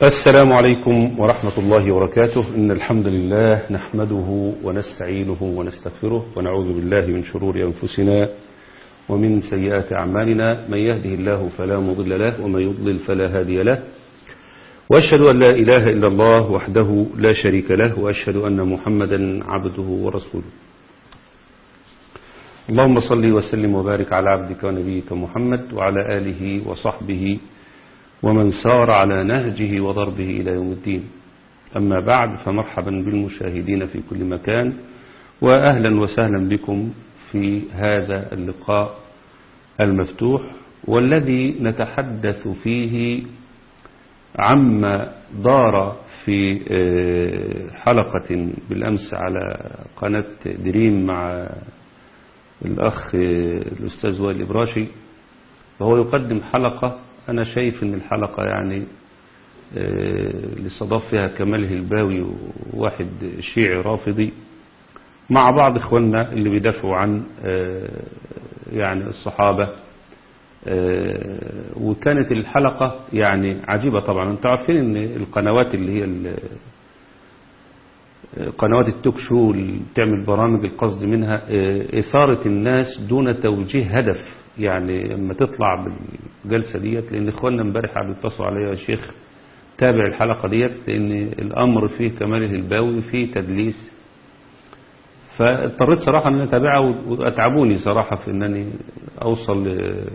السلام عليكم ورحمة الله وبركاته إن الحمد لله نحمده ونستعينه ونستغفره ونعوذ بالله من شرور أنفسنا ومن سيئات أعمالنا من يهده الله فلا مضل له ومن يضلل فلا هادي له وأشهد أن لا إله إلا الله وحده لا شريك له وأشهد أن محمدا عبده ورسوله اللهم صل وسلم وبارك على عبدك ونبيك محمد وعلى آله وصحبه ومن سار على نهجه وضربه إلى يوم الدين أما بعد فمرحبا بالمشاهدين في كل مكان وأهلا وسهلا بكم في هذا اللقاء المفتوح والذي نتحدث فيه عما دار في حلقة بالأمس على قناة دريم مع الأخ الأستاذ وائل الإبراشي وهو يقدم حلقة أنا شايف أن الحلقة يعني اللي استضاف فيها كمال هلباوي وواحد شيعي رافضي مع بعض إخواننا اللي بيدافعوا عن يعني الصحابة وكانت الحلقة يعني عجيبة طبعا انتوا عارفين ان القنوات اللي هي قنوات التوك شو اللي بتعمل برامج القصد منها إثارة الناس دون توجيه هدف يعني لما تطلع بالجلسة ديت لأن إخواننا امبارح قعدوا يتصلوا عليا يا شيخ تابع الحلقة ديت لأن الأمر فيه كمال الهلباوي فيه تدليس فاضطريت صراحة أن أتابعها وأتعبوني صراحة في أنني أوصل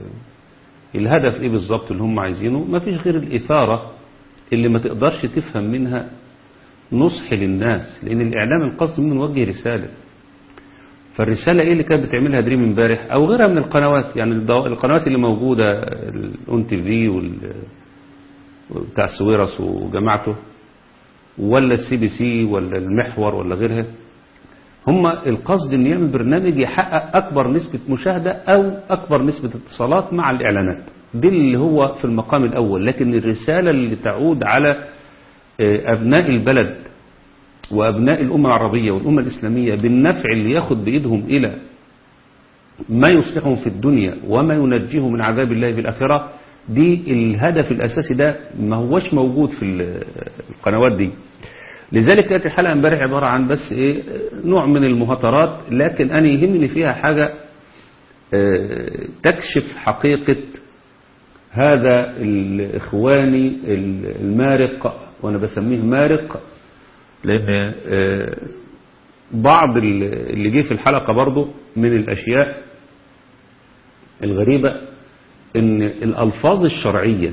الهدف إيه بالظبط اللي هم عايزينه ما فيش غير الإثارة اللي ما تقدرش تفهم منها نصح للناس لأن الإعلام القصد منه نوجه رسالة فالرسالة إيه اللي كانت بتعملها دريم امبارح أو غيرها من القنوات يعني القنوات اللي موجودة الأون تي في وال بتاع السويرس وجماعته ولا السي بي سي ولا المحور ولا غيرها هم القصد ان يعمل برنامج يحقق اكبر نسبة مشاهدة او اكبر نسبة اتصالات مع الاعلانات دي اللي هو في المقام الاول لكن الرسالة اللي تعود على ابناء البلد وابناء الامة العربية والامة الاسلامية بالنفع اللي ياخد بايدهم الى ما يصلحهم في الدنيا وما ينجيهم من عذاب الله في الاخرة دي الهدف الاساسي ده ما هوش موجود في القنوات دي لذلك كانت الحلقة امبارح عبارة عن بس ايه نوع من المهاترات لكن انا يهمني فيها حاجة اه تكشف حقيقة هذا الاخواني المارق وانا بسميه مارق لان اه بعض اللي جه في الحلقة برضو من الاشياء الغريبة ان الالفاظ الشرعية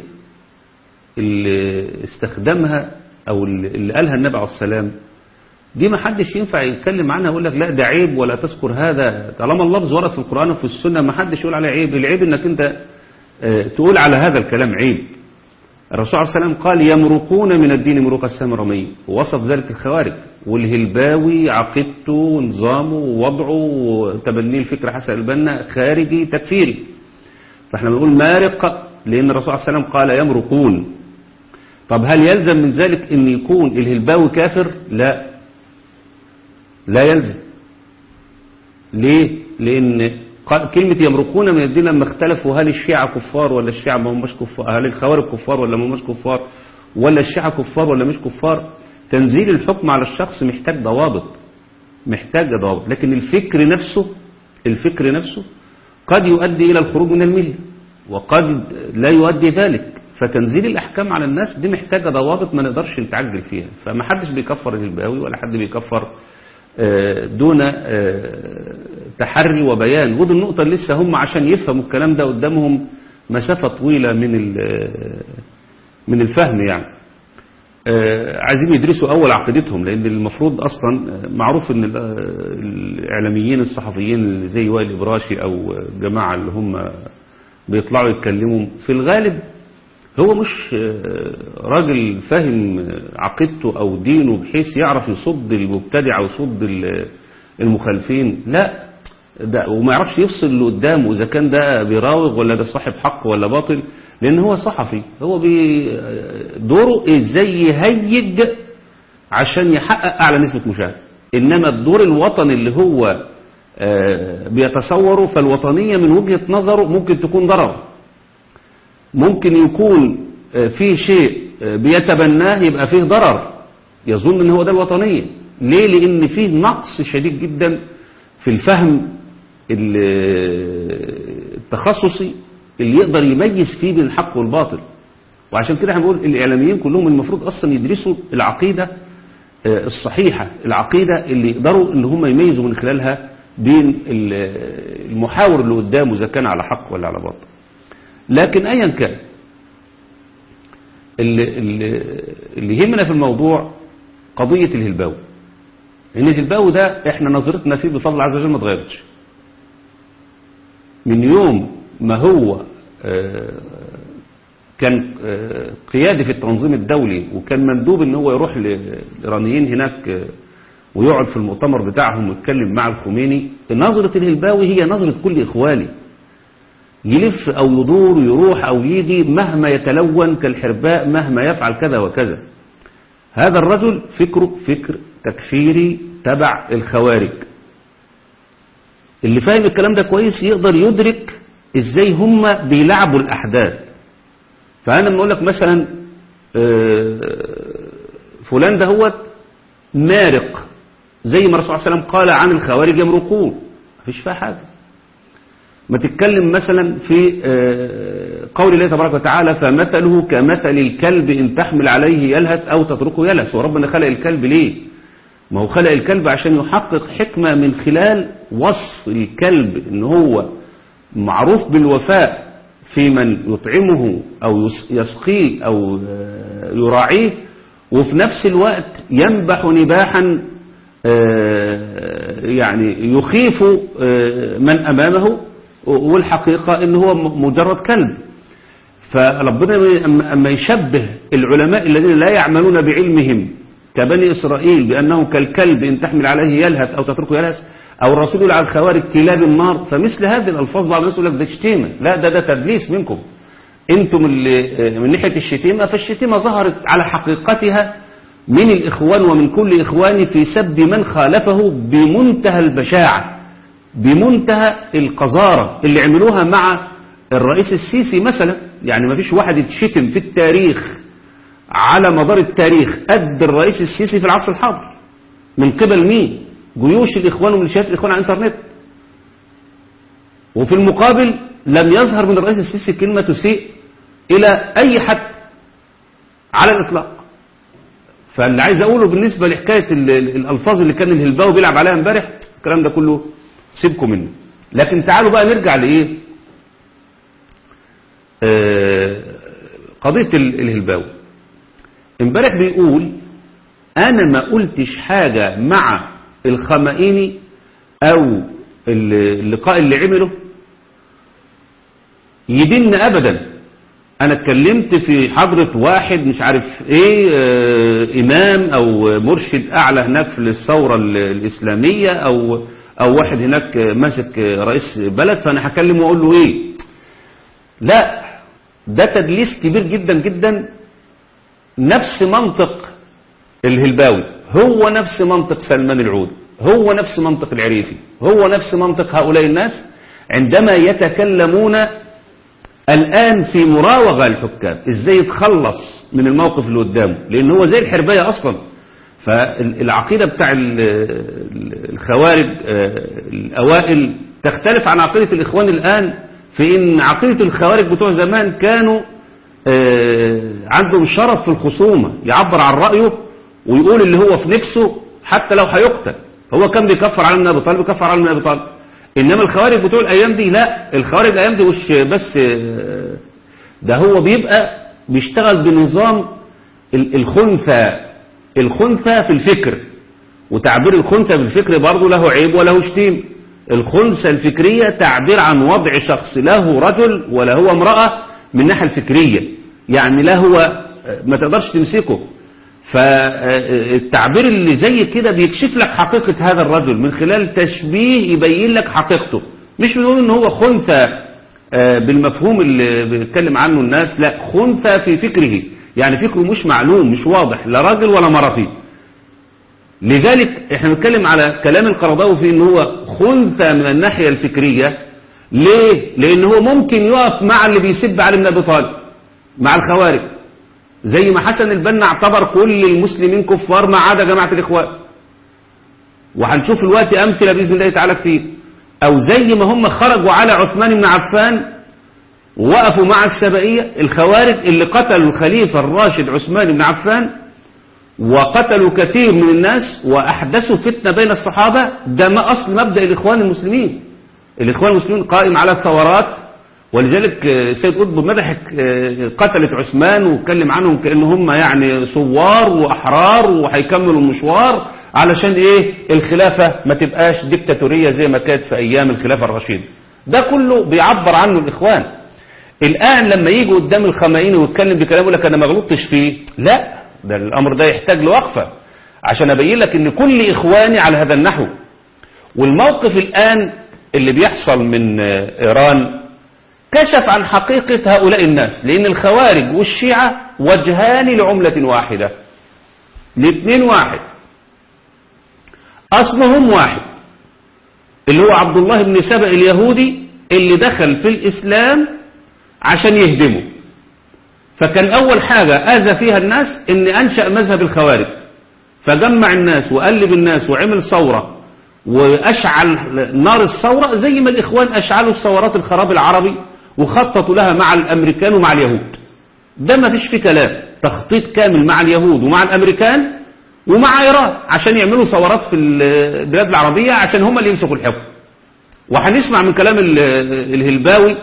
اللي استخدمها او اللي قالها النبي عليه السلام دي ما حدش ينفع يتكلم عنها يقول لك لا ده عيب ولا تذكر هذا طالما اللفظ ورد في القرآن وفي السنة ما حدش يقول عليه عيب العيب انك انت تقول على هذا الكلام عيب الرسول عليه السلام قال يمرقون من الدين مروق السامرمي ووصف ذلك الخوارج والهلباوي عقيدته ونظامه ووضعه وتبنيه الفكرة حسن البنا خارجي تكفيري فاحنا بنقول مارق لأن الرسول عليه السلام قال يمرقون طب هل يلزم من ذلك ان يكون الهلباوي كافر لا لا يلزم ليه لان كلمة يمرقون من الدين لما اختلفوا هل الشيعة كفار ولا الشيعة ما هماش كفار هل الخوارج كفار ولا ما هماش كفار ولا الشيعة كفار ولا مش كفار تنزيل الحكم على الشخص محتاج ضوابط محتاج ضوابط لكن الفكر نفسه الفكر نفسه قد يؤدي إلى الخروج من الملة وقد لا يؤدي ذلك فتنزيل الأحكام على الناس دي محتاجة ضوابط ما نقدرش نتعجل فيها فما حدش بيكفر الهلباوي ولا حد بيكفر دون تحري وبيان ودي النقطة اللي لسه هم عشان يفهموا الكلام ده قدامهم مسافة طويلة من من الفهم يعني عايزين يدرسوا أول عقيدتهم لأن المفروض أصلا معروف أن الإعلاميين الصحفيين اللي زي وائل إبراشي أو جماعة اللي هم بيطلعوا يتكلموا في الغالب هو مش راجل فاهم عقيدته أو دينه بحيث يعرف يصد المبتدع أو يصد المخالفين لا ده وما يعرفش يفصل اللي قدامه إذا كان ده بيراوغ ولا ده صاحب حق ولا باطل لأن هو صحفي هو دوره إزاي يهيج عشان يحقق أعلى نسبة مشاهدة إنما الدور الوطني اللي هو بيتصوره فالوطنية من وجهة نظره ممكن تكون ضرر ممكن يكون في شيء بيتبناه يبقى فيه ضرر يظن ان هو ده الوطنية ليه لان فيه نقص شديد جدا في الفهم التخصصي اللي يقدر يميز فيه بين الحق والباطل وعشان كده هنقول الاعلاميين كلهم المفروض اصلا يدرسوا العقيدة الصحيحة العقيدة اللي يقدروا ان هم يميزوا من خلالها بين المحاور اللي قدامه اذا كان على حق ولا على باطل لكن ايا كان اللي, اللي يهمنا في الموضوع قضية الهلباوي ان الهلباوي ده احنا نظرتنا فيه بفضل الله عز وجل ما اتغيرتش من يوم ما هو كان قيادي في التنظيم الدولي وكان مندوب ان هو يروح للايرانيين هناك ويقعد في المؤتمر بتاعهم ويتكلم مع الخميني نظرة الهلباوي هي نظرة كل إخواني يلف أو يدور ويروح أو يجي مهما يتلون كالحرباء مهما يفعل كذا وكذا هذا الرجل فكره فكر تكفيري تبع الخوارج اللي فاهم الكلام ده كويس يقدر يدرك ازاي هم بيلعبوا الأحداث فأنا لما أقول لك مثلا فلان ده هو مارق زي ما الرسول صلى الله عليه وسلم قال عن الخوارج يمرقون مفيش فيها حاجة ما تتكلم مثلا في قول الله تبارك وتعالى فمثله كمثل الكلب إن تحمل عليه يلهث أو تتركه يلهث وربنا خلق الكلب ليه ما هو خلق الكلب عشان يحقق حكمة من خلال وصف الكلب ان هو معروف بالوفاء في من يطعمه أو يسقيه أو يراعيه وفي نفس الوقت ينبح نباحا يعني يخيف من أمامه والحقيقة إن هو مجرد كلب فربنا أما يشبه العلماء الذين لا يعملون بعلمهم كبني إسرائيل بأنه كالكلب إن تحمل عليه يلهث أو تتركه يلهث أو الرسول يقول على الخوارج كلاب النار فمثل هذه الألفاظ بعض الناس يقول لك ده شتيمة لا ده ده تدليس منكم انتم اللي من ناحية الشتيمة فالشتيمة ظهرت على حقيقتها من الإخوان ومن كل إخوان في سب من خالفه بمنتهى البشاعة بمنتهى القذارة اللي عملوها مع الرئيس السيسي مثلا يعني ما فيش واحد يتشتم في التاريخ على مدار التاريخ قد الرئيس السيسي في العصر الحاضر من قبل مين جيوش الإخوان وميليشيات الإخوان على الإنترنت وفي المقابل لم يظهر من الرئيس السيسي كلمة تسيء إلى أي حد على الإطلاق فاللي عايز أقوله بالنسبة لحكاية الألفاظ اللي كان الهلباوي بيلعب عليها امبارح الكلام ده كله سيبكم منه لكن تعالوا بقى نرجع لإيه آه قضية الهلباوي امبارح بيقول أنا ما قلتش حاجة مع الخمائني أو اللقاء اللي عمله يدين أبدا أنا اتكلمت في حضرة واحد مش عارف إيه آه إمام أو مرشد أعلى هناك في الثورة الإسلامية أو أو واحد هناك ماسك رئيس بلد فأنا هكلمه وأقول له إيه لا ده تدليس كبير جدا جدا نفس منطق الهلباوي هو نفس منطق سلمان العود هو نفس منطق العريفي هو نفس منطق هؤلاء الناس عندما يتكلمون الآن في مراوغة الحكام ازاي يتخلص من الموقف اللي قدامه لان هو زي الحرباية اصلا فالعقيدة بتاع الخوارج الاوائل تختلف عن عقيدة الاخوان الان في ان عقيدة الخوارج بتوع زمان كانوا عندهم شرف في الخصومة يعبر عن رأيه ويقول اللي هو في نفسه حتى لو هيقتل هو كان بيكفر على من ابي طالب بيكفر على من ابي طالب انما الخوارج بتوع الايام دي لا الخوارج الايام دي مش بس ده هو بيبقى بيشتغل بنظام الخنثى الخنثى في الفكر وتعبير الخنثى في الفكر برضه له عيب وله شتيم الخنثى الفكرية تعبير عن وضع شخص لا هو رجل ولا هو امرأة من الناحية الفكرية يعني لا هو ما تقدرش تمسكه فالتعبير اللي زي كده بيكشف لك حقيقة هذا الرجل من خلال تشبيه يبين لك حقيقته مش بنقول ان هو خنثى بالمفهوم اللي بيتكلم عنه الناس لا خنثى في فكره يعني فكره مش معلوم مش واضح لا راجل ولا مرة فيه لذلك احنا بنتكلم على كلام القرضاوي في ان هو خنثى من الناحية الفكرية ليه لان هو ممكن يقف مع اللي بيسب علي بن ابي طالب مع الخوارج زي ما حسن البنا اعتبر كل المسلمين كفار ما عدا جماعة الإخوان وهنشوف الوقت أمثلة بإذن الله تعالى كتير أو زي ما هم خرجوا على عثمان بن عفان ووقفوا مع السبائية الخوارج اللي قتلوا الخليفة الراشد عثمان بن عفان وقتلوا كثير من الناس وأحدثوا فتنة بين الصحابة ده ما أصل مبدأ الإخوان المسلمين الإخوان المسلمين قائم على الثورات ولذلك السيد قطب مدح قتلة عثمان واتكلم عنهم كأن هم يعني ثوار وأحرار وهيكملوا المشوار علشان إيه الخلافة ما تبقاش ديكتاتورية زي ما كانت في أيام الخلافة الرشيدة ده كله بيعبر عنه الإخوان الآن لما يجي قدام الخمائني ويتكلم بكلام يقول لك أنا ما غلطتش فيه لا ده الأمر ده يحتاج لوقفة عشان أبين لك إن كل إخواني على هذا النحو والموقف الآن اللي بيحصل من إيران كشف عن حقيقة هؤلاء الناس لأن الخوارج والشيعة وجهان لعملة واحدة الاثنين واحد أصلهم واحد اللي هو عبد الله بن سبأ اليهودي اللي دخل في الإسلام عشان يهدمه فكان أول حاجة أذى فيها الناس إن أنشأ مذهب الخوارج فجمع الناس وقلب الناس وعمل ثورة وأشعل نار الثورة زي ما الإخوان أشعلوا الثورات الخراب العربي وخططوا لها مع الأمريكان ومع اليهود ده ما فيش فيه كلام تخطيط كامل مع اليهود ومع الأمريكان ومع إيران عشان يعملوا ثورات في البلاد العربية عشان هم اللي يمسكوا الحكم وهنسمع من كلام الهلباوي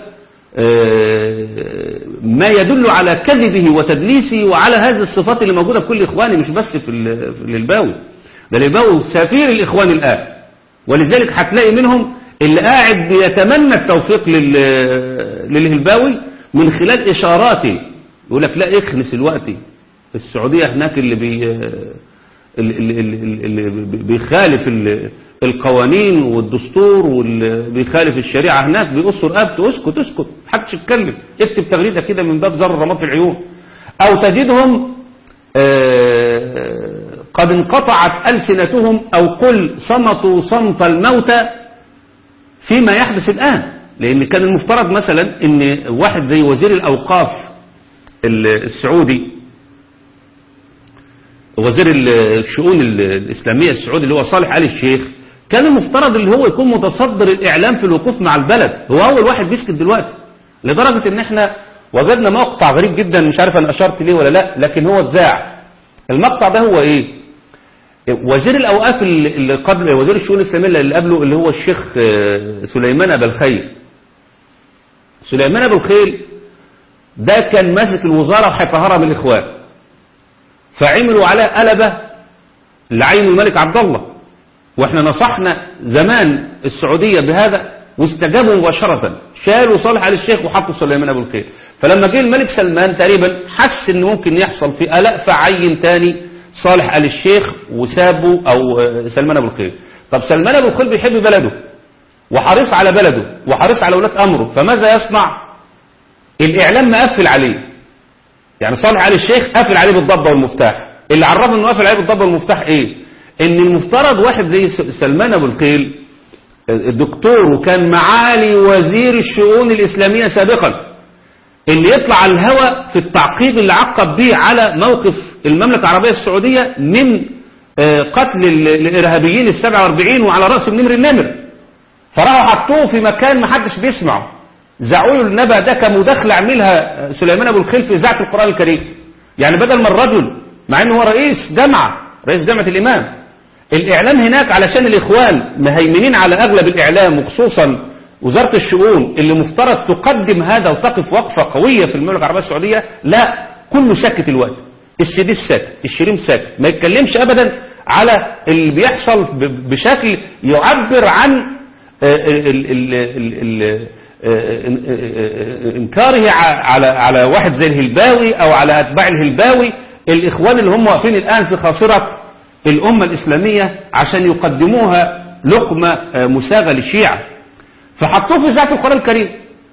ما يدل على كذبه وتدليسه وعلى هذه الصفات اللي موجودة في كل إخواني مش بس في الهلباوي ده الهلباوي سفير الإخوان الآن ولذلك هتلاقي منهم اللي قاعد بيتمنى التوفيق للهلباوي من خلال إشاراته يقول لك لا اخنس الوقت السعودية هناك اللي بي اللي, اللي, اللي بيخالف القوانين والدستور واللي بيخالف الشريعة هناك بيقصوا رقبته اسكت اسكت محدش يتكلم اكتب تغريدة كده من باب زر الرماد في العيون او تجدهم قد انقطعت ألسنتهم أو قل صمتوا صمت الموتى فيما يحدث الآن لأن كان المفترض مثلا أن واحد زي وزير الأوقاف السعودي وزير الشؤون الإسلامية السعودي اللي هو صالح آل الشيخ كان المفترض اللي هو يكون متصدر الإعلام في الوقوف مع البلد هو أول واحد بيسكت دلوقتي لدرجة أن احنا وجدنا مقطع غريب جدا مش عارف أنا أشرت ليه ولا لا لكن هو اتذاع المقطع ده هو إيه وزير الأوقاف اللي قبل وزير الشؤون الإسلامية اللي قبله اللي هو الشيخ سليمان أبا الخيل سليمان أبا الخيل ده كان ماسك الوزارة وهيطهرها من الإخوان فعملوا على قلبة لعين الملك عبد الله واحنا نصحنا زمان السعودية بهذا واستجابوا مباشرة شالوا صالح آل الشيخ وحطوا سليمان أبو الخير فلما جه الملك سلمان تقريبا حس ان ممكن يحصل في قلق فعين تاني صالح آل الشيخ وسابه أو سلمان أبو الخير طب سلمان أبو الخير بيحب بلده وحريص على بلده وحريص على ولاة أمره فماذا يصنع الإعلام مقفل عليه يعني صالح آل الشيخ قافل عليه بالضبة والمفتاح اللي عرفه انه قافل عليه بالضبة والمفتاح ايه ان المفترض واحد زي سلمان ابو الخيل الدكتور وكان معالي وزير الشؤون الاسلامية سابقا اللي يطلع على الهوى في التعقيب اللي عقب به على موقف المملكة العربية السعودية من قتل الارهابيين ال 47 وعلى رأس النمر النمر فراحوا حطوه في مكان ما حدش بيسمعه زعوا له النبأ ده كمداخلة عملها سليمان أبو الخيل في إذاعة القرآن الكريم يعني بدل ما الرجل مع أنه هو رئيس جامعة رئيس جامعة الإمام الإعلام هناك علشان الإخوان مهيمنين على أغلب الإعلام وخصوصا وزارة الشؤون اللي مفترض تقدم هذا وتقف وقفة قوية في المملكة العربية السعودية لا كله ساكت الوقت السيدي ساكت الشريم ساكت ما يتكلمش أبدا على اللي بيحصل بشكل يعبر عن ال ال ال انكاره على على واحد زي الهلباوي او على اتباع الهلباوي الاخوان اللي هم واقفين الان في خاصره الامه الاسلاميه عشان يقدموها لقمه مساغه للشيعه فحطوه في ذات القران الكريم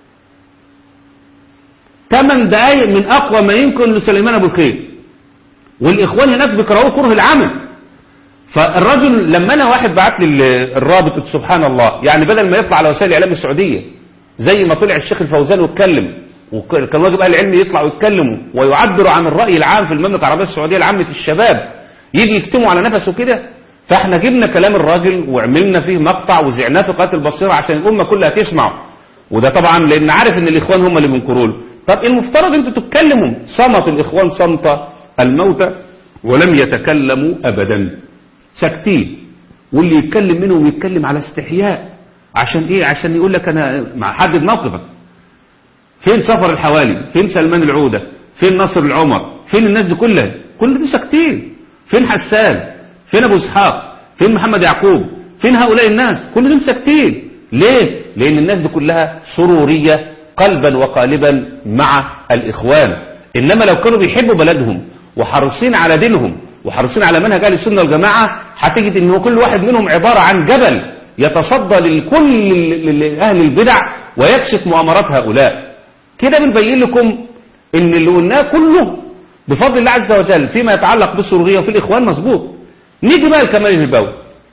ثمان دقائق من اقوى ما يمكن لسليمان ابو الخير والاخوان هناك بيكرهوه كره العمل فالرجل لما انا واحد بعت لي الرابط سبحان الله يعني بدل ما يطلع على وسائل الاعلام السعوديه زي ما طلع الشيخ الفوزان واتكلم وكان واجب اهل العلم يطلعوا يتكلموا ويعبروا عن الراي العام في المملكه العربيه السعوديه لعامه الشباب يجي يكتموا على نفسه كده فاحنا جبنا كلام الراجل وعملنا فيه مقطع وزعناه في قناه البصيره عشان الامه كلها تسمعه وده طبعا لان عارف ان الاخوان هم اللي بينكروا له طب المفترض انتوا تتكلموا صمت الاخوان صمت الموتى ولم يتكلموا ابدا ساكتين واللي يتكلم منهم يتكلم على استحياء عشان ايه عشان يقول لك انا مع حدد موقفك فين سفر الحوالي فين سلمان العودة فين نصر العمر فين الناس دي كلها كل دي ساكتين فين حسان فين ابو اسحاق فين محمد يعقوب فين هؤلاء الناس كل دول ساكتين ليه لان الناس دي كلها سرورية قلبا وقالبا مع الاخوان انما لو كانوا بيحبوا بلدهم وحريصين على دينهم وحريصين على منهج اهل السنه والجماعه هتجد ان هو كل واحد منهم عباره عن جبل يتصدى لكل اهل البدع ويكشف مؤامرات هؤلاء كده بنبين لكم ان اللي قلناه كله بفضل الله عز وجل فيما يتعلق بالسرورية وفي الإخوان مظبوط نيجي بقى لكمال الهلباوي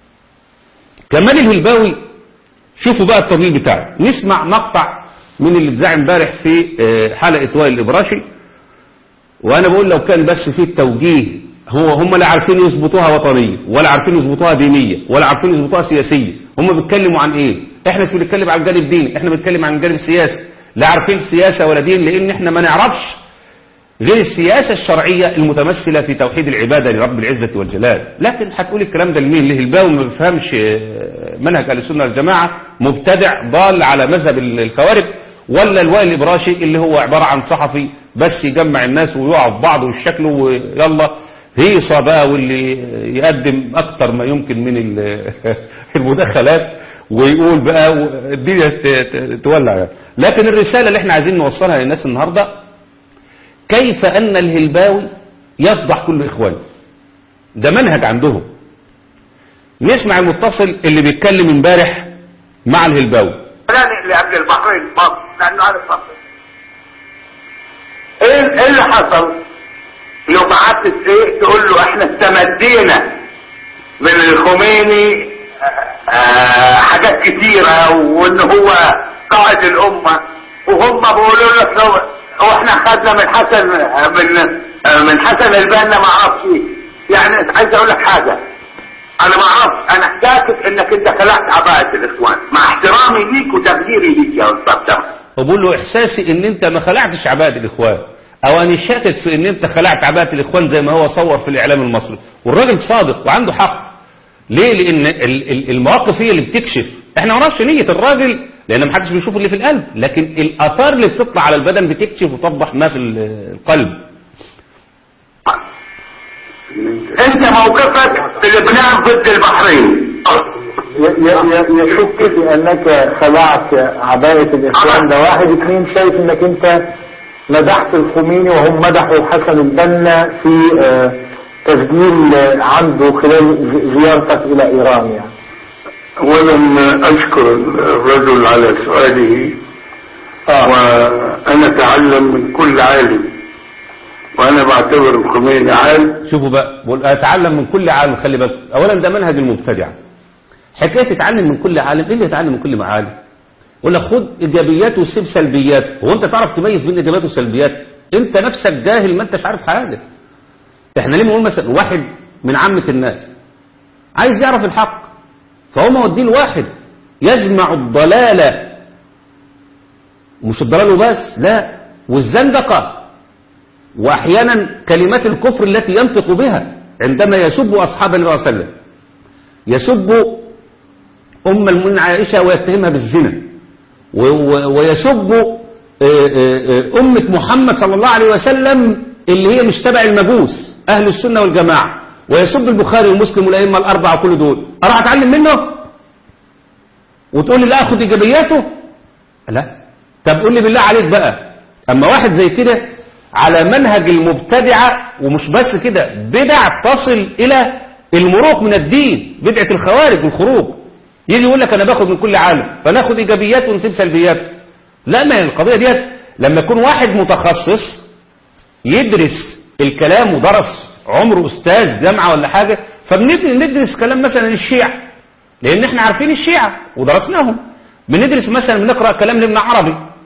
كمال الهلباوي شوفوا بقى التمرين بتاعه نسمع مقطع من اللي اتذاع امبارح في حلقة وائل الإبراشي وأنا بقول لو كان بس في التوجيه هو هم لا عارفين يظبطوها وطنية ولا عارفين يظبطوها دينية ولا عارفين يظبطوها سياسية هم بيتكلموا عن ايه احنا مش بنتكلم عن الجانب الديني احنا بنتكلم عن الجانب السياسي لا عارفين سياسة ولا دين لان احنا ما نعرفش غير السياسة الشرعية المتمثلة في توحيد العبادة لرب العزة والجلال لكن هتقول الكلام ده لمين للهلباوي ما بيفهمش منهج اهل السنة والجماعة مبتدع ضال على مذهب الخوارج ولا الوائل الابراشي اللي هو عبارة عن صحفي بس يجمع الناس ويقع في بعض وشكله ويلا هيصة بقى واللي يقدم اكتر ما يمكن من المداخلات ويقول بقى الدنيا تولع يعني. لكن الرسالة اللي احنا عايزين نوصلها للناس النهاردة كيف ان الهلباوي يفضح كل اخوانه ده منهج عندهم نسمع المتصل اللي بيتكلم امبارح مع الهلباوي اللي قبل البحرين مصر لانه عارف مصر ايه ايه اللي حصل لو بعت ايه تقول له احنا استمدينا من الخميني آه حاجات كتيرة وان هو قائد الامة وهم بيقولوا له هو احنا خدنا من حسن من من حسن البنا ما اعرفش يعني عايز اقول لك حاجة انا ما اعرفش انا احتاجت انك انت خلعت عباءة الاخوان مع احترامي ليك وتقديري ليك يا استاذ تمام وبقول له احساسي ان انت ما خلعتش عباءة الاخوان او انا شاكك في ان انت خلعت عباءة الاخوان زي ما هو صور في الاعلام المصري والراجل صادق وعنده حق ليه لان المواقف هي اللي بتكشف احنا ما نعرفش نية الراجل لان ما حدش بيشوف اللي في القلب لكن الاثار اللي بتطلع على البدن بتكشف وتوضح ما في القلب انت موقفك في لبنان ضد البحرين يشك في انك خلعت عباية الاخوان ده واحد اثنين شايف انك انت مدحت الخميني وهم مدحوا حسن البنا في تسجيل عنده خلال زيارتك الى ايران يعني اولا اشكر الرجل على سؤاله آه. وانا اتعلم من كل عالم وانا بعتبر الخميني عالم شوفوا بقى بقول اتعلم من كل عالم خلي بالك اولا ده منهج المبتدع حكايه تتعلم من كل عالم ايه اللي يتعلم من كل عالم يقول لك خد ايجابيات وسيب سلبيات هو انت تعرف تميز بين ايجابيات وسلبيات انت نفسك جاهل ما انتش عارف حاجه احنا ليه بنقول مثلا واحد من عامه الناس عايز يعرف الحق فهو مودين واحد يجمع الضلالة مش الضلال وبس لا والزندقة وأحيانا كلمات الكفر التي ينطق بها عندما يسب أصحاب النبي صلى الله عليه وسلم يسب أم المؤمنين عائشة ويتهمها بالزنا ويسب أمة محمد صلى الله عليه وسلم اللي هي مش تبع المجوس أهل السنة والجماعة ويسب البخاري ومسلم والأئمة الأربعة كل دول أروح أتعلم منه وتقول لي لا أخذ إيجابياته لا طب قول لي بالله عليك بقى أما واحد زي كده على منهج المبتدعة ومش بس كده بدع تصل إلى المروق من الدين بدعة الخوارج والخروج يجي يقول لك أنا باخد من كل عالم فناخد إيجابيات ونسيب سلبيات لا ما القضية ديت لما يكون واحد متخصص يدرس الكلام ودرس عمره أستاذ جامعة ولا حاجة فبندرس كلام مثلا الشيعة لأن احنا عارفين الشيعة ودرسناهم بندرس مثلا بنقرأ كلام لابن عربي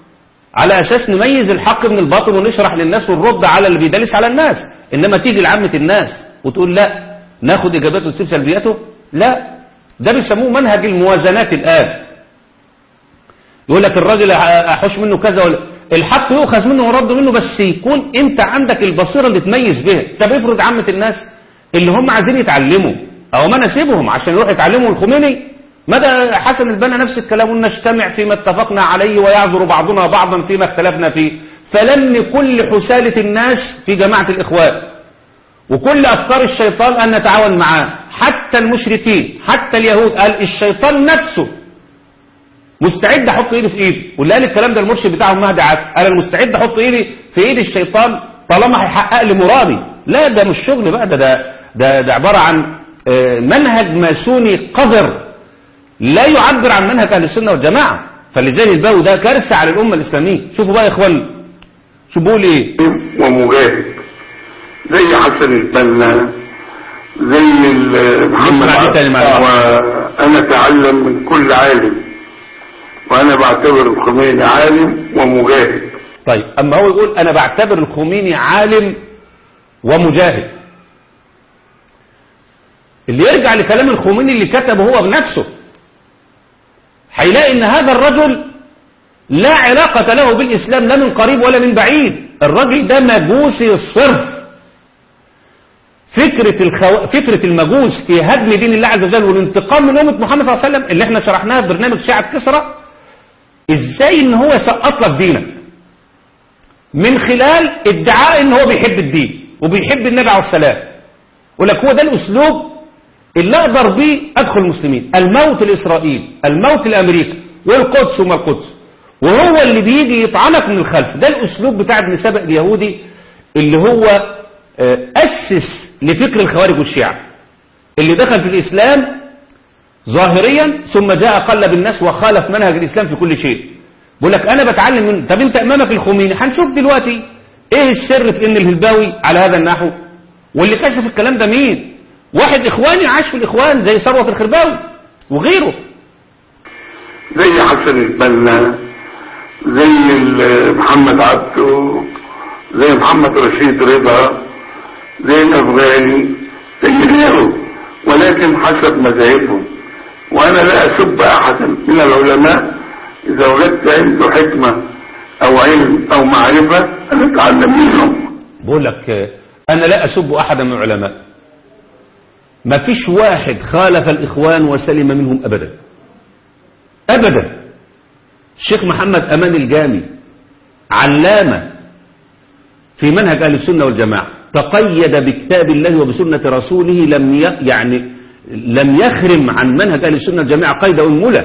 على أساس نميز الحق من الباطل ونشرح للناس ونرد على اللي بيدلس على الناس إنما تيجي لعامة الناس وتقول لا ناخد إجاباته ونسيب سلبياته لا ده بيسموه منهج الموازنات الآن يقول لك الراجل أحوش منه كذا ولا الحق يؤخذ منه ورد منه بس يكون انت عندك البصيرة اللي تميز بها طب افرض عامة الناس اللي هم عايزين يتعلموا او ما نسيبهم عشان يروحوا يتعلموا الخميني مدى حسن البنا نفس الكلام ونجتمع فيما اتفقنا عليه ويعذر بعضنا بعضا فيما اختلفنا فيه فلن كل حسالة الناس في جماعة الإخوان وكل أفكار الشيطان أن نتعاون معاه حتى المشركين حتى اليهود قال الشيطان نفسه مستعد احط ايدي في ايدي واللي قال الكلام ده المرشد بتاعهم مهدي عاد قال انا مستعد احط ايدي في ايد الشيطان طالما هيحقق لي مرادي لا ده مش شغل بقى ده ده ده, ده عباره عن آه، منهج ماسوني قذر لا يعبر عن منهج اهل السنه والجماعه فلذلك الباو ده كارثه على الامه الاسلاميه شوفوا بقى يا اخوان شو بيقول ايه ومجاهد زي حسن البنا زي ال- محمد نسمع دي تاني عبد معلش. وانا اتعلم من كل عالم وانا بعتبر الخميني عالم ومجاهد طيب اما هو يقول انا بعتبر الخميني عالم ومجاهد اللي يرجع لكلام الخميني اللي كتبه هو بنفسه هيلاقي ان هذا الرجل لا علاقة له بالإسلام لا من قريب ولا من بعيد الرجل ده مجوسي الصرف فكرة, الخو... فكرة المجوس في هدم دين الله عز وجل والانتقام من أمة محمد صلى الله عليه وسلم اللي احنا شرحناها في برنامج شيعة كسرى ازاي ان هو يسقط لك دينك من خلال ادعاء ان هو بيحب الدين وبيحب النبي عليه السلام يقول لك هو ده الاسلوب اللي اقدر بيه ادخل المسلمين الموت لاسرائيل الموت لامريكا والقدس وما القدس وهو اللي بيجي يطعنك من الخلف ده الاسلوب بتاع ابن سبق اليهودي اللي هو آه، اسس لفكر الخوارج والشيعة اللي دخل في الاسلام ظاهريا ثم جاء قلب الناس وخالف منهج الاسلام في كل شيء بيقول لك انا بتعلم من طب انت امامك الخميني هنشوف دلوقتي ايه السر في ان الهلباوي على هذا النحو واللي كشف الكلام ده مين واحد اخواني عاش في الاخوان زي ثروت الخرباوي وغيره زي حسن البنا زي ال- محمد عبده زي محمد رشيد رضا زي الافغاني زي غيره ولكن حسب مذاهبهم وانا لا اسب احدا من العلماء اذا وجدت عنده حكمه او علم او معرفه انا اتعلم منهم بقول لك آه، انا لا اسب احدا من العلماء ما فيش واحد خالف الاخوان وسلم منهم ابدا ابدا الشيخ محمد امان الجامي علامه في منهج اهل السنه والجماعه تقيد بكتاب الله وبسنه رسوله لم ي... يعني لم يخرم عن منهج اهل السنه والجماعه قيد انمله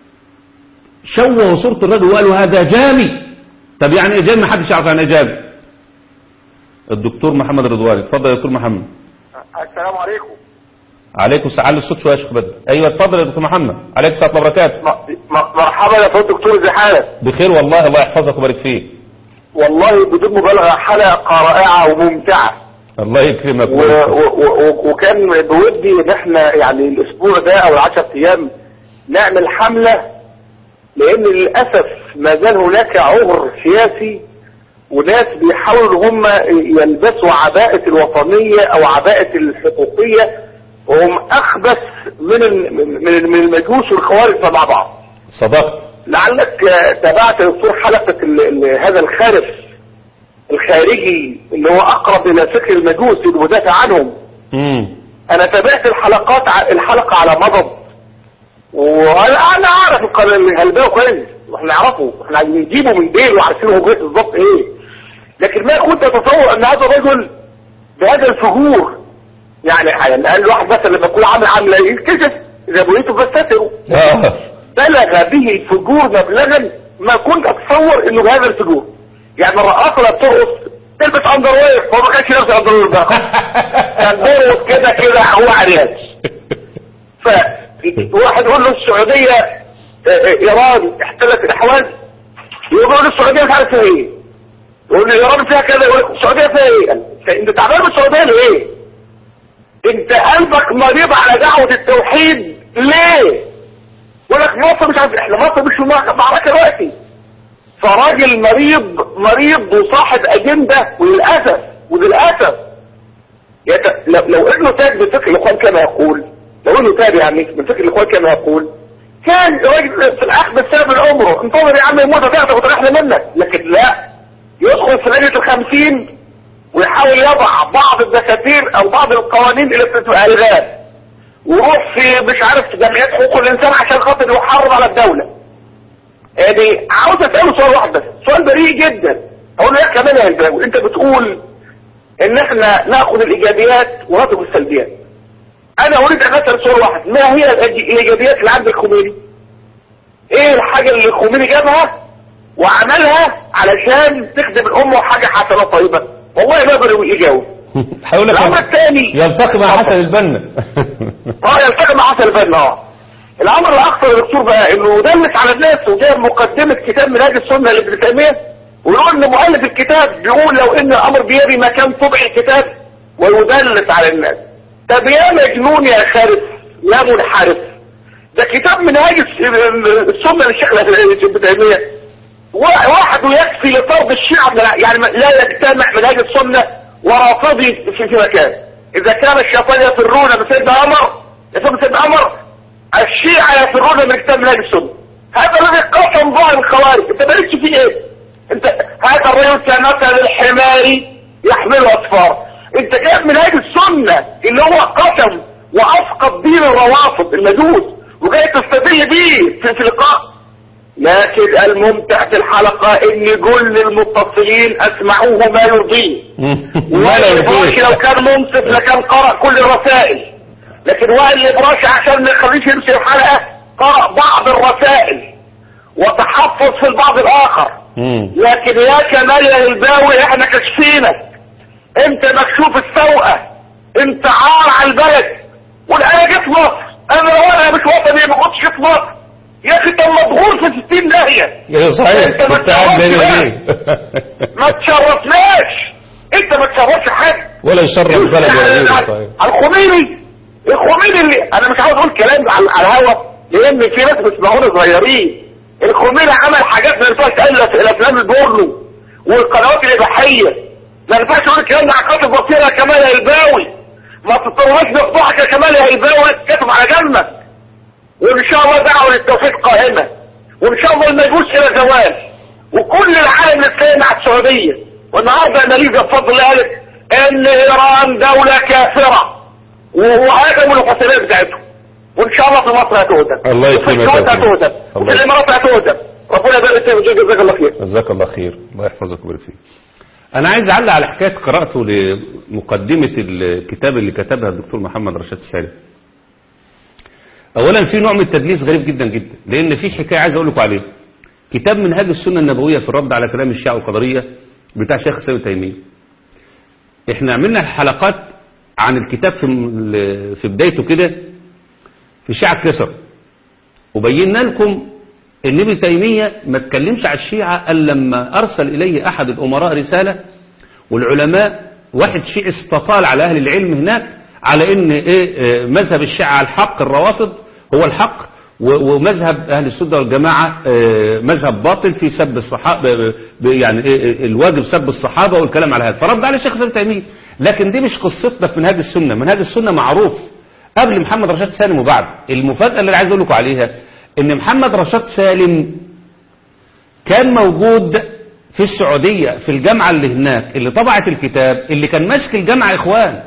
شوهوا صوره الرجل وقالوا هذا جامي طب يعني ايه جامي محدش يعرف يعني ايه جامي الدكتور محمد رضواني اتفضل يا دكتور محمد السلام عليكم عليكم السلام الصوت شويه يا شيخ بدر ايوه اتفضل يا دكتور محمد عليكم السلام وبركاته م- م- مرحبا يا فندم دكتور ازي حالك بخير والله الله يحفظك ويبارك فيك والله بدون مبالغه حلقه رائعه وممتعه الله يكرمك و... و... و... وكان بودي ان احنا يعني الاسبوع ده او العشر ايام نعمل حمله لان للاسف ما زال هناك عذر سياسي وناس بيحاولوا هم يلبسوا عباءة الوطنية او عباءة الحقوقية وهم اخبث من ال- من من المجوس والخوارج مع بعض صدقت لعلك آه، تابعت يا دكتور حلقة ال- ال- هذا الخارف الخارجي اللي هو أقرب إلى فكر المجوس المدافع عنهم امم أنا تابعت الحلقات ع- الحلقة على مضض وأنا أنا أعرف القناة الهلباوي كويس واحنا نعرفه واحنا عايزين نجيبه من ديل وعارفين هو جاي بالظبط إيه لكن ما كنت أتصور أن هذا الرجل بهذا الفجور يعني يعني قال الواحد مثلا لما يكون عامل عامله يتكشف إذا بغيته فاستتروا آه. بلغ به الفجور مبلغا ما كنت اتصور انه بهذا الفجور يعني الرقاصه اللي بترقص تلبس اندر وير هو ما كانش لابس اندر وير بقى كان بيرقص كده كده هو عريان فواحد يقول له السعوديه آه، آه، ايران احتلت الاحواز يقول له السعوديه مش عارف فيها ايه يقول له ايران فيها كذا يقول لك السعوديه فيها ايه انت- انت تعبان من السعوديه ليه؟ انت قلبك مريض على دعوه التوحيد ليه؟ يقول لك مصر مش عارف احنا مصر مش في معركه دلوقتي فراجل مريض مريض وصاحب اجنده وللاسف وللاسف يت... لو, لو انه تاج من فكر الاخوان كما يقول لو انه تاج يعني من فكر الاخوان كما يقول كان راجل في الاخ بالسبب من عمره انتظر يا عم يموت هتاخد وتريحنا منك لكن لا يدخل في لجنه الخمسين ويحاول يضع بعض الدساتير او بعض القوانين اللي بتبقى الغاء ويروح في مش عارف جمعيات حقوق الانسان عشان خاطر يحرض على الدوله يعني عاوز اساله سؤال واحد بس سؤال بريء جدا اقول له يا كمان يا هنداوي انت بتقول ان احنا ناخد الايجابيات ونترك السلبيات انا اريد ان اسال سؤال واحد ما هي الإيج- الايجابيات اللي عند الخميني ايه الحاجه اللي الخميني جابها وعملها علشان تخدم الامه حاجه حسنه طيبه والله ما يقدر يجاوب هقول لك الامر أنا. الثاني يلتقي مع حسن البنا اه يلتقي مع حسن البنا اه الامر الاخطر يا دكتور بقى انه دلس على الناس وجاب مقدمه كتاب منهاج السنه لابن تيميه ويقول ان مؤلف الكتاب بيقول لو ان الامر بيدي مكان طبع الكتاب ويدلس على الناس طب يا مجنون يا خارف يا منحرف ده كتاب منهاج الس- السنه للشيخ ابن تيميه وا- وحده يكفي لطرد الشيعة من الع- يعني ما- لا يجتمع منهاج السنة ورافضي في, في مكان إذا كان الشيطان يفرون من سيدنا عمر يفر من سيدنا عمر الشيعة يفرون من كتاب منهاج السنة هذا الذي قسم ظاهر الخوارج انت مالكش فيه ايه انت هذا الرجل كمثل الحمار يحمل اصفار انت جايب منهاج السنة اللي هو قسم واسقط دين الروافض المجوس وجاي تستدل بيه في, في لقاء لكن الممتع في الحلقة ان كل المتصلين اسمعوه ما يرضيه وائل الابراشي لو كان منصف لكان قرأ كل الرسائل لكن وائل الابراشي عشان ما يخليش يمشي الحلقة قرأ بعض الرسائل وتحفظ في البعض الاخر لكن يا كمال يا الباوي احنا كشفينك انت مكشوف السوءة انت عار على البلد وانا جيت مصر انا لو انا مش وطني ما كنتش جيت مصر يا اخي انت مضغوط في 60 داهية ايوه صحيح انت ما كنت قاعد تشرفش ليه بقى. ليه ما تشرفناش انت ما تشرفش حد ولا يشرف بلد ولا غيره صحيح الخميني الخميني اللي انا مش عاوز اقول كلام على على الهوا لان في ناس بيسمعونا صغيرين الخميني عمل حاجات ما ينفعش تقال في الافلام البورنو والقنوات الاباحيه ما ينفعش اقول الكلام ده على كاتب بصيره يا كمال يا الباوي ما تضطرناش نفضحك يا كمال يا الباوي كاتب على جنبك وان شاء الله دعوه للتوحيد قائمه وان شاء الله ما يجوز الى زوال وكل العالم الاسلامي مع السعوديه والنهارده ماليزيا بفضل الله قالت ان ايران دوله كافره وهدموا الحسنات بتاعتهم وان شاء الله في مصر هتهدم الله وفي يكرمك يا الكويت أخي. هتهدم الله وفي الامارات هتهدم ربنا يبارك فيك ويجزاك الله خير جزاك الله خير الله يحفظك ويبارك فيك انا عايز اعلق على حكايه قراءته لمقدمه الكتاب اللي كتبها الدكتور محمد رشاد سالم اولا في نوع من التدليس غريب جدا جدا لان في حكايه عايز اقول لكم عليها كتاب منهاج السنه النبويه في الرد على كلام الشيعة والقدريه بتاع شيخ سيد تيميه احنا عملنا حلقات عن الكتاب في في بدايته كده في شيعة كسر وبينا لكم ان ابن تيمية ما اتكلمش على الشيعة الا لما ارسل اليه احد الامراء رسالة والعلماء واحد شيعي استطال على اهل العلم هناك على ان ايه آه، مذهب الشيعة الحق الروافض هو الحق و- ومذهب اهل السنه والجماعه آه، مذهب باطل في سب الصحابه ب- يعني إيه الواجب سب الصحابه والكلام على هذا فرد على الشيخ ابن تيميه لكن دي مش قصتنا في منهاج السنه منهاج السنه معروف قبل محمد رشاد سالم وبعد المفاجاه اللي عايز اقول لكم عليها ان محمد رشاد سالم كان موجود في السعودية في الجامعة اللي هناك اللي طبعت الكتاب اللي كان ماسك الجامعة إخوان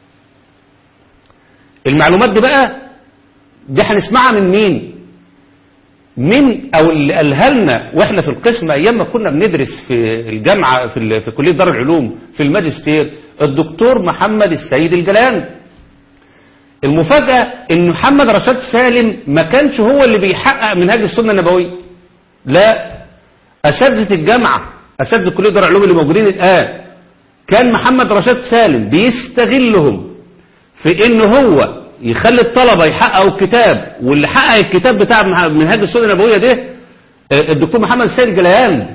المعلومات دي بقى دي هنسمعها من مين من او اللي قالها لنا واحنا في القسم ايام ما كنا بندرس في الجامعه في, ال- في كليه دار العلوم في الماجستير الدكتور محمد السيد الجلال المفاجاه ان محمد رشاد سالم ما كانش هو اللي بيحقق منهاج السنه النبويه لا اساتذه الجامعه اساتذه كليه دار العلوم اللي موجودين الان كان محمد رشاد سالم بيستغلهم في ان هو يخلي الطلبة يحققوا الكتاب واللي حقق الكتاب بتاع منهاج السنة النبوية ده آه، الدكتور محمد السيد جليان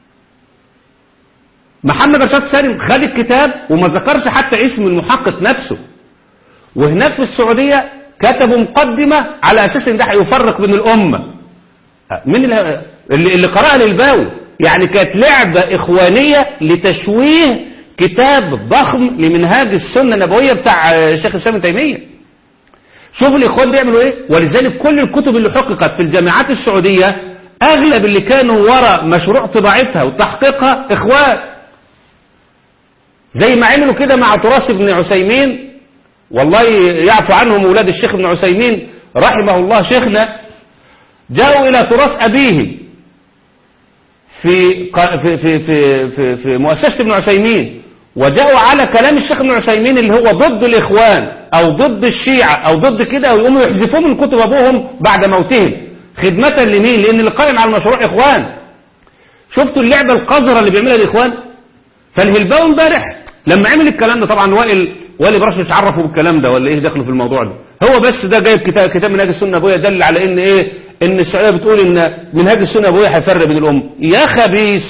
محمد رشاد سالم خد الكتاب وما ذكرش حتى اسم المحقق نفسه وهناك في السعودية كتبوا مقدمة على أساس إن ده هيفرق بين الأمة آه، مين اللي اللي, اللي قرأها للباوي يعني كانت لعبة إخوانية لتشويه كتاب ضخم لمنهاج السنة النبوية بتاع شيخ الإسلام ابن تيمية شوف الإخوان بيعملوا إيه ولذلك كل الكتب اللي حققت في الجامعات السعودية أغلب اللي كانوا وراء مشروع طباعتها وتحقيقها إخوان زي ما عملوا كده مع تراث ابن عثيمين والله يعفو عنهم أولاد الشيخ ابن عثيمين رحمه الله شيخنا جاءوا إلى تراث أبيهم في في في في في, في مؤسسة ابن عثيمين وجاءوا على كلام الشيخ ابن عثيمين اللي هو ضد الإخوان أو ضد الشيعة أو ضد كده ويقوموا يحذفوه من كتب أبوهم بعد موتهم خدمة لمين؟ لأن اللي قائم على المشروع إخوان شفتوا اللعبة القذرة اللي بيعملها الإخوان؟ فالهلباوي امبارح لما عمل الكلام ده طبعا وائل وائل براش يتعرفوا بالكلام ده ولا ايه دخلوا في الموضوع ده هو بس ده جايب كتاب كتاب منهاج السنه النبويه دل على ان ايه ان السعوديه بتقول ان منهاج السنه النبويه هيفرق بين الامه يا خبيث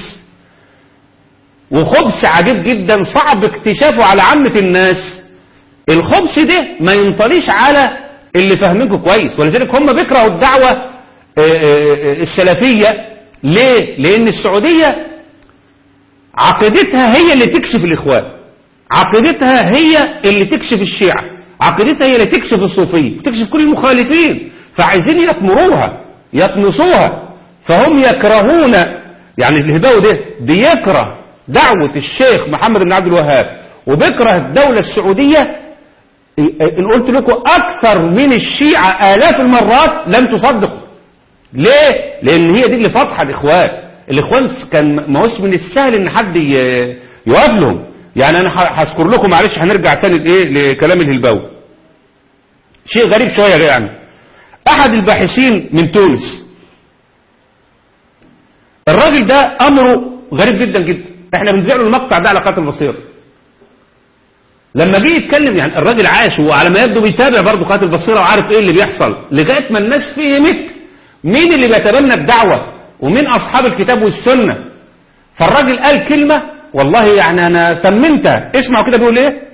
وخبث عجيب جدا صعب اكتشافه على عامه الناس الخبث ده ما ينطليش على اللي فاهمينكم كويس ولذلك هم بيكرهوا الدعوه السلفيه ليه لان السعوديه عقيدتها هي اللي تكشف الإخوان عقيدتها هي اللي تكشف الشيعة عقيدتها هي اللي تكشف الصوفية تكشف كل المخالفين فعايزين يطمروها يطمسوها فهم يكرهون يعني الهداوي ده بيكره دعوة الشيخ محمد بن عبد الوهاب وبيكره الدولة السعودية إن قلت لكم أكثر من الشيعة آلاف المرات لم تصدقوا ليه؟ لأن هي دي اللي فاتحة الإخوان الاخوان كان ما هوش من السهل ان حد يقف لهم يعني انا هذكر لكم معلش هنرجع تاني لايه لكلام الهلباوي شيء غريب شويه يعني احد الباحثين من تونس الراجل ده امره غريب جدا جدا احنا بنذيع له المقطع ده على قناه البصيره لما جه يتكلم يعني الراجل عاش وعلى ما يبدو بيتابع برضه قناه البصيره وعارف ايه اللي بيحصل لغايه ما الناس فهمت مين اللي بيتبنى الدعوه ومن أصحاب الكتاب والسنة فالراجل قال كلمة والله يعني أنا ثمنتها اسمعوا كده بيقول إيه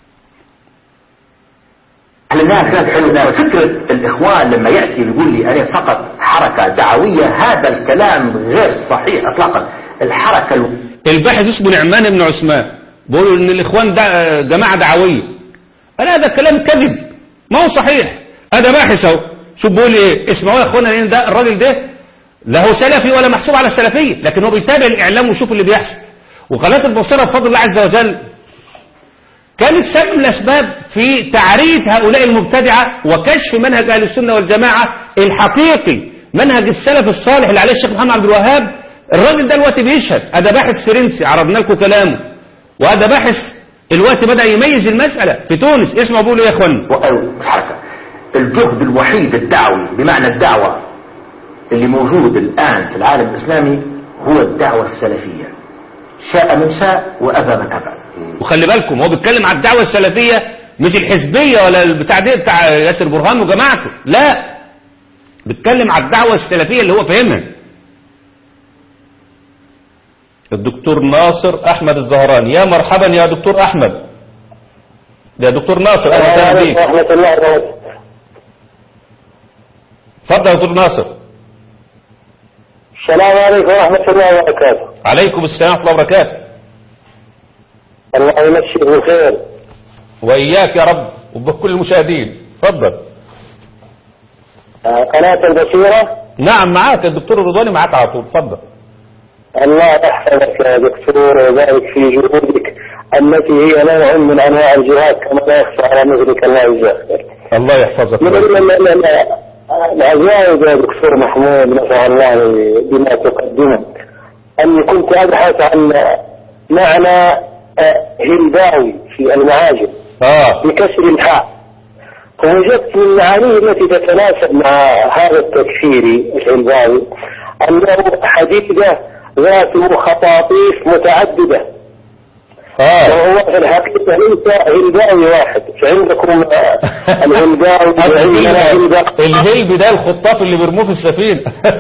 علمناها كانت حلوة فكرة الإخوان لما يأتي يقول لي أنا فقط حركة دعوية هذا الكلام غير صحيح إطلاقا الحركة الو... الباحث اسمه نعمان بن عثمان بيقولوا إن الإخوان ده جماعة دعوية قال هذا الكلام كذب ما هو صحيح هذا باحث اهو شوف بيقول ايه اسمعوا يا اخوانا لان ده الراجل ده لا هو سلفي ولا محسوب على السلفية لكن هو بيتابع الإعلام ويشوف اللي بيحصل وقناة البصيرة بفضل الله عز وجل كانت سبب من الأسباب في تعريف هؤلاء المبتدعة وكشف منهج أهل السنة والجماعة الحقيقي منهج السلف الصالح اللي عليه الشيخ محمد عبد الوهاب الراجل ده الوقت بيشهد هذا باحث فرنسي عرضنا لكم كلامه وهذا باحث الوقت بدأ يميز المسألة في تونس اسمعوا بيقولوا يا اخوان الحركة الجهد الوحيد الدعوي بمعنى الدعوة اللي موجود الآن في العالم الإسلامي هو الدعوة السلفية شاء من شاء وأبى من أبى وخلي بالكم هو بيتكلم على الدعوة السلفية مش الحزبية ولا البتاع دي بتاع ياسر برهان وجماعته لا بيتكلم على الدعوة السلفية اللي هو فاهمها الدكتور ناصر أحمد الزهراني يا مرحبا يا دكتور أحمد يا دكتور ناصر أهلا وسهلا بيك ورحمة الله وبركاته اتفضل يا دكتور ناصر السلام عليكم ورحمة الله وبركاته عليكم السلام ورحمة الله وبركاته الله يمسيك بالخير وإياك يا رب وبكل المشاهدين اتفضل آه، قناة البصيرة نعم معاك الدكتور الرضواني معاك على طول اتفضل الله يحفظك يا دكتور ويبارك في جهودك التي هي نوع من انواع الجهاد كما لا يخفى على مثلك الله يجزاك الله يحفظك من ال- ال- ال- ال- العجائب يا دكتور محمود نفع الله بما تقدمه اني كنت ابحث عن معنى آه، هلباوي في المعاجم اه بكسر الحاء فوجدت من معانيه التي تتناسب مع هذا التكفيري الهلباوي انه حديده ذات خطاطيف متعدده اه وهو في الحقيقه ليس هلباوي واحد فعندكم آه، الهلباوي وعندنا هلباوي الهلب ده الخطاف اللي بيرموه في السفينة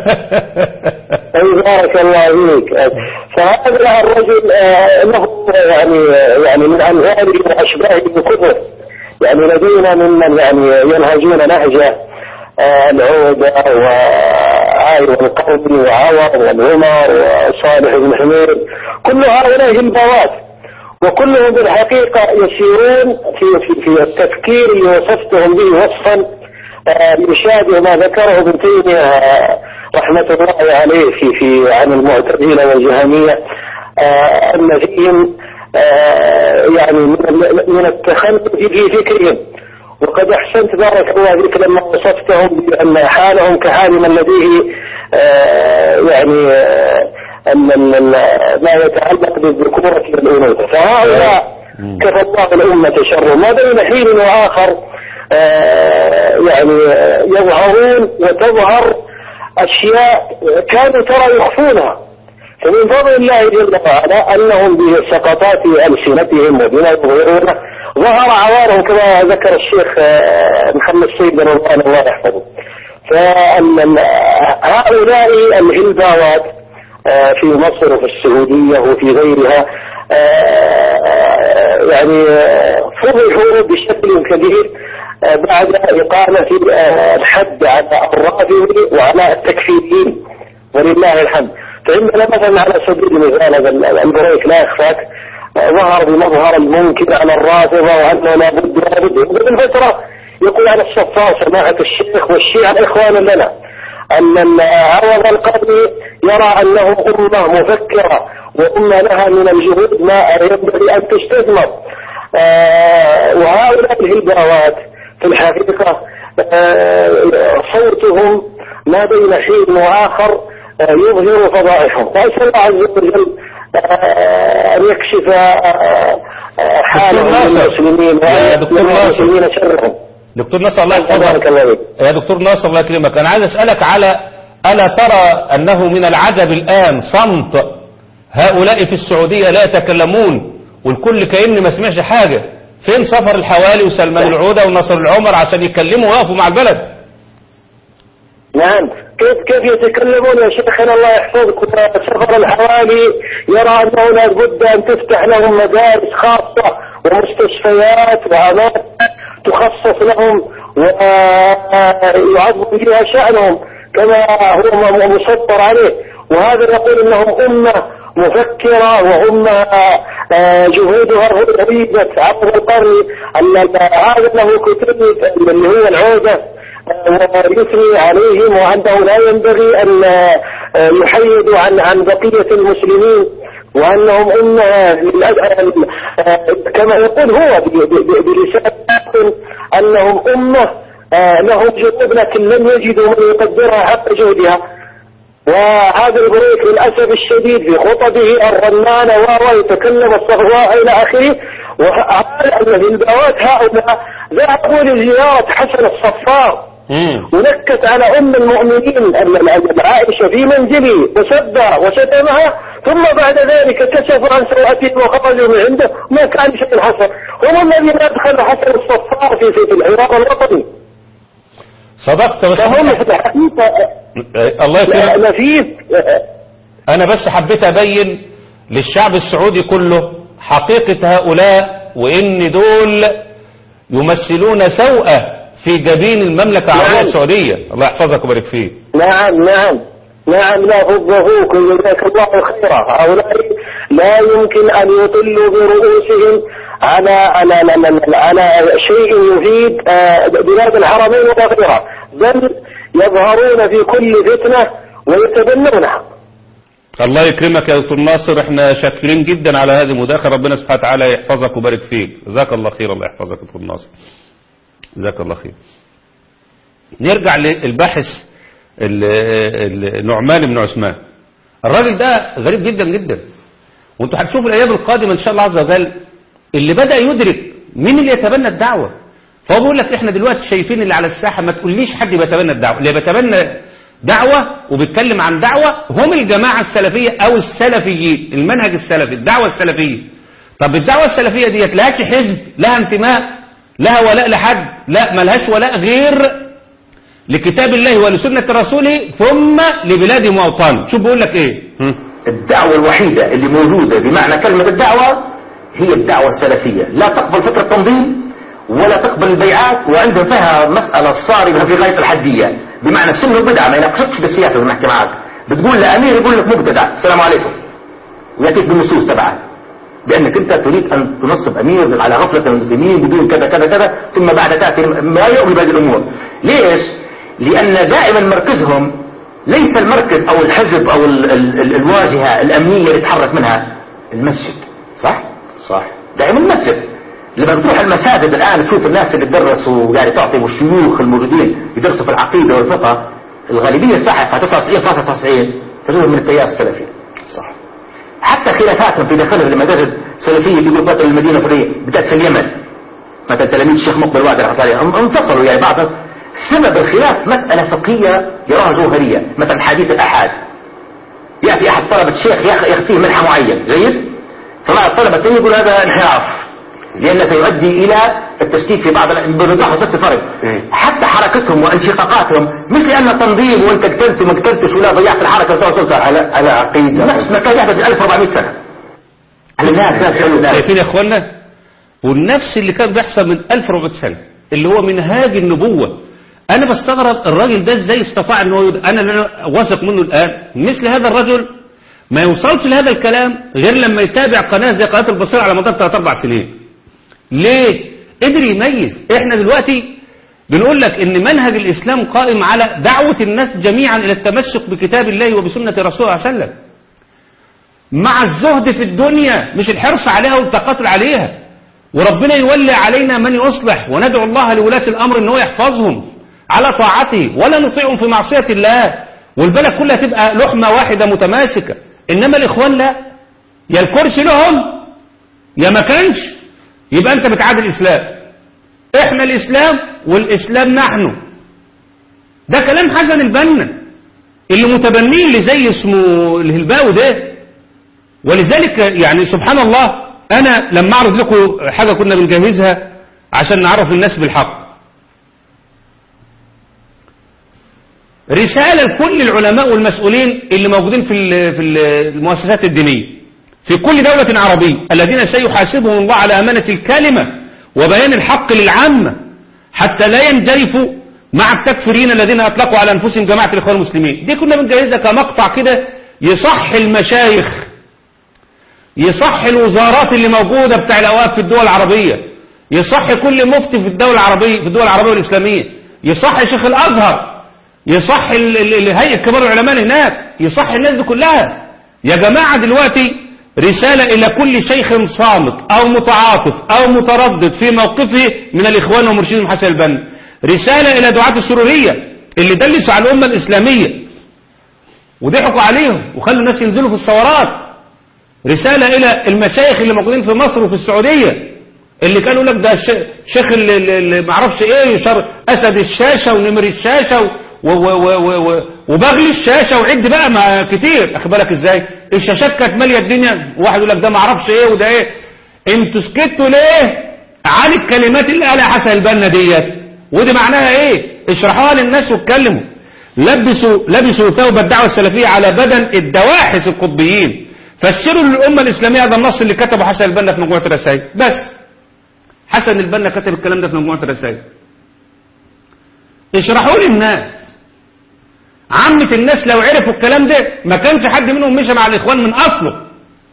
أي بارك الله فيك فهذا الرجل آه، له يعني يعني من أمثاله وأشباهه بكثر يعني لدينا ممن يعني ينهجون نهج آه، العودة الرفاعي والقومي وعوض والعمر وصالح بن حميد كل هؤلاء جلباوات وكلهم بالحقيقة يسيرون في, في, في التفكير اللي وصفتهم به وصفا آه، يشابه ما ذكره ابن تيمية آه، رحمة الله عليه في في عن المعتزلة والجهمية آه، أن فيهم آه، يعني من- من التخلف في فكرهم وقد أحسنت بارك الله فيك لما وصفتهم بأن حالهم كحال من لديه آه، يعني آه، ال- ال- ال- ما يتعلق بالذكورة والأنوثة فهؤلاء كفى الله الأمة شر ما بين حين وآخر آه، يعني آه، يظهرون وتظهر أشياء كانوا ترى يخفونها فمن فضل الله جل وعلا أنهم بسقطات ألسنتهم وبما يظهرونه ظهر عوارهم كما ذكر الشيخ آه، محمد سيد بن رضوان الله يحفظه فهؤلاء العلباوات آه، في مصر وفي السعودية وفي غيرها آه، يعني آه، فضحوا بشكل كبير آه، بعد إقامة آه، الحد على الرافض وعلى التكفيريين ولله الحمد فعندنا مثلا على سبيل المثال هذا البريك لا يخفاك آه، ظهر بمظهر المنكر على الرافضة وأنه لابد لابد ومن فترة يقول على الصفار سماحة الشيخ والشيعة إخوانا لنا أن ال- عوض القرني يرى أنه أمة مفكرة وأمة لها من الجهود ما ينبغي أن تستثمر آه، وهؤلاء الهلباوات في الحقيقة آه، صوتهم ما بين حين وآخر آه، يظهر فضائحهم فأسأل الله عز وجل آه، أن يكشف آه، آه، حالهم ناصر. المسلمين يا دكتور وأن ناصر. المسلمين شرهم دكتور ناصر الله بارك يحفظك الله فيك يا دكتور ناصر الله يكرمك انا عايز اسالك على الا ترى انه من العجب الان صمت هؤلاء في السعوديه لا يتكلمون والكل كأن ما سمعش حاجه فين سفر الحوالي وسلمان العوده ونصر العمر عشان يتكلموا ويقفوا مع البلد نعم كيف كيف يتكلمون يا شيخنا الله يحفظك سفر الحوالي يرى انه لابد ان تفتح لهم مدارس خاصه ومستشفيات واماكن تخصص لهم ويعظم فيها شانهم كما هو م- مسطر عليه وهذا يقول انهم امه مفكره وامه آه، جهودها غيبت عبر القرن ال- ال- هذا له كتب اللي هو العوده ويثني عليهم وأنه لا ينبغي أن آه، يحيدوا عن عن بقية المسلمين وأنهم أمة للأ- آه، كما يقول هو ب- ب- ب- بلسان أنهم أمة آه، لهم جهود لكن لم يجدوا من يقدرها حق جهدها وهذا البريك للأسف الشديد في خطبه الرنانة وهو يتكلم الصغواء إلى آخره وقال أن في البوات هؤلاء ذهبوا لزيارة حسن الصفار ونكت على أم المؤمنين ال- ال- عائشة في منزله وسبها وشتمها ثم بعد ذلك كشفوا عن سوءته وخرجوا من عنده ما كان شيء حصل هم الذين أدخلوا حسن الصفار في في في الحوار الوطني صدقت بس فهم في الحقيقة الله يكرمك نفيس انا بس حبيت ابين للشعب السعودي كله حقيقة هؤلاء وان دول يمثلون سوءة في جبين المملكة العربية نعم. السعودية الله يحفظك ويبارك فيك نعم نعم نعم لا فضهوك جزاك الله خيرا هؤلاء لا يمكن أن يطلوا برؤوسهم على على على, على شيء يفيد آه، بلاد الحرمين وغيرها بل يظهرون في كل فتنة ويتبنونها الله يكرمك يا دكتور ناصر احنا شاكرين جدا على هذه المداخلة ربنا سبحانه وتعالى يحفظك ويبارك فيك جزاك الله خير الله يحفظك يا دكتور ناصر جزاك الله خير نرجع للباحث ال- ال- نعمان بن عثمان الراجل ده غريب جدا جدا وانتوا هتشوفوا الايام القادمه ان شاء الله عز وجل اللي بدا يدرك مين اللي يتبنى الدعوه فهو بيقول لك احنا دلوقتي شايفين اللي على الساحه ما تقوليش حد بيتبنى الدعوه اللي بيتبنى دعوه وبيتكلم عن دعوه هم الجماعه السلفيه او السلفيين المنهج السلفي الدعوه السلفيه طب الدعوه السلفيه ديت لهاش حزب لها انتماء لها ولاء لحد لا ملهاش ولاء غير لكتاب الله ولسنة رسوله ثم لبلاد موطن شوف بيقول لك ايه هم؟ الدعوة الوحيدة اللي موجودة بمعنى كلمة الدعوة هي الدعوة السلفية لا تقبل فكرة تنظيم ولا تقبل البيعات وعندهم فيها مسألة صارمة في غاية الحدية بمعنى سنه بدعة ما يناقشكش بالسياسة لما نحكي معك بتقول لأمير يقول لك مبتدع السلام عليكم ويأتيك بالنصوص تبعها بأنك أنت تريد أن تنصب أمير على غفلة المسلمين بدون كذا كذا كذا ثم بعد تأتي ما يؤمن بهذه الأمور ليش؟ لأن دائما مركزهم ليس المركز أو الحزب أو ال ال ال الواجهة الأمنية اللي يتحرك منها المسجد صح؟ صح دائما المسجد لما بتروح المساجد الآن تشوف الناس اللي درسوا يعني تعطي والشيوخ الموجودين يدرسوا في العقيدة والفقه الغالبية الساحقة 99.99 تجدهم من التيار السلفي صح حتى خلافاتهم في داخلهم لما تجد سلفية في جروبات المدينة الفرية بدأت في اليمن مثلا تلاميذ الشيخ مقبل وعد رحمه الله عليه انفصلوا يعني بعض سبب الخلاف مسألة فقهية يراها جوهرية مثلا حديث الأحاد يأتي أحد طلبة الشيخ يخفيه منحة معين جيد فمع الطلبة الثاني يقول هذا انحراف لأنه سيؤدي إلى التشكيك في بعض بنلاحظ بس الفرق حتى حركتهم وانشقاقاتهم مش لأن تنظيم وانت قتلت وما قتلتش ولا ضيعت الحركة وتوصلت على على عقيدة نفس ما كان يحدث 1400 سنة شايفين يا اخوانا والنفس اللي كان بيحصل من 1400 سنة اللي هو منهاج النبوة انا بستغرب الراجل ده ازاي استطاع ان هو انا اللي انا واثق منه الان مثل هذا الرجل ما يوصلش لهذا الكلام غير لما يتابع قناة زي قناة البصيرة على مدار 3 4 سنين ليه قدر يميز احنا دلوقتي بنقول لك ان منهج الاسلام قائم على دعوة الناس جميعا الى التمسك بكتاب الله وبسنة رسوله صلى الله عليه وسلم مع الزهد في الدنيا مش الحرص عليها والتقاتل عليها وربنا يولي علينا من يصلح وندعو الله لولاة الامر ان هو يحفظهم على طاعته ولا نطيعهم في معصية الله والبلد كلها تبقى لحمة واحدة متماسكة انما الاخوان لا يا الكرسي لهم يا ما كانش يبقى انت بتعادل الاسلام احنا الاسلام والاسلام نحن ده كلام حسن البنا اللي متبنيه اللي زي اسمه الهلباوي ده ولذلك يعني سبحان الله انا لما اعرض لكم حاجة كنا بنجهزها عشان نعرف الناس بالحق رسالة لكل العلماء والمسؤولين اللي موجودين في في المؤسسات الدينية في كل دولة عربية الذين سيحاسبهم الله على أمانة الكلمة وبيان الحق للعامة حتى لا ينجرفوا مع التكفرين الذين أطلقوا على أنفسهم جماعة الإخوان المسلمين دي كنا بنجهزها كمقطع كده يصح المشايخ يصح الوزارات اللي موجودة بتاع الأوقاف في الدول العربية يصح كل مفتي في الدول العربية في الدول العربية والإسلامية يصح شيخ الأزهر يصح هيئة كبار العلماء هناك يصح الناس دي كلها يا جماعة دلوقتي رسالة إلى كل شيخ صامت أو متعاطف أو متردد في موقفه من الإخوان ومرشدهم حسن البنا رسالة إلى دعاة السرورية اللي دلسوا على الأمة الإسلامية وضحكوا عليهم وخلوا الناس ينزلوا في الثورات رسالة إلى المشايخ اللي موجودين في مصر وفي السعودية اللي كانوا لك ده شيخ اللي, اللي معرفش ايه يشار اسد الشاشة ونمر الشاشة و و و و وبغل الشاشة وعد بقى ما كتير اخد بالك ازاي الشاشات كانت مالية الدنيا واحد يقول لك ده معرفش ايه وده ايه انتوا سكتوا ليه عن الكلمات اللي قالها حسن البنا ديت ودي معناها ايه اشرحوها للناس واتكلموا لبسوا لبسوا ثوب الدعوة السلفية على بدن الدواحس القطبيين فسروا للأمة الإسلامية هذا النص اللي كتبه حسن البنا في مجموعة الرسائل بس حسن البنا كتب الكلام ده في مجموعة الرسائل اشرحوا للناس عامة الناس لو عرفوا الكلام ده ما كانش حد منهم مشى مع الإخوان من أصله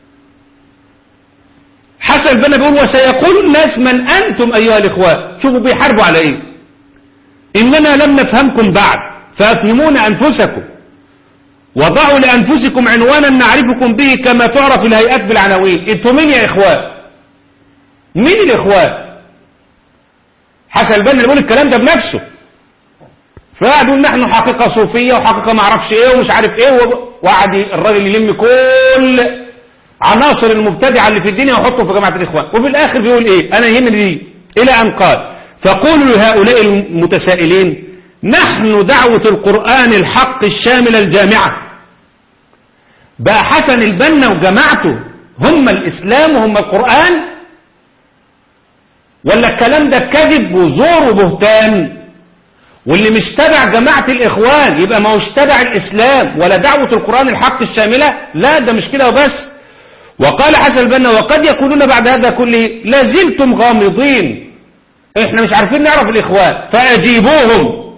حسن البنا بيقول وسيقول الناس من أنتم أيها الإخوان شوفوا بيحاربوا على إيه إننا لم نفهمكم بعد فأفهمون أنفسكم وضعوا لأنفسكم عنوانا نعرفكم به كما تعرف الهيئات بالعناوين انتوا مين يا إخوان مين الإخوان حسن البنا بيقول الكلام ده بنفسه فقعد يقول نحن حقيقة صوفية وحقيقة ما اعرفش ايه ومش عارف ايه وقعد الراجل يلم كل عناصر المبتدعة اللي في الدنيا ويحطهم في جماعة الإخوان وفي الآخر بيقول ايه أنا يهمني دي إلى أن قال فقولوا لهؤلاء المتسائلين نحن دعوة القرآن الحق الشامل الجامعة بقى حسن البنا وجماعته هم الإسلام وهم القرآن ولا الكلام ده كذب وزور وبهتان واللي مش تبع جماعة الإخوان يبقى ما هوش تبع الإسلام ولا دعوة القرآن الحق الشاملة لا ده مش كده وبس وقال حسن البنا وقد يقولون بعد هذا كله لازلتم غامضين احنا مش عارفين نعرف الإخوان فأجيبوهم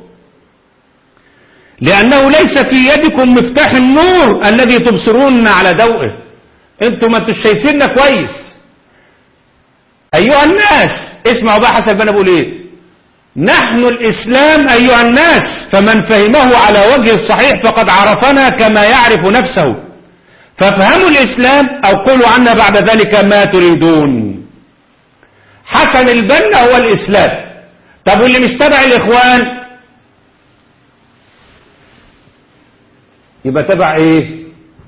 لأنه ليس في يدكم مفتاح النور الذي تبصرون على ضوئه انتم ما انتوا شايفيننا كويس أيها الناس اسمعوا بقى حسن بنا بقول ايه نحن الإسلام أيها الناس فمن فهمه على وجه الصحيح فقد عرفنا كما يعرف نفسه فافهموا الإسلام أو قولوا عنا بعد ذلك ما تريدون حسن البنا هو الإسلام طب واللي مش تبع الإخوان يبقى تبع إيه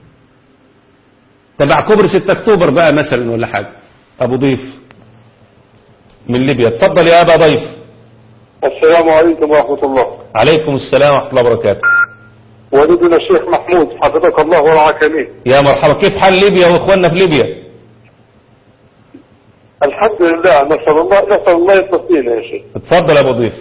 تبع كوبري 6 أكتوبر بقى مثلا ولا حاجة أبو ضيف من ليبيا اتفضل يا أبا ضيف السلام عليكم ورحمة الله عليكم السلام ورحمة الله وبركاته والدنا الشيخ محمود حفظك الله ورعاك امين يا مرحبا كيف حال ليبيا واخواننا في ليبيا الحمد لله نسأل الله نسأل الله يتصلينا يا شيخ اتفضل يا ابو ضيف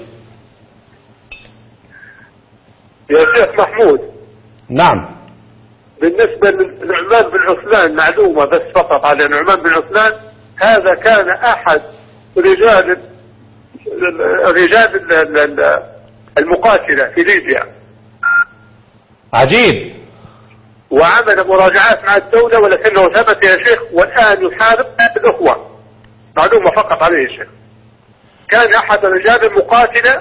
يا شيخ محمود نعم بالنسبة لنعمان بن عثمان معلومة بس فقط على نعمان بن عثمان هذا كان أحد رجال رجال ال- ال- ال- المقاتلة في ليبيا عجيب وعمل مراجعات مع الدولة ولكنه ثبت يا شيخ والآن يحارب الأخوة معلومة فقط عليه يا شيخ كان أحد الرجال المقاتلة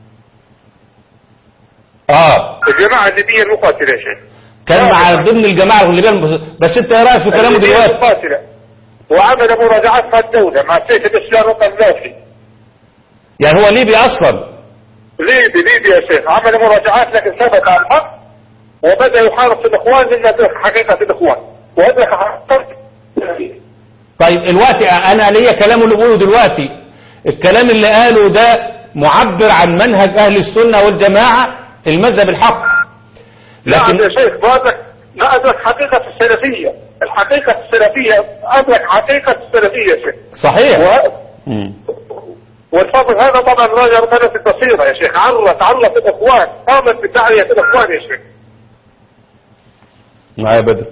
اه الجماعة الليبية المقاتلة يا شيخ كان مع ضمن الجماعة اللي بين بس انت ايه رايك في كلامه الليبية دلوقتي المقاتلة وعمل مراجعات مع الدولة مع سيف الإسلام القذافي يعني هو ليبي اصلا ليبي ليبي يا شيخ عمل مراجعات لكن ثبت على الحق وبدأ يحارب في الإخوان لأن أدرك حقيقة الإخوان وأدرك حقيقة طيب الوقت انا ليا كلامه اللي بقوله دلوقتي الكلام اللي قاله ده معبر عن منهج اهل السنة والجماعة المذهب الحق نعم يا لكن شيخ ما أدرك ما أدرك حقيقة السلفية الحقيقة السلفية أدرك حقيقة السلفية يا شيخ صحيح و... مم. والفضل هذا طبعا راجع ربنا في البصيرة يا شيخ عرف عرف الإخوان قامت بتعرية الإخوان يا شيخ معايا بدر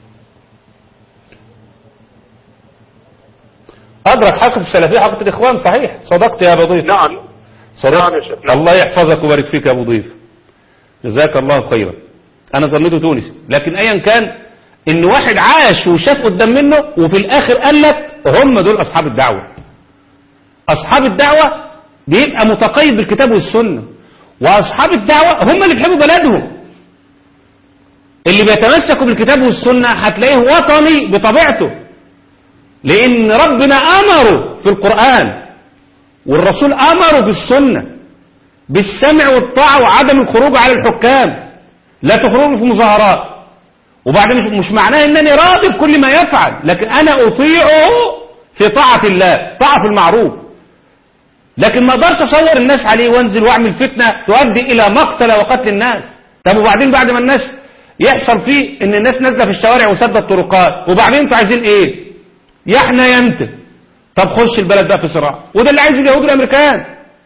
أدرك حقة السلفية حقة الإخوان صحيح صدقت يا أبو ضيف نعم صدقت نعم يا شيخ، نعم. الله يحفظك ويبارك فيك يا أبو ضيف جزاك الله خيرا أنا ظنيته تونسي لكن أيا كان إن واحد عاش وشاف قدام منه وفي الآخر قال لك هم دول أصحاب الدعوة أصحاب الدعوة بيبقى متقيد بالكتاب والسنة وأصحاب الدعوة هم اللي بيحبوا بلدهم اللي بيتمسكوا بالكتاب والسنة هتلاقيه وطني بطبيعته لأن ربنا أمره في القرآن والرسول أمره في السنة بالسمع والطاعة وعدم الخروج على الحكام لا تخرجوا في مظاهرات وبعدين مش, مش معناه انني راضي بكل ما يفعل لكن انا اطيعه في طاعة الله طاعة في المعروف لكن ما اقدرش اصور الناس عليه وانزل واعمل فتنة تؤدي الى مقتل وقتل الناس طب وبعدين بعد ما الناس يحصل فيه ان الناس نازله في الشوارع وسد الطرقات وبعدين انتوا عايزين ايه يا احنا يا انت طب خش البلد بقى في صراع وده اللي عايزه اليهود والامريكان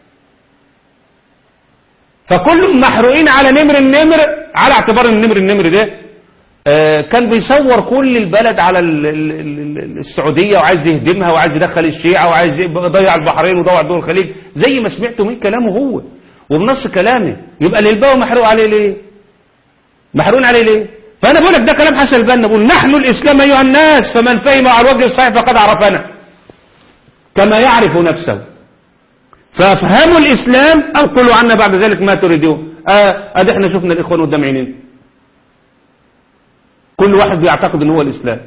فكلهم محروقين على نمر النمر على اعتبار النمر النمر ده آه، كان بيصور كل البلد على ال- ال- ال- السعودية وعايز يهدمها وعايز يدخل الشيعة وعايز يضيع البحرين ويضيع دول الخليج زي ما سمعتوا من كلامه هو وبنص كلامه يبقى الالباوي محروق عليه ليه محروق عليه ليه فانا بقول لك ده كلام حسن البنا بقول نحن الاسلام ايها الناس فمن فهم على الوجه الصحيح فقد عرفنا كما يعرف نفسه فافهموا الاسلام او قولوا عنا بعد ذلك ما تريدون اه ادي احنا شفنا الاخوان قدام عينينا كل واحد بيعتقد ان هو الاسلام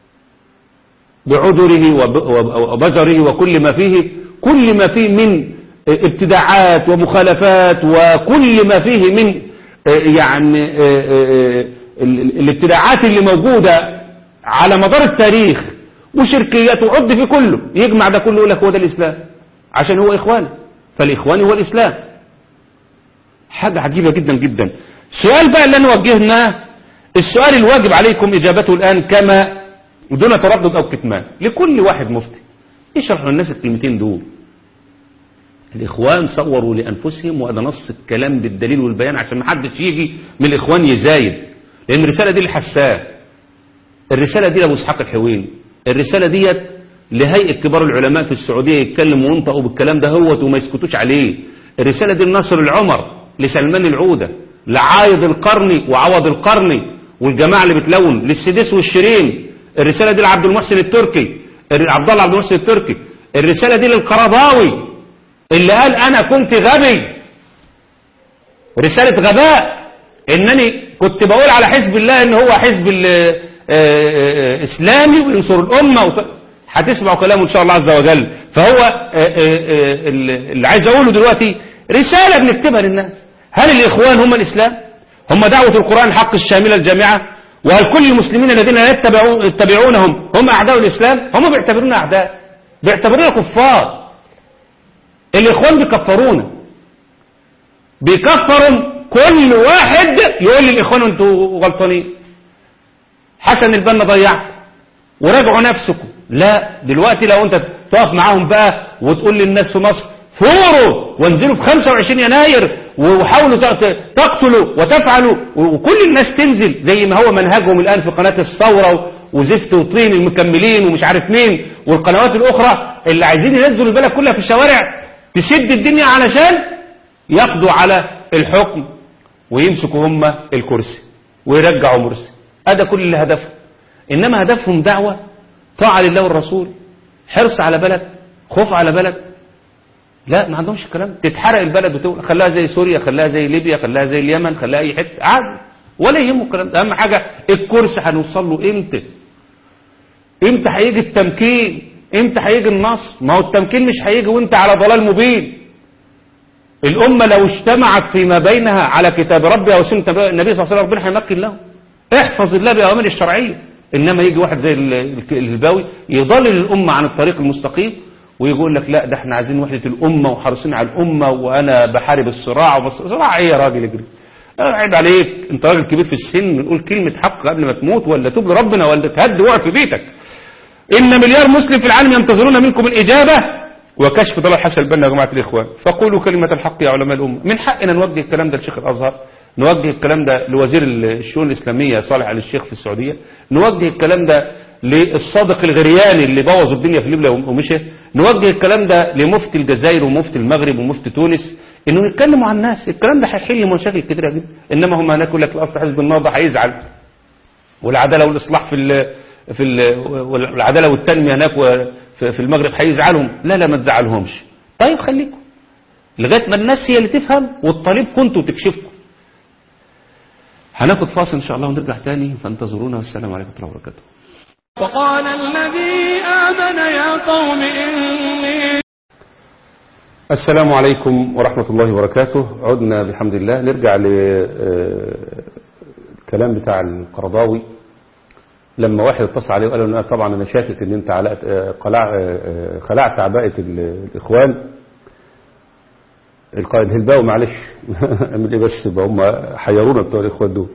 بعذره وب- وب- وبجره وكل ما فيه كل ما فيه من ابتداعات ومخالفات وكل ما فيه من يعني ال- ال- الابتداعات اللي موجودة على مدار التاريخ وشركيات وعد في كله يجمع ده كله يقول لك هو ده الإسلام عشان هو إخوان فالإخوان هو الإسلام حاجة عجيبة جدا جدا السؤال بقى اللي أنا وجهناه السؤال الواجب عليكم إجابته الآن كما دون تردد أو كتمان لكل واحد مفتي يشرح للناس الكلمتين دول الإخوان صوروا لأنفسهم وأنا نص الكلام بالدليل والبيان عشان ما حدش يجي من الإخوان يزايد لأن الرسالة دي لحسان الرسالة دي لأبو إسحاق الحويني الرسالة ديت لهيئة كبار العلماء في السعودية يتكلموا وينطقوا بالكلام ده هوت وما يسكتوش عليه الرسالة دي لنصر العمر لسلمان العودة لعايض القرني وعوض القرني والجماعة اللي بتلون للسديس والشيرين الرسالة دي لعبد المحسن التركي عبد الله عبد المحسن التركي الرسالة دي للقرضاوي اللي قال انا كنت غبي رسالة غباء انني كنت بقول على حزب الله ان هو حزب اسلامي وينصر الامة وط... هتسمعوا كلامه ان شاء الله عز وجل فهو اللي عايز اقوله دلوقتي رسالة بنكتبها للناس هل الاخوان هم الاسلام هم دعوة القرآن الحق الشاملة الجامعة وهل كل المسلمين الذين يتبعونهم هم اعداء الاسلام هم بيعتبرونا اعداء بيعتبرونا كفار الاخوان بيكفرونا بيكفروا كل واحد يقول للاخوان انتوا غلطانين حسن البنا ضيعت وراجعوا نفسكم لا دلوقتي لو انت تقف معاهم بقى وتقول للناس في مصر فوروا وانزلوا في 25 يناير وحاولوا تقتلوا وتفعلوا وكل الناس تنزل زي ما هو منهجهم الآن في قناة الثورة وزفت وطين المكملين ومش عارف مين والقنوات الأخرى اللي عايزين ينزلوا البلد كلها في الشوارع تشد الدنيا علشان يقضوا على الحكم ويمسكوا هم الكرسي ويرجعوا مرسي هذا كل اللي هدفهم إنما هدفهم دعوة طاعة لله والرسول حرص على بلد خوف على بلد لا ما عندهمش الكلام تتحرق البلد وتقول خلاها زي سوريا خلاها زي ليبيا خلاها زي اليمن خلاها اي حته عادي ولا يهمه الكلام ده اهم حاجه الكرسي هنوصل له امتى امتى هيجي التمكين امتى هيجي النصر ما هو التمكين مش هيجي وانت على ضلال مبين الامه لو اجتمعت فيما بينها على كتاب ربها وسنه النبي صلى الله عليه وسلم ربنا هيمكن لهم احفظ الله باوامر الشرعيه انما يجي واحد زي الهلباوي يضلل الامه عن الطريق المستقيم ويقول لك لا ده احنا عايزين وحدة الأمة وحريصين على الأمة وأنا بحارب الصراع وبس صراع ايه يا راجل اجري عيب عليك انت راجل كبير في السن بنقول كلمة حق قبل ما تموت ولا توب لربنا ولا تهد وقت في بيتك إن مليار مسلم في العالم ينتظرون منكم الإجابة وكشف ضلال حسن البنا يا جماعة الإخوان فقولوا كلمة الحق يا علماء الأمة من حقنا نوجه الكلام ده لشيخ الأزهر نوجه الكلام ده لوزير الشؤون الإسلامية صالح آل الشيخ في السعودية نوجه الكلام ده للصادق الغرياني اللي بوظ الدنيا في ليبيا ومشى نوجه الكلام ده لمفتي الجزائر ومفتي المغرب ومفتي تونس انه يتكلموا عن الناس الكلام ده هيحل مشاكل كتيره جدا انما هم هناك يقول لك الاصل حزب النهضه هيزعل والعداله والاصلاح في ال في ال والعداله والتنميه هناك في المغرب هيزعلهم لا لا ما تزعلهمش طيب خليكم لغايه ما الناس هي اللي تفهم والطالب كنتوا تكشفكم هناخد فاصل ان شاء الله ونرجع تاني فانتظرونا والسلام عليكم ورحمه الله وبركاته وقال الذي آمن يا قوم إني السلام عليكم ورحمة الله وبركاته عدنا بحمد الله نرجع للكلام بتاع القرضاوي لما واحد اتصل عليه وقال له أنا طبعا أنا شاكك إن أنت علقت قلع خلعت عباءة الإخوان القائد الهلباوي معلش اعمل ايه بس بقى هم حيرونا بتوع الإخوان دول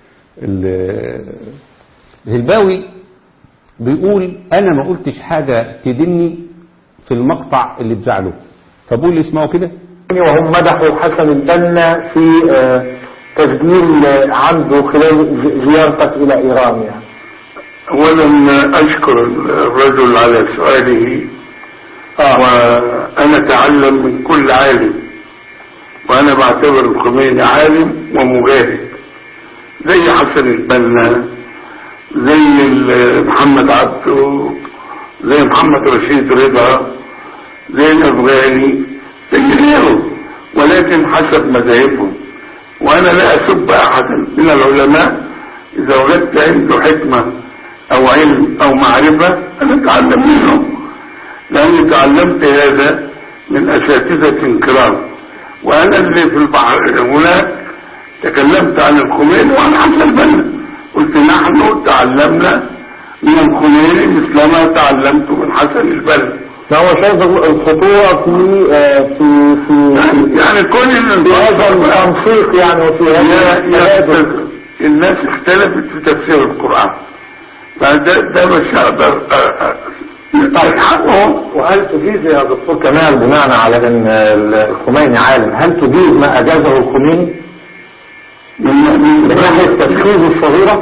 الهلباوي بيقول أنا ما قلتش حاجة تدني في المقطع اللي بزعله فبقول لي اسمعوا كده وهم مدحوا حسن البنا في تسجيل عنده خلال زيارتك إلى إيران يعني أولا أشكر الرجل على سؤاله آه. وأنا أتعلم من كل عالم وأنا بعتبر الخميني عالم ومجاهد زي حسن البنا زي محمد عبده زي محمد رشيد رضا زي الأفغاني زي غيره ولكن حسب مذاهبهم وأنا لا أسب أحدا من العلماء إذا وجدت عنده حكمة أو علم أو معرفة أنا أتعلم منه لأني تعلمت هذا من أساتذة كرام وأنا اللي في البحر هناك تكلمت عن الخميني وعن حسن البنا قلت نحن تعلمنا من الخميني مثلما تعلمت من حسن البنا فهو شايف الخطورة في آه، في في يعني كل في هذا التنسيق يعني وفي هذا التبادل الناس اختلفت في تفسير القرآن فده ده مش هقدر أ- أ- ألحقهم وهل تجيز يا دكتور كمال بناء على ان الخميني عالم هل تجيز ما اجازه الخميني من من من ناحيه تفخيذ الصغيره؟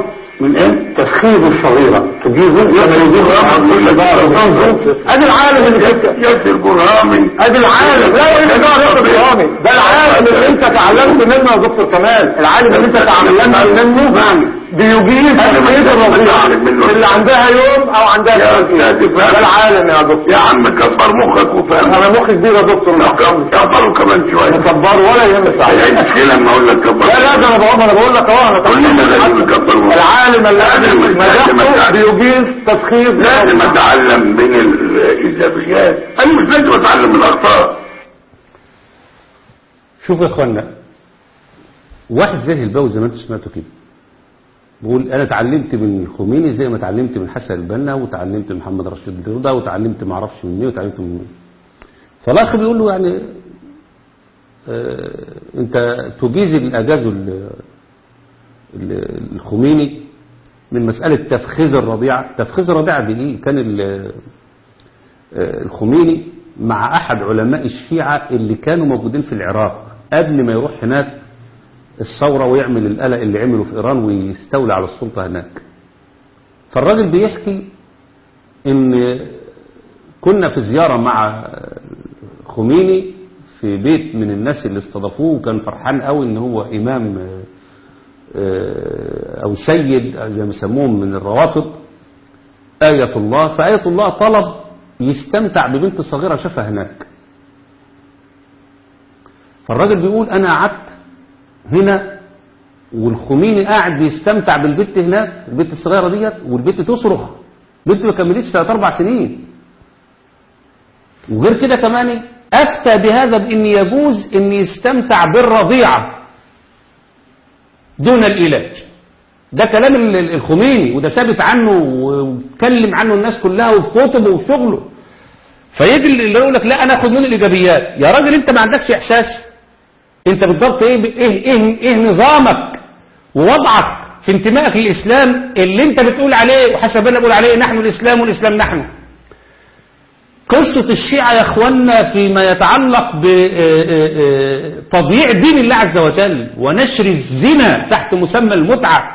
من ايه؟ تفخيذ الصغيرة تجيز ياسر البرهامي يقول لك ادي العالم اللي كنت ياسر البرهامي ادي العالم لا يا دكتور برهامي ده العالم اللي انت تعلمت منه يا دكتور كمال العالم اللي انت تعلمت منه بيجيز تفخيذ الرضيعة اللي عندها يوم او عندها يا سنتين أستاذ ده فهمي. العالم يا دكتور يا عم كبر مخك وفهم انا مخي كبير يا دكتور كبره كمان شوية مكبر ولا يهمك هي مشكلة لما اقول لك كبر لا لا ده انا بقول انا بقول لك اهو انا كلنا لازم نكبر مخك. العالم لازم اللي لازم مدحته أتعلم. بيجيز تفخيذ لازم اتعلم من الايجابيات انا مش لازم اتعلم من الاخطاء شوفوا يا اخوانا واحد زي الهلباوي زي ما انتم سمعتوا كده بيقول انا اتعلمت من الخميني زي ما اتعلمت من حسن البنا وتعلمت من محمد رشيد رضا وتعلمت ما اعرفش من مين وتعلمت من مين فالاخ بيقول له يعني آه انت تجيز الاجاز ال- ال- الخميني من مسألة تفخيذ الرضيعة تفخيذ الرضيعة دي ايه كان ال- آه، الخميني مع احد علماء الشيعة اللي كانوا موجودين في العراق قبل ما يروح هناك الثورة ويعمل القلق اللي عمله في إيران ويستولي على السلطة هناك فالراجل بيحكي إن كنا في زيارة مع خميني في بيت من الناس اللي استضافوه وكان فرحان قوي إن هو إمام آه، أو سيد زي ما يسموهم من الروافض آية الله فآية الله طلب يستمتع ببنت صغيرة شافها هناك فالراجل بيقول أنا قعدت هنا والخميني قاعد بيستمتع بالبت هناك البت الصغيرة ديت والبت تصرخ بنت ما كملتش ثلاث أربع سنين وغير كده كمان أفتى بهذا بأن يجوز أن يستمتع بالرضيعة دون العلاج ده كلام ال- ال- الخميني وده ثابت عنه واتكلم عنه الناس كلها وفي كتبه وفي شغله فيجي اللي يقول لك لا انا اخد منه الايجابيات يا راجل انت ما عندكش احساس انت بالضبط ايه ايه ايه, إيه نظامك ووضعك في انتمائك للاسلام اللي انت بتقول عليه وحسب انا بقول عليه نحن الاسلام والاسلام نحن قصة الشيعة يا اخوانا فيما يتعلق بتضييع دين الله عز وجل ونشر الزنا تحت مسمى المتعة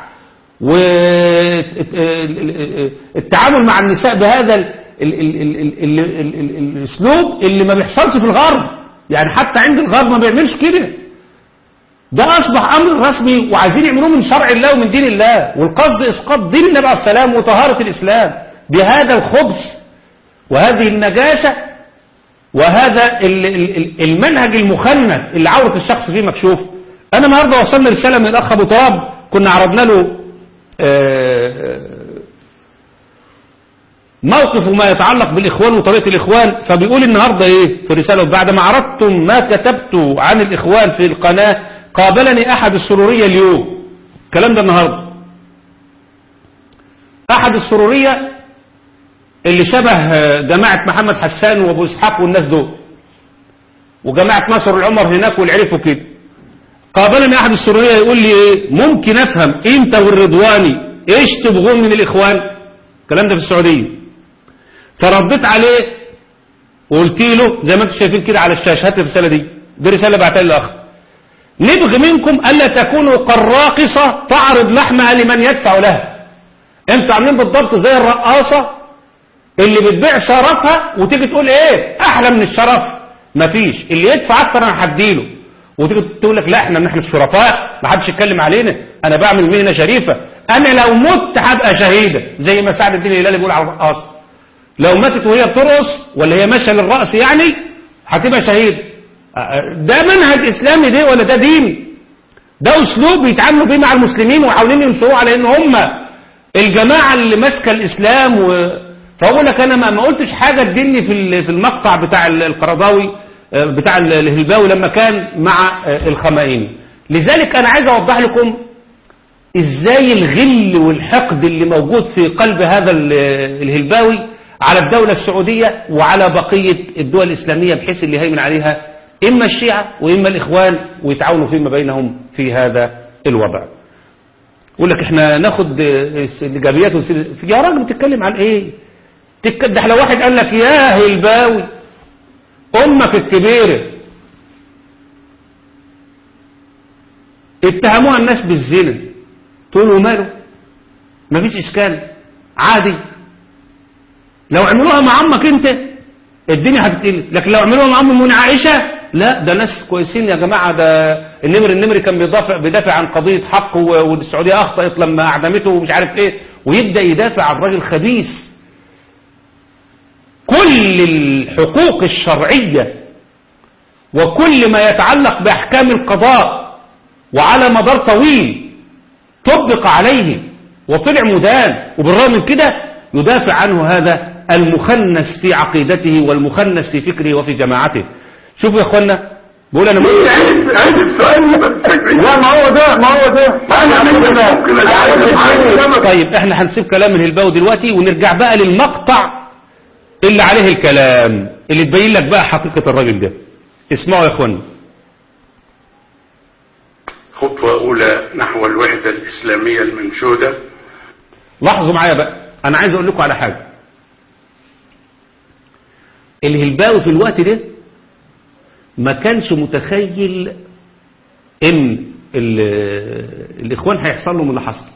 والتعامل مع النساء بهذا ال- ال- ال- ال- ال- ال- ال- ال- الاسلوب اللي ما بيحصلش في الغرب يعني حتى عند الغرب ما بيعملش كده ده اصبح امر رسمي وعايزين يعملوه من شرع الله ومن دين الله والقصد اسقاط دين النبي عليه السلام وطهارة الاسلام بهذا الخبث وهذه النجاسة وهذا ال- ال- ال- المنهج المخنث اللي عورة الشخص فيه مكشوف انا النهارده وصلنا رسالة من الاخ ابو طاب كنا عرضنا له آه، موقف ما يتعلق بالإخوان وطريقة الإخوان فبيقول النهاردة إيه في رسالة بعد ما عرضتم ما كتبت عن الإخوان في القناة قابلني أحد السرورية اليوم الكلام ده النهاردة أحد السرورية اللي شبه جماعة محمد حسان وأبو إسحاق والناس دول وجماعة ناصر العمر هناك والعرف وكده قابلني أحد السرورية يقول لي إيه ممكن أفهم أنت والرضواني إيش تبغون من الإخوان الكلام ده في السعودية فرديت عليه وقلت له زي ما انتم شايفين كده على الشاشه هات لي الرساله دي دي رساله بعتها لي الاخ نبغي منكم الا تكونوا كالراقصه تعرض لحمها لمن يدفع لها انتوا عاملين بالضبط زي الرقاصه اللي بتبيع شرفها وتيجي تقول ايه احلى من الشرف مفيش اللي يدفع اكتر انا هديله وتيجي تقول لك لا احنا نحن الشرفاء ما حدش يتكلم علينا انا بعمل مهنه شريفه انا لو مت هبقى شهيده زي ما سعد الدين الهلالي بيقول على الرقاصه لو ماتت وهي بترقص ولا هي ماشيه للرقص يعني هتبقى شهيد ده منهج اسلامي ده ولا ده دين ده اسلوب بيتعاملوا بيه مع المسلمين وعاوزين ينشروه على ان هم الجماعه اللي ماسكه الاسلام و... فاقول لك انا ما ما قلتش حاجه تدلني في ال- في المقطع بتاع ال- القرضاوي آه، بتاع ال- الهلباوي لما كان مع آه، الخمائني لذلك انا عايز اوضح لكم ازاي الغل والحقد اللي موجود في قلب هذا ال- الهلباوي على الدولة السعودية وعلى بقية الدول الإسلامية بحيث اللي هيمن عليها إما الشيعة وإما الإخوان ويتعاونوا فيما بينهم في هذا الوضع يقول لك احنا ناخد آه، الإيجابيات والسلبيات. يا راجل بتتكلم عن إيه تك... ده لو واحد قال لك يا هلباوي أمك الكبيرة اتهموها الناس بالزنا تقول له ماله مفيش اشكال عادي لو عملوها مع عمك انت الدنيا هتتقلب لكن لو عملوها مع ام من عائشه لا ده ناس كويسين يا جماعه ده النمر النمري كان بيدافع بيدافع عن قضيه حق و- والسعوديه اخطات لما اعدمته ومش عارف ايه ويبدا يدافع عن راجل خبيث كل الحقوق الشرعيه وكل ما يتعلق باحكام القضاء وعلى مدار طويل طبق عليه وطلع مدان وبالرغم من كده يدافع عنه هذا المخنث في عقيدته والمخنث في فكره وفي جماعته شوفوا يا اخوانا بقول انا عيد عيد السؤال لا ما هو ده ما هو ده ما انا ممكن ممكن طيب احنا هنسيب كلام الهلباوي دلوقتي ونرجع بقى للمقطع اللي عليه الكلام اللي تبين لك بقى حقيقة الراجل ده اسمعوا يا اخوانا خطوة أولى نحو الوحدة الإسلامية المنشودة لاحظوا معايا بقى انا عايز اقول لكم على حاجة الهلباوي في الوقت ده ما كانش متخيل ان ال- الاخوان هيحصل لهم اللي حصل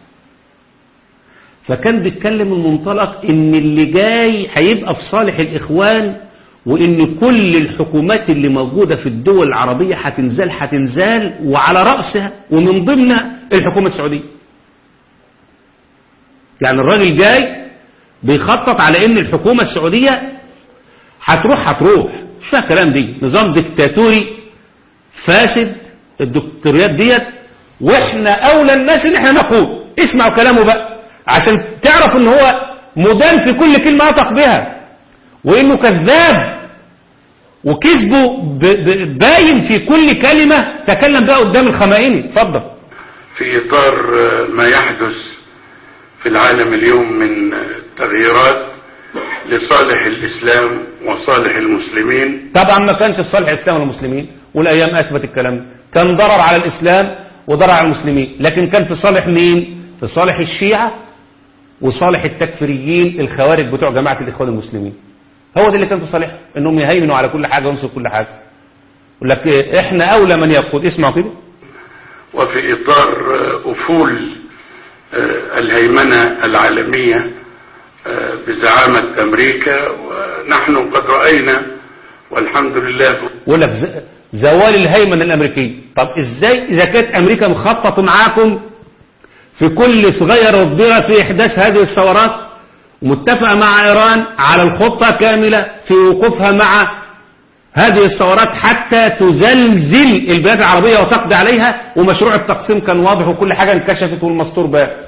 فكان بيتكلم من منطلق ان اللي جاي هيبقى في صالح الاخوان وان كل الحكومات اللي موجودة في الدول العربية هتنزل هتنزل وعلى رأسها ومن ضمنها الحكومة السعودية يعني الراجل جاي بيخطط على ان الحكومة السعودية هتروح هتروح مش فيها كلام دي نظام ديكتاتوري فاسد الدكتوريات ديت واحنا اولى الناس ان احنا نقول اسمعوا كلامه بقى عشان تعرف ان هو مدان في كل كلمة نطق بها وانه كذاب وكذبه ب- ب- باين في كل كلمة تكلم بقى قدام الخمائني اتفضل في إطار آه، ما يحدث في العالم اليوم من آه، تغييرات لصالح الإسلام وصالح المسلمين طبعا ما كانش في صالح الاسلام والمسلمين والايام اثبت الكلام ده. كان ضرر على الاسلام وضرر على المسلمين لكن كان في صالح مين في صالح الشيعة وصالح التكفيريين الخوارج بتوع جماعة الاخوان المسلمين هو ده اللي كان في صالحهم انهم يهيمنوا على كل حاجة ويمسكوا كل حاجة يقول لك إيه، احنا اولى من يقود اسمعوا كده وفي إطار آه، أفول آه، الهيمنة العالمية آه، بزعامة أمريكا ونحن قد رأينا والحمد لله يقول لك ز- زوال الهيمنة الأمريكية طب إزاي إذا كانت أمريكا مخططة معاكم في كل صغير وكبيرة في إحداث هذه الثورات ومتفقة مع إيران على الخطة كاملة في وقوفها مع هذه الثورات حتى تزلزل البلاد العربية وتقضي عليها ومشروع التقسيم كان واضح وكل حاجة انكشفت والمستور بقى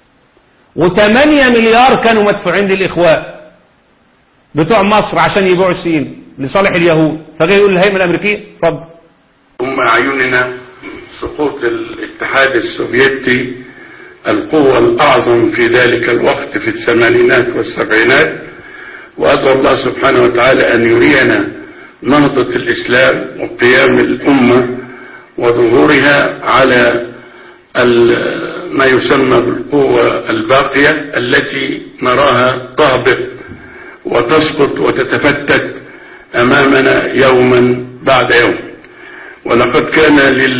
وثمانية مليار كانوا مدفوعين للإخوان بتوع مصر عشان يبيعوا الصين لصالح اليهود فجاي يقول الهيمنة الأمريكية اتفضل ثم أعيننا سقوط الاتحاد السوفيتي القوة الأعظم في ذلك الوقت في الثمانينات والسبعينات وأدعو الله سبحانه وتعالى أن يرينا نهضة الإسلام وقيام الأمة وظهورها على ال- ما يسمى بالقوة الباقية التي نراها تهبط وتسقط وتتفتت أمامنا يوما بعد يوم ولقد كان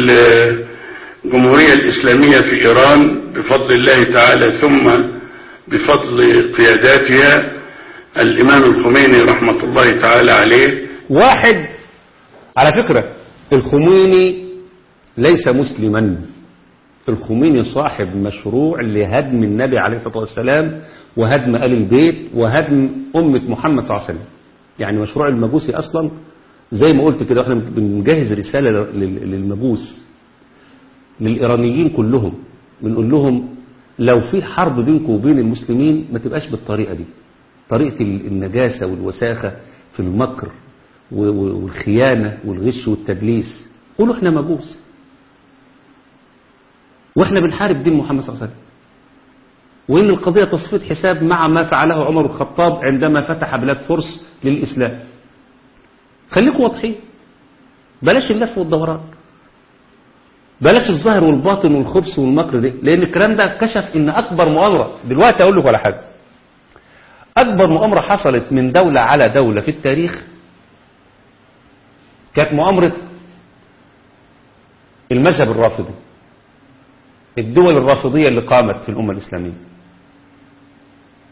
للجمهورية الإسلامية في إيران بفضل الله تعالى ثم بفضل قياداتها الإمام الخميني رحمة الله تعالى عليه واحد على فكرة الخميني ليس مسلما الخميني صاحب مشروع لهدم النبي عليه الصلاة والسلام وهدم آل البيت وهدم أمة محمد صلى الله عليه وسلم يعني مشروع المجوسي أصلا زي ما قلت كده احنا بنجهز رسالة لل- للمجوس للإيرانيين كلهم بنقول لهم لو في حرب بينكم وبين المسلمين ما تبقاش بالطريقة دي طريقة ال- النجاسة والوساخة في المكر و- و- والخيانة والغش والتدليس قولوا احنا مجوس واحنا بنحارب دين محمد صلى الله عليه وسلم وإن القضية تصفية حساب مع ما فعله عمر الخطاب عندما فتح بلاد فرس للإسلام خليكم واضحين بلاش اللف والدوران بلاش الظاهر والباطن والخبث والمكر ده لأن الكلام ده كشف إن أكبر مؤامرة دلوقتي أقول لك على حاجة أكبر مؤامرة حصلت من دولة على دولة في التاريخ كانت مؤامرة المذهب الرافضي الدول الرافضية اللي قامت في الأمة الإسلامية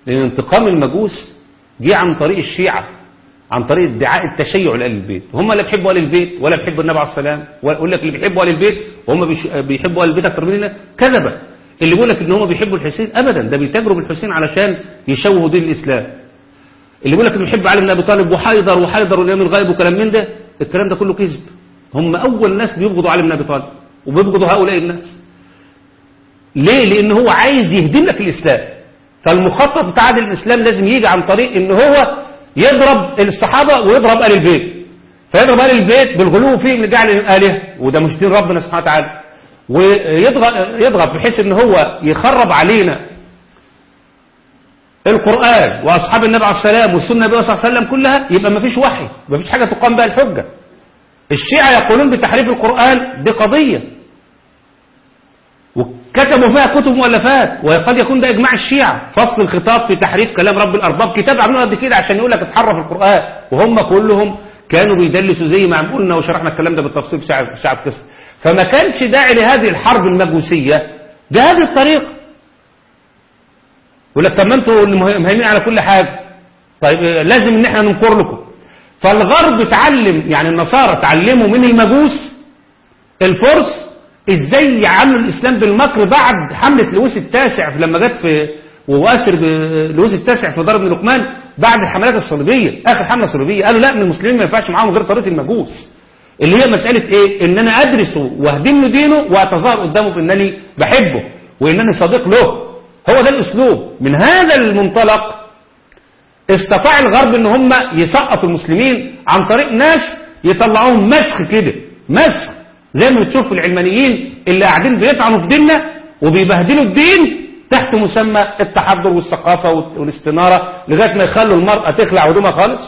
لأن انتقام المجوس جه عن طريق الشيعة عن طريق ادعاء التشيع لآل البيت هم لا بيحبوا آل البيت ولا بيحبوا النبي عليه السلام ويقول لك اللي بيحبوا آل البيت وهم بيش- بيحبوا آل البيت أكتر مننا كذبة اللي بيقول لك إن هم بيحبوا الحسين أبدا ده بيتاجروا بالحسين علشان يشوهوا دين الإسلام اللي بيقول لك انه بيحب علي بن ابي طالب وحيدر وحيدر واليوم الغائب وكلام من ده الكلام ده كله كذب هم اول ناس بيبغضوا علي بن ابي طالب وبيبغضوا هؤلاء الناس ليه لان هو عايز يهدم لك الاسلام فالمخطط بتاع عادل الاسلام لازم يجي عن طريق ان هو يضرب الصحابه ويضرب ال البيت فيضرب ال البيت بالغلو فيهم لجعل الالهه وده مش دين ربنا سبحانه وتعالى ويضغط يضغط بحيث ان هو يخرب علينا القرآن وأصحاب النبي عليه السلام والسنة النبي صلى الله عليه وسلم كلها يبقى ما فيش وحي ما فيش حاجة تقام بها الحجة الشيعة يقولون بتحريف القرآن بقضية وكتبوا فيها كتب مؤلفات وقد يكون ده إجماع الشيعة فصل الخطاب في تحريف كلام رب الأرباب كتاب عملوه قد كده عشان يقول لك اتحرف القرآن وهم كلهم كانوا بيدلسوا زي ما قلنا وشرحنا الكلام ده بالتفصيل في شعب شعب كسر فما كانش داعي لهذه الحرب المجوسية بهذه الطريقة يقول لك طب ما انتوا اللي مه- مهيمين على كل حاجه طيب آه، لازم ان احنا ننكر لكم فالغرب اتعلم يعني النصارى اتعلموا من المجوس الفرس ازاي يعاملوا الاسلام بالمكر بعد حمله لويس التاسع لما جت في واسر ب- لويس التاسع في دار ابن لقمان بعد الحملات الصليبيه اخر حمله صليبيه قالوا لا من المسلمين ما ينفعش معاهم غير طريقه المجوس اللي هي مساله ايه ان انا ادرسه واهدم له دينه واتظاهر قدامه بانني بحبه وانني صديق له هو ده الاسلوب من هذا المنطلق استطاع الغرب ان هم يسقطوا المسلمين عن طريق ناس يطلعوهم مسخ كده مسخ زي ما بتشوف العلمانيين اللي قاعدين بيطعنوا في ديننا وبيبهدلوا الدين تحت مسمى التحضر والثقافة والاستنارة لغاية ما يخلوا المرأة تخلع هدومها خالص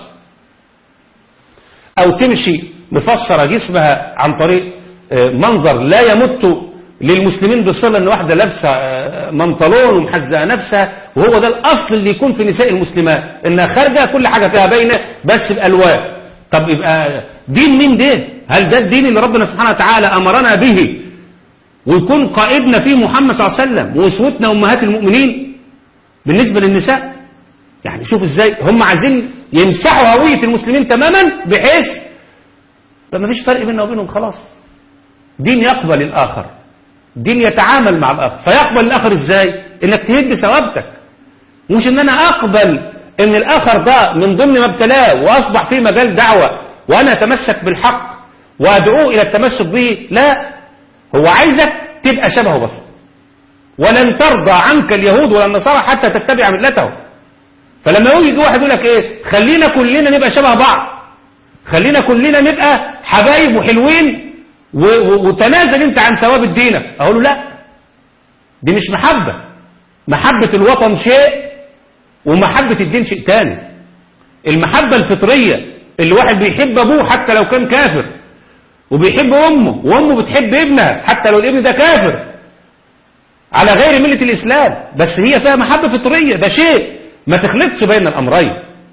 أو تمشي مفسرة جسمها عن طريق آه، منظر لا يمت للمسلمين بصلة ان واحدة لابسة آه، منطلون ومحزقة نفسها وهو ده الأصل اللي يكون في نساء المسلمات إنها خارجة كل حاجة فيها باينة بس بألوان طب يبقى دين مين ده هل ده الدين اللي ربنا سبحانه وتعالى أمرنا به ويكون قائدنا فيه محمد صلى الله عليه وسلم وأسوتنا أمهات المؤمنين بالنسبة للنساء يعني شوف ازاي هم عايزين يمسحوا هوية المسلمين تماما بحيث فما فيش فرق بيننا وبينهم خلاص دين يقبل الآخر دين يتعامل مع الآخر فيقبل الآخر ازاي انك تهد ثوابتك مش ان انا اقبل ان الاخر ده من ضمن ما ابتلاه واصبح فيه مجال دعوة وانا اتمسك بالحق وادعوه الى التمسك به لا هو عايزك تبقى شبهه بس ولن ترضى عنك اليهود ولا النصارى حتى تتبع ملته فلما يجي واحد يقول لك ايه خلينا كلنا نبقى شبه بعض خلينا كلنا نبقى حبايب وحلوين و- و- وتنازل انت عن ثواب دينك اقول له لا دي مش محبة محبة الوطن شيء ومحبة الدين شيء تاني المحبة الفطرية اللي واحد بيحب ابوه حتى لو كان كافر وبيحب امه وامه بتحب ابنها حتى لو الابن ده كافر على غير ملة الاسلام بس هي فيها محبة فطرية ده شيء ما تخلطش بين الامرين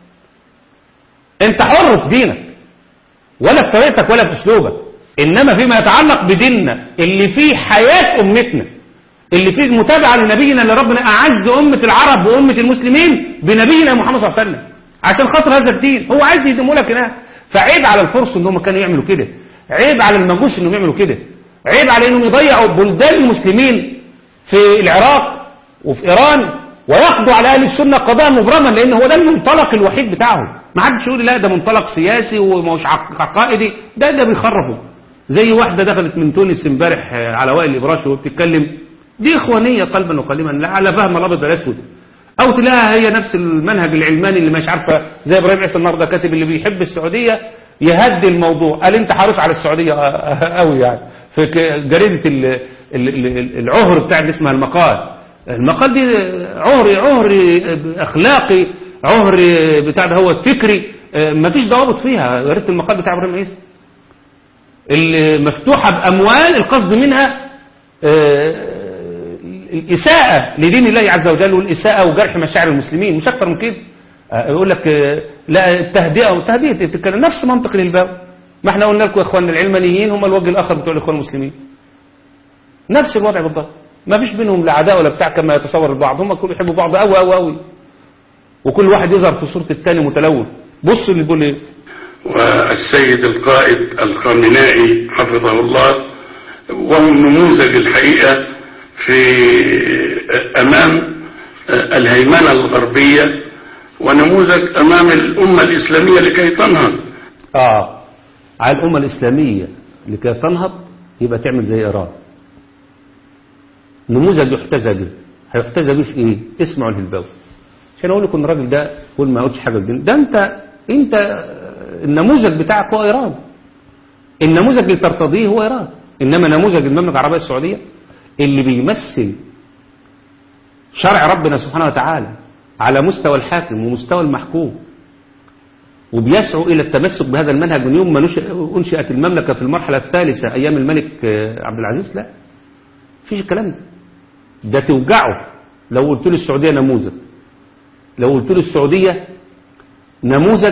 انت حر في دينك ولا في طريقتك ولا في اسلوبك انما فيما يتعلق بديننا اللي فيه حياة امتنا اللي فيه المتابعة لنبينا اللي ربنا اعز امة العرب وامة المسلمين بنبينا محمد صلى الله عليه وسلم عشان خاطر هذا الدين هو عايز يدمه لك هناك فعيب على الفرس ان هم كانوا يعملوا كده عيب على المجوس انهم يعملوا كده عيب على انهم يضيعوا بلدان المسلمين في العراق وفي ايران ويقضوا على اهل السنه قضاء مبرما لان هو ده المنطلق الوحيد بتاعهم ما حدش يقول لا ده منطلق سياسي ومش عق- عقائدي ده ده بيخرفوا زي واحده دخلت من تونس امبارح آه، على وائل الابراشي وبتتكلم دي اخوانيه قلبا وقالبا لا على فهم الابيض والاسود او تلاقيها هي نفس المنهج العلماني اللي مش عارفه زي ابراهيم عيسى النهارده كاتب اللي بيحب السعوديه يهدي الموضوع قال انت حريص على السعوديه قوي يعني في ك- جريده ال- ال- ال- العهر بتاع اللي اسمها المقال المقال دي عهر عهر اخلاقي عهر بتاع ده هو فكري ما فيش ضوابط فيها يا ريت المقال بتاع ابراهيم عيسى المفتوحه باموال القصد منها آه، الإساءة لدين الله عز وجل والإساءة وجرح مشاعر المسلمين مش أكتر من كده آه، يقول لك آه، لا التهدئة والتهدئة بتتكلم نفس منطق الباب ما احنا قلنا لكم يا اخواننا العلمانيين هم الوجه الآخر بتوع الإخوان المسلمين نفس الوضع بالضبط ما فيش بينهم لا عداء ولا بتاع كما يتصور البعض هم كلهم يحبوا بعض قوي قوي قوي وكل واحد يظهر في صورة التاني متلون بص اللي بيقول ايه والسيد القائد الخامنائي حفظه الله وهم نموذج الحقيقة في أمام الهيمنة الغربية ونموذج أمام الأمة الإسلامية لكي تنهض اه على الأمة الإسلامية لكي تنهض يبقى تعمل زي إيران نموذج يحتذى به هيحتذى به في ايه اسمعوا الهلباوي عشان اقول لكم الراجل ده قول ما قلتش حاجه جديده ده انت انت النموذج بتاعك هو ايران النموذج اللي ترتضيه هو ايران انما نموذج المملكه العربيه السعوديه اللي بيمثل شرع ربنا سبحانه وتعالى على مستوى الحاكم ومستوى المحكوم وبيسعوا إلى التمسك بهذا المنهج من يوم ما نش- أنشئت المملكة في المرحلة الثالثة أيام الملك آه، عبد العزيز لا فيش الكلام ده ده توجعه لو قلت له السعودية نموذج لو قلت له السعودية نموذج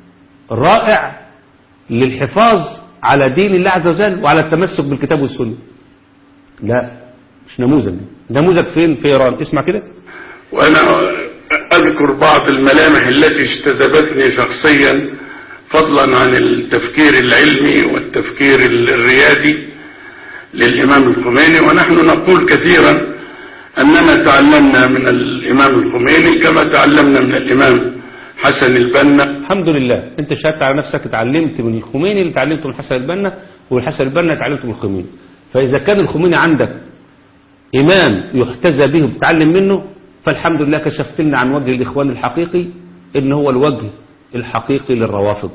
رائع للحفاظ على دين الله عز وجل وعلى التمسك بالكتاب والسنة لا مش نموذج نموذج فين في إيران اسمع كده وأنا أذكر بعض الملامح التي اجتذبتني شخصيا فضلا عن التفكير العلمي والتفكير الريادي للإمام الخميني ونحن نقول كثيرا أننا تعلمنا من الإمام الخميني كما تعلمنا من الإمام حسن البنا الحمد لله انت شهدت على نفسك اتعلمت من الخميني اللي اتعلمته من حسن البنا والحسن البنا اتعلمته من الخميني فاذا كان الخميني عندك امام يحتذى به وتتعلم منه فالحمد لله كشفت لنا عن وجه الاخوان الحقيقي ان هو الوجه الحقيقي للروافض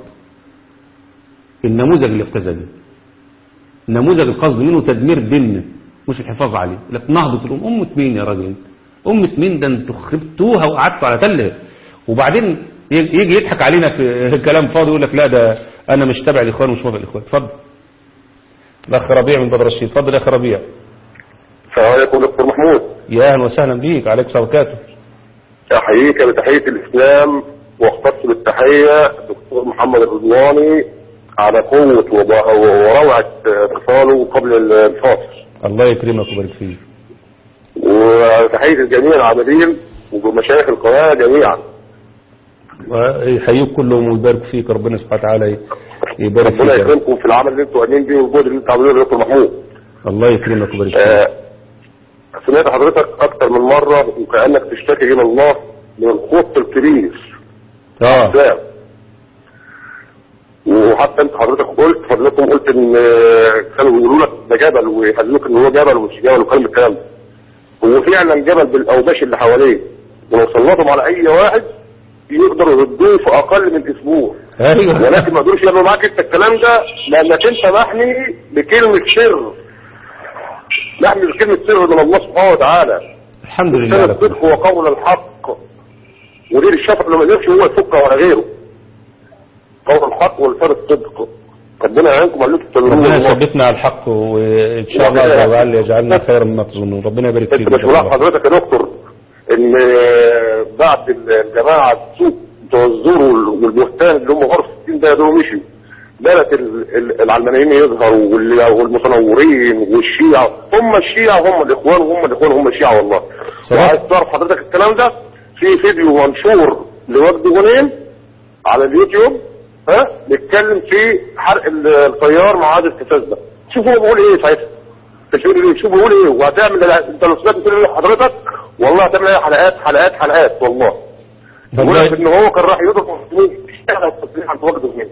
النموذج اللي احتذى به نموذج القصد منه تدمير ديننا مش الحفاظ عليه لك نهضة الأم أمة مين يا راجل انت؟ أمة مين ده انتوا خبتوها وقعدتوا على تله وبعدين يجي يضحك علينا في كلام فاضي يقول لك لا ده أنا مش تابع الإخوان ومش موافق الإخوان اتفضل الأخ ربيع من بدر الرشيد اتفضل يا أخ ربيع السلام عليكم دكتور محمود يا أهلا وسهلا بيك عليكم السلام وبركاته احييك بتحيه الاسلام واختص بالتحيه دكتور محمد الرضواني على قوه وب- وروعه اتصاله قبل الفاصل الله يكرمك ويبارك فيك وتحيه الجميع العاملين ومشايخ القناه جميعا ويحييك كلهم ويبارك فيك ربنا سبحانه وتعالى يبارك فيك ربنا يا رب. يكرمكم في العمل اللي انتم قايمين بيه والجهد اللي انتم عاملينه يا دكتور محمود الله يكرمك ويبارك فيك آه، سمعت حضرتك اكتر من مره وكانك تشتكي الى الله من الخط الكبير اه الإسلام. وحتى انت حضرتك قلت فضلكم قلت ان آه، كانوا بيقولوا لك ده جبل ويخلوك ان هو جبل ومش جبل وكلام الكلام ده. هو فعلا جبل بالاوباش اللي حواليه ولو سلطهم على اي واحد يقدروا يردوه في اقل من اسبوع ايوه ولكن ما يقدروش يعملوا معاك انت الكلام ده لانك انت محمي بكلمه سر محمي بكلمه سر من الله سبحانه وتعالى الحمد لله كان على كل الصدق وقول الحق ودير الشفق لما يقدرش هو يفكها ولا غيره قول الحق والفرد الصدق ربنا يعينكم على اللي انتوا بتعملوه ربنا والله. يثبتنا على الحق وإن شاء الله عز وجل يجعلنا خيرا مما تظنون ربنا يبارك فيك انت مش إن شاء ملاحظ الله. حضرتك يا دكتور ان بعد الجماعه السوق بتوع الزور وال- والبهتان اللي هم غرف الدين ده دول مشوا بدات ال- ال- العلمانيين يظهروا وال- والمتنورين والشيعة هم الشيعة وهم الاخوان وهم الاخوان وهم الشيعة والله صحيح. وعايز تعرف حضرتك الكلام ده في فيديو منشور لوجد غنيم على اليوتيوب ها بيتكلم في حرق ال- الطيار مع عادل الكساس ده شوف هو بيقول ايه ساعتها تشوف ايه شوف بيقول ايه وهتعمل انت لو سمعت كل اللي حضرتك والله هتعمل ايه حلقات حلقات حلقات والله بيقول لك ان الله هو كان راح يضرب المسلمين اشتغل التصريح عن وجد غنيم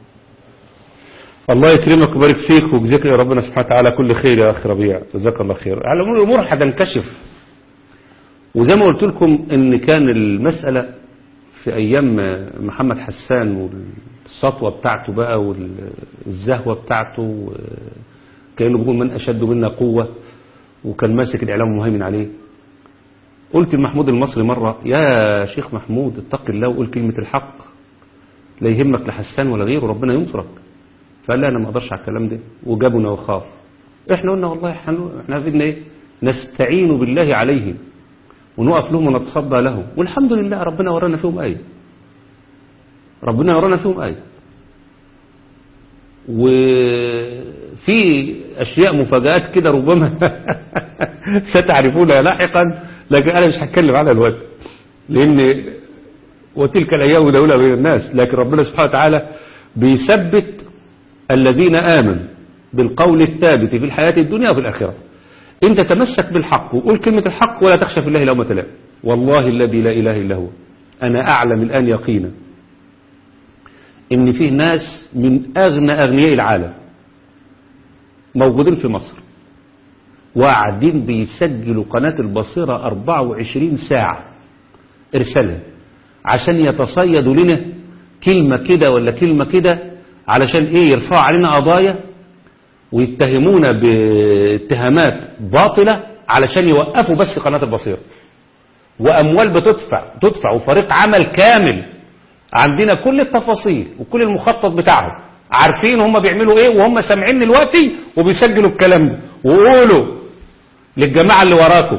الله يكرمك ويبارك فيك ويجزيك يا ربنا سبحانه وتعالى كل خير يا اخ ربيع جزاك الله خير على الامور الامور هتنكشف وزي ما قلت لكم ان كان المساله في ايام محمد حسان والسطوه بتاعته بقى والزهوه بتاعته كانه بيقول من اشد منا قوه وكان ماسك الاعلام مهيمن عليه قلت لمحمود المصري مره يا شيخ محمود اتق الله وقول كلمه الحق لا يهمك لا حسان ولا غيره ربنا ينصرك فقال لا انا ما اقدرش على الكلام ده وجابنا وخاف احنا قلنا والله احنا احنا بدنا ايه نستعين بالله عليهم ونقف لهم ونتصدى لهم والحمد لله ربنا ورانا فيهم ايه ربنا ورانا فيهم ايه وفي اشياء مفاجآت كده ربما ستعرفونها لاحقا لكن انا مش هتكلم عنها دلوقتي لان وتلك الأيام دولة بين الناس لكن ربنا سبحانه وتعالى بيثبت الذين آمنوا بالقول الثابت في الحياة الدنيا وفي الآخرة انت تمسك بالحق وقول كلمة الحق ولا تخشى في الله لومة لائم والله الذي لا إله إلا هو أنا أعلم الآن يقينا إن فيه ناس من أغنى أغنياء العالم موجودين في مصر وقاعدين بيسجلوا قناة البصيرة 24 ساعة ارسلها عشان يتصيدوا لنا كلمة كده ولا كلمة كده علشان ايه يرفعوا علينا قضايا ويتهمونا باتهامات باطلة علشان يوقفوا بس قناة البصيرة وأموال بتدفع تدفع وفريق عمل كامل عندنا كل التفاصيل وكل المخطط بتاعهم عارفين هم بيعملوا ايه وهم سامعين دلوقتي وبيسجلوا الكلام ده وقولوا للجماعة اللي وراكم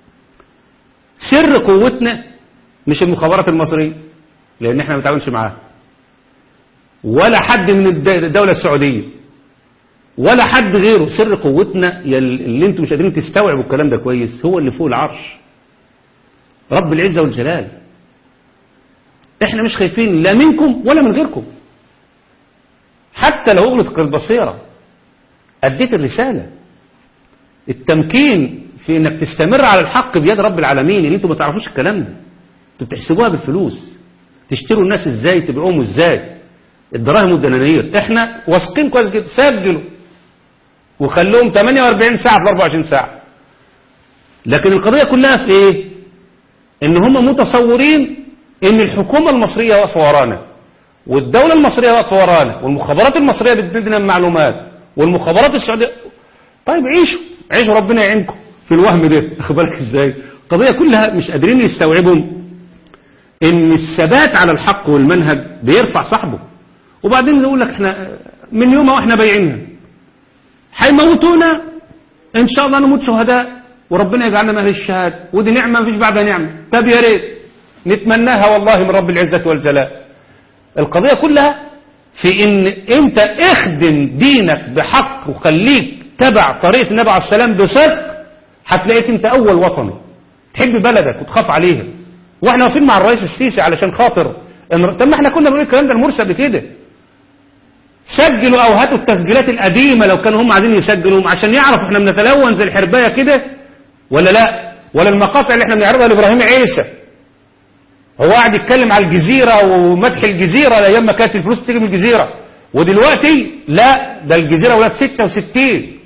سر قوتنا مش المخابرات المصرية لأن احنا ما بنتعاملش معاها ولا حد من الد- الدولة السعودية ولا حد غيره سر قوتنا يا اللي انتم مش قادرين تستوعبوا الكلام ده كويس هو اللي فوق العرش رب العزة والجلال احنا مش خايفين لا منكم ولا من غيركم حتى لو اغلق البصيرة اديت الرسالة التمكين في انك تستمر على الحق بيد رب العالمين اللي انتم ما تعرفوش الكلام ده انتوا بتحسبوها بالفلوس تشتروا الناس ازاي تبيعوهم ازاي الدراهم والدنانير احنا واثقين كويس جدا سجلوا وخلوهم 48 ساعة في 24 ساعة لكن القضية كلها في ايه ان هم متصورين ان الحكومة المصرية واقفة ورانا والدولة المصرية واقفة ورانا والمخابرات المصرية بتدينا المعلومات والمخابرات السعودية طيب عيشوا عيشوا ربنا يعينكم في الوهم ده اخد بالك ازاي القضية كلها مش قادرين يستوعبوا ان الثبات على الحق والمنهج بيرفع صاحبه وبعدين نقول لك احنا من يوم واحنا بايعينها هيموتونا ان شاء الله نموت شهداء وربنا يجعلنا من اهل الشهاده ودي نعمه مفيش بعدها نعمه طب يا ريت نتمناها والله من رب العزه والجلال القضيه كلها في ان انت اخدم دينك بحق وخليك تبع طريقه النبي عليه السلام بصدق هتلاقيك انت اول وطني تحب بلدك وتخاف عليها واحنا واقفين مع الرئيس السيسي علشان خاطر إن... طب ما احنا كنا بنقول الكلام ده المرسى بكده سجلوا او هاتوا التسجيلات القديمه لو كانوا هم عايزين يسجلوا عشان يعرفوا احنا بنتلون زي الحربايه كده ولا لا ولا المقاطع اللي احنا بنعرضها لابراهيم عيسى هو قاعد يتكلم على الجزيره ومدح الجزيره ايام ما كانت الفلوس تيجي من الجزيره ودلوقتي لا ده الجزيره ولاد 66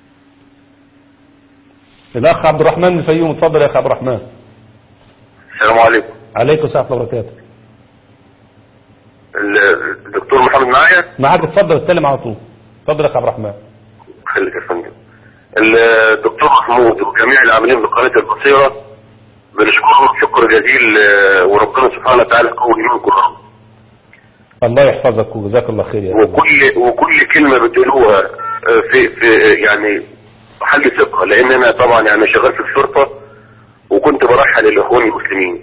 الاخ عبد الرحمن من الفيوم اتفضل يا اخ عبد الرحمن السلام عليكم عليكم السلام ورحمه الله وبركاته الدكتور محمد معايا معاك اتفضل اتكلم على طول اتفضل يا اخ عبد الرحمن خليك يا فندم الدكتور محمود وجميع العاملين بقناة البصيرة بنشكرهم شكر جزيل آه، وربنا سبحانه وتعالى قوي منكم يا رب. الله يحفظك وجزاك الله خير يا رب وكل وكل كلمة بتقولوها آه، في في يعني محل ثقة لأن أنا طبعا يعني شغال في الشرطة وكنت برحل الإخوان المسلمين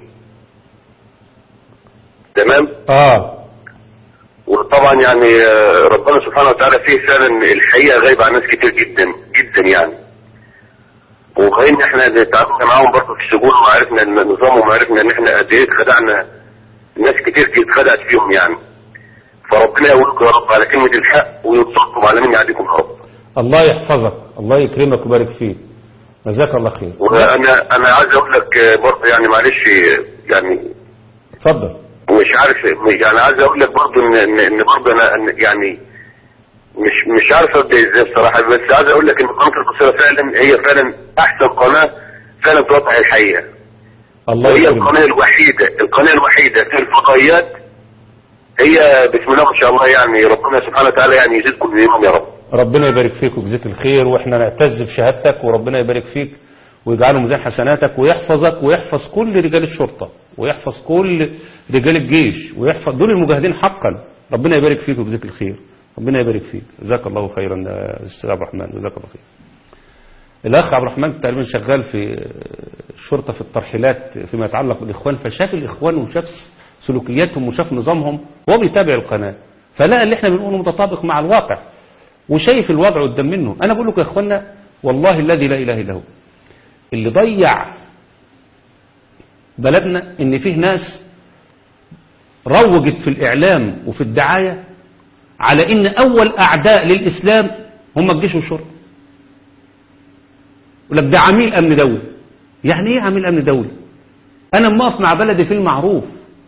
تمام اه وطبعا يعني آه، ربنا سبحانه وتعالى فيه فعلا الحقيقة غايبة عن ناس كتير جدا جدا يعني وخلينا احنا تعاملنا معاهم برضه في السجون وعرفنا ان النظام وعرفنا ان احنا قد ايه اتخدعنا ناس كتير اتخدعت فيهم يعني فربنا يقولكم يا رب على كلمة الحق وينصركم على من يعديكم يا رب الله يحفظك الله يكرمك ويبارك فيك جزاك الله خير وانا انا عايز اقول لك آه، برضه يعني معلش آه، يعني اتفضل مش عارف يعني عايز اقول لك برضه ان ان إن برضه انا إن يعني مش مش عارف ابدا ازاي بصراحه بس عايز اقول لك ان قناه القصيره فعلا هي فعلا احسن قناه فعلا توضح الحقيقه الله وهي يكرمك القناه الوحيده القناه الوحيده في الفضائيات هي بسم الله ما شاء الله يعني ربنا سبحانه وتعالى يعني يزيدكم منهم يا رب ربنا يبارك فيك ويجزيك الخير واحنا نعتز بشهادتك وربنا يبارك فيك ويجعله ميزان حسناتك ويحفظك ويحفظ كل رجال الشرطة ويحفظ كل رجال الجيش ويحفظ دول المجاهدين حقا ربنا يبارك فيك ويجزيك الخير ربنا يبارك فيك جزاك الله خيرا يا استاذ عبد الرحمن جزاك الله خير الاخ عبد الرحمن تقريبا شغال في الشرطه في الترحيلات فيما يتعلق بالاخوان فشاف الاخوان وشاف سلوكياتهم وشاف نظامهم وهو بيتابع القناه فلقى اللي احنا بنقوله متطابق مع الواقع وشايف الوضع قدام منه انا بقول لكم يا اخوانا والله الذي لا اله الا هو اللي ضيع بلدنا ان فيه ناس روجت في الإعلام وفي الدعاية على إن أول أعداء للإسلام هم الجيش والشرطة يقول لك ده عميل أمن دولي يعني إيه عميل أمن دولي أنا موقف مع بلدي في المعروف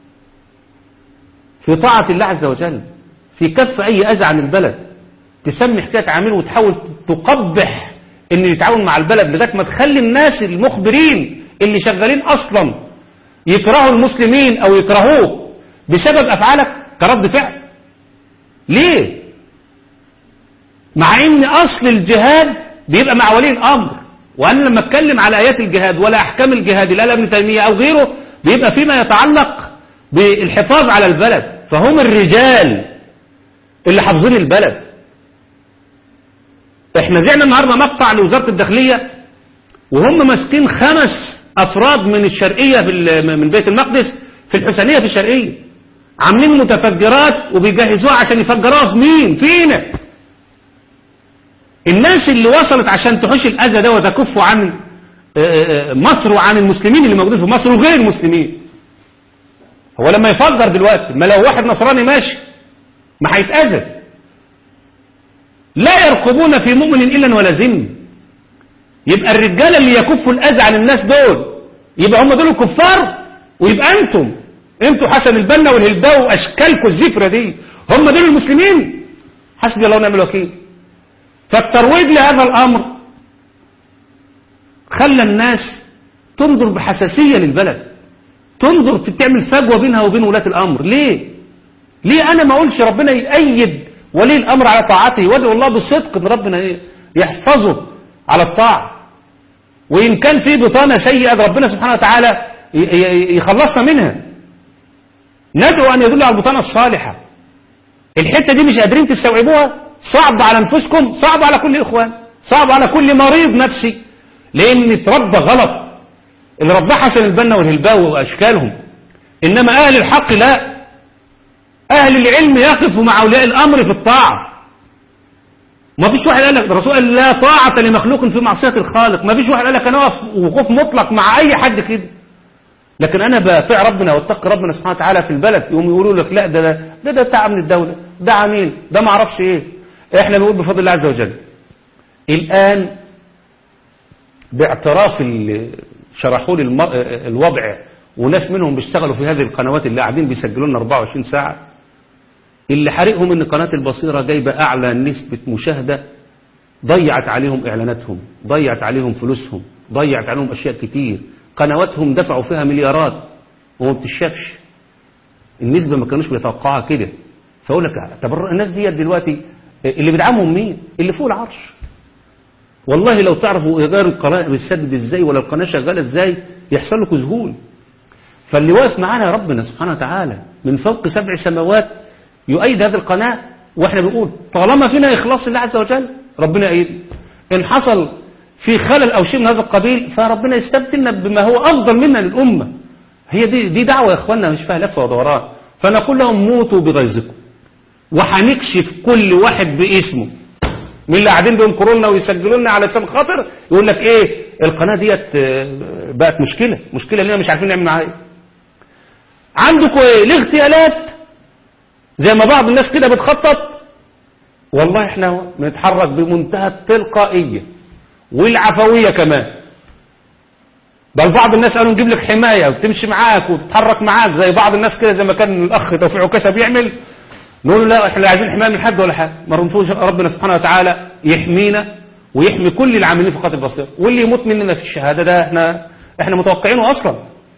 في طاعة الله عز وجل في كف أي أذى عن البلد تسمي حكاية عميل وتحاول تقبح إن يتعاون مع البلد لغاية ما تخلي الناس المخبرين اللي شغالين أصلا يكرهوا المسلمين أو يكرهوك بسبب أفعالك كرد فعل ليه مع ان اصل الجهاد بيبقى مع ولي الامر وانا لما اتكلم على ايات الجهاد ولا احكام الجهاد اللي قالها ابن تيميه او غيره بيبقى فيما يتعلق بالحفاظ على البلد فهم الرجال اللي حافظين البلد احنا زعنا النهارده مقطع لوزاره الداخليه وهم ماسكين خمس افراد من الشرقيه في ال- من بيت المقدس في الحسينيه في الشرقيه عاملين متفجرات وبيجهزوها عشان يفجروها في مين فينا الناس اللي وصلت عشان تحوش الأذى ده وتكفوا عن آه، آه، مصر وعن المسلمين اللي موجودين في مصر وغير المسلمين هو لما يفجر دلوقتي ما لو واحد نصراني ماشي ما هيتأذى لا يرقبون في مؤمن إلا ولا ذم يبقى الرجالة اللي يكفوا الأذى عن الناس دول يبقى هم دول الكفار ويبقى أنتم أنتوا حسن البنا والهلباء وأشكالكم الزفرة دي هم دول المسلمين حسبي الله ونعم الوكيل فالترويج لهذا الأمر خلى الناس تنظر بحساسية للبلد تنظر تعمل فجوة بينها وبين ولاة الأمر ليه ليه أنا ما أقولش ربنا يأيد ولي الأمر على طاعته وادعو الله بالصدق ان ربنا إيه؟ يحفظه على الطاعة وإن كان في بطانة سيئة ربنا سبحانه وتعالى ي- ي- يخلصنا منها ندعو أن يدل على البطانة الصالحة الحتة دي مش قادرين تستوعبوها صعب على أنفسكم صعب على كل إخوان صعب على كل مريض نفسي لأن اتربى غلط اللي رباه حسن البنا والهلباوي وأشكالهم إنما أهل الحق لا أهل العلم يقفوا مع أولياء الأمر في الطاعة ما فيش واحد قال لك الرسول قال لا طاعة لمخلوق في معصية الخالق ما فيش واحد قال لك أنا أقف وقوف مطلق مع أي حد كده لكن أنا بطيع ربنا واتقي ربنا سبحانه وتعالى في البلد يقوم يقولوا لك لا ده ده ده, ده بتاع من الدولة ده عميل ده ما اعرفش إيه إحنا بنقول بفضل الله عز وجل الآن باعتراف اللي شرحوا لي الم- الوضع وناس منهم بيشتغلوا في هذه القنوات اللي قاعدين بيسجلوا لنا 24 ساعة اللي حريقهم ان قناة البصيرة جايبة اعلى نسبة مشاهدة ضيعت عليهم اعلاناتهم ضيعت عليهم فلوسهم ضيعت عليهم اشياء كتير قنواتهم دفعوا فيها مليارات وما بتشافش النسبة ما كانوش بيتوقعها كده فاقول لك طب الناس ديت دلوقتي اللي بيدعمهم مين اللي فوق العرش والله لو تعرفوا ايجار القناه بيسدد ازاي ولا القناه شغاله ازاي يحصل لكم ذهول فاللي واقف معانا يا ربنا سبحانه وتعالى من فوق سبع سماوات يؤيد هذه القناه واحنا بنقول طالما فينا اخلاص الله عز وجل ربنا يؤيد ان حصل في خلل او شيء من هذا القبيل فربنا يستبدلنا بما هو افضل منا للامه هي دي دي دعوه يا اخوانا مش فيها لف ودوران فنقول لهم موتوا بغيظكم وهنكشف كل واحد باسمه من اللي قاعدين بينكروا لنا ويسجلوا لنا على لسان خاطر يقول لك ايه القناه ديت آه، بقت مشكله مشكله لنا مش عارفين نعمل معاها ايه عندكم ايه الاغتيالات زي ما بعض الناس كده بتخطط والله احنا بنتحرك بمنتهى التلقائيه والعفويه كمان بل بعض الناس قالوا نجيب لك حمايه وتمشي معاك وتتحرك معاك زي بعض الناس كده زي ما كان الاخ توفيق عكاسه بيعمل نقول له لا احنا لا عايزين حمايه من حد ولا حاجه ما رمتوش ربنا سبحانه وتعالى يحمينا ويحمي كل العاملين في قاتل البصير واللي يموت مننا في الشهاده ده احنا احنا متوقعينه اصلا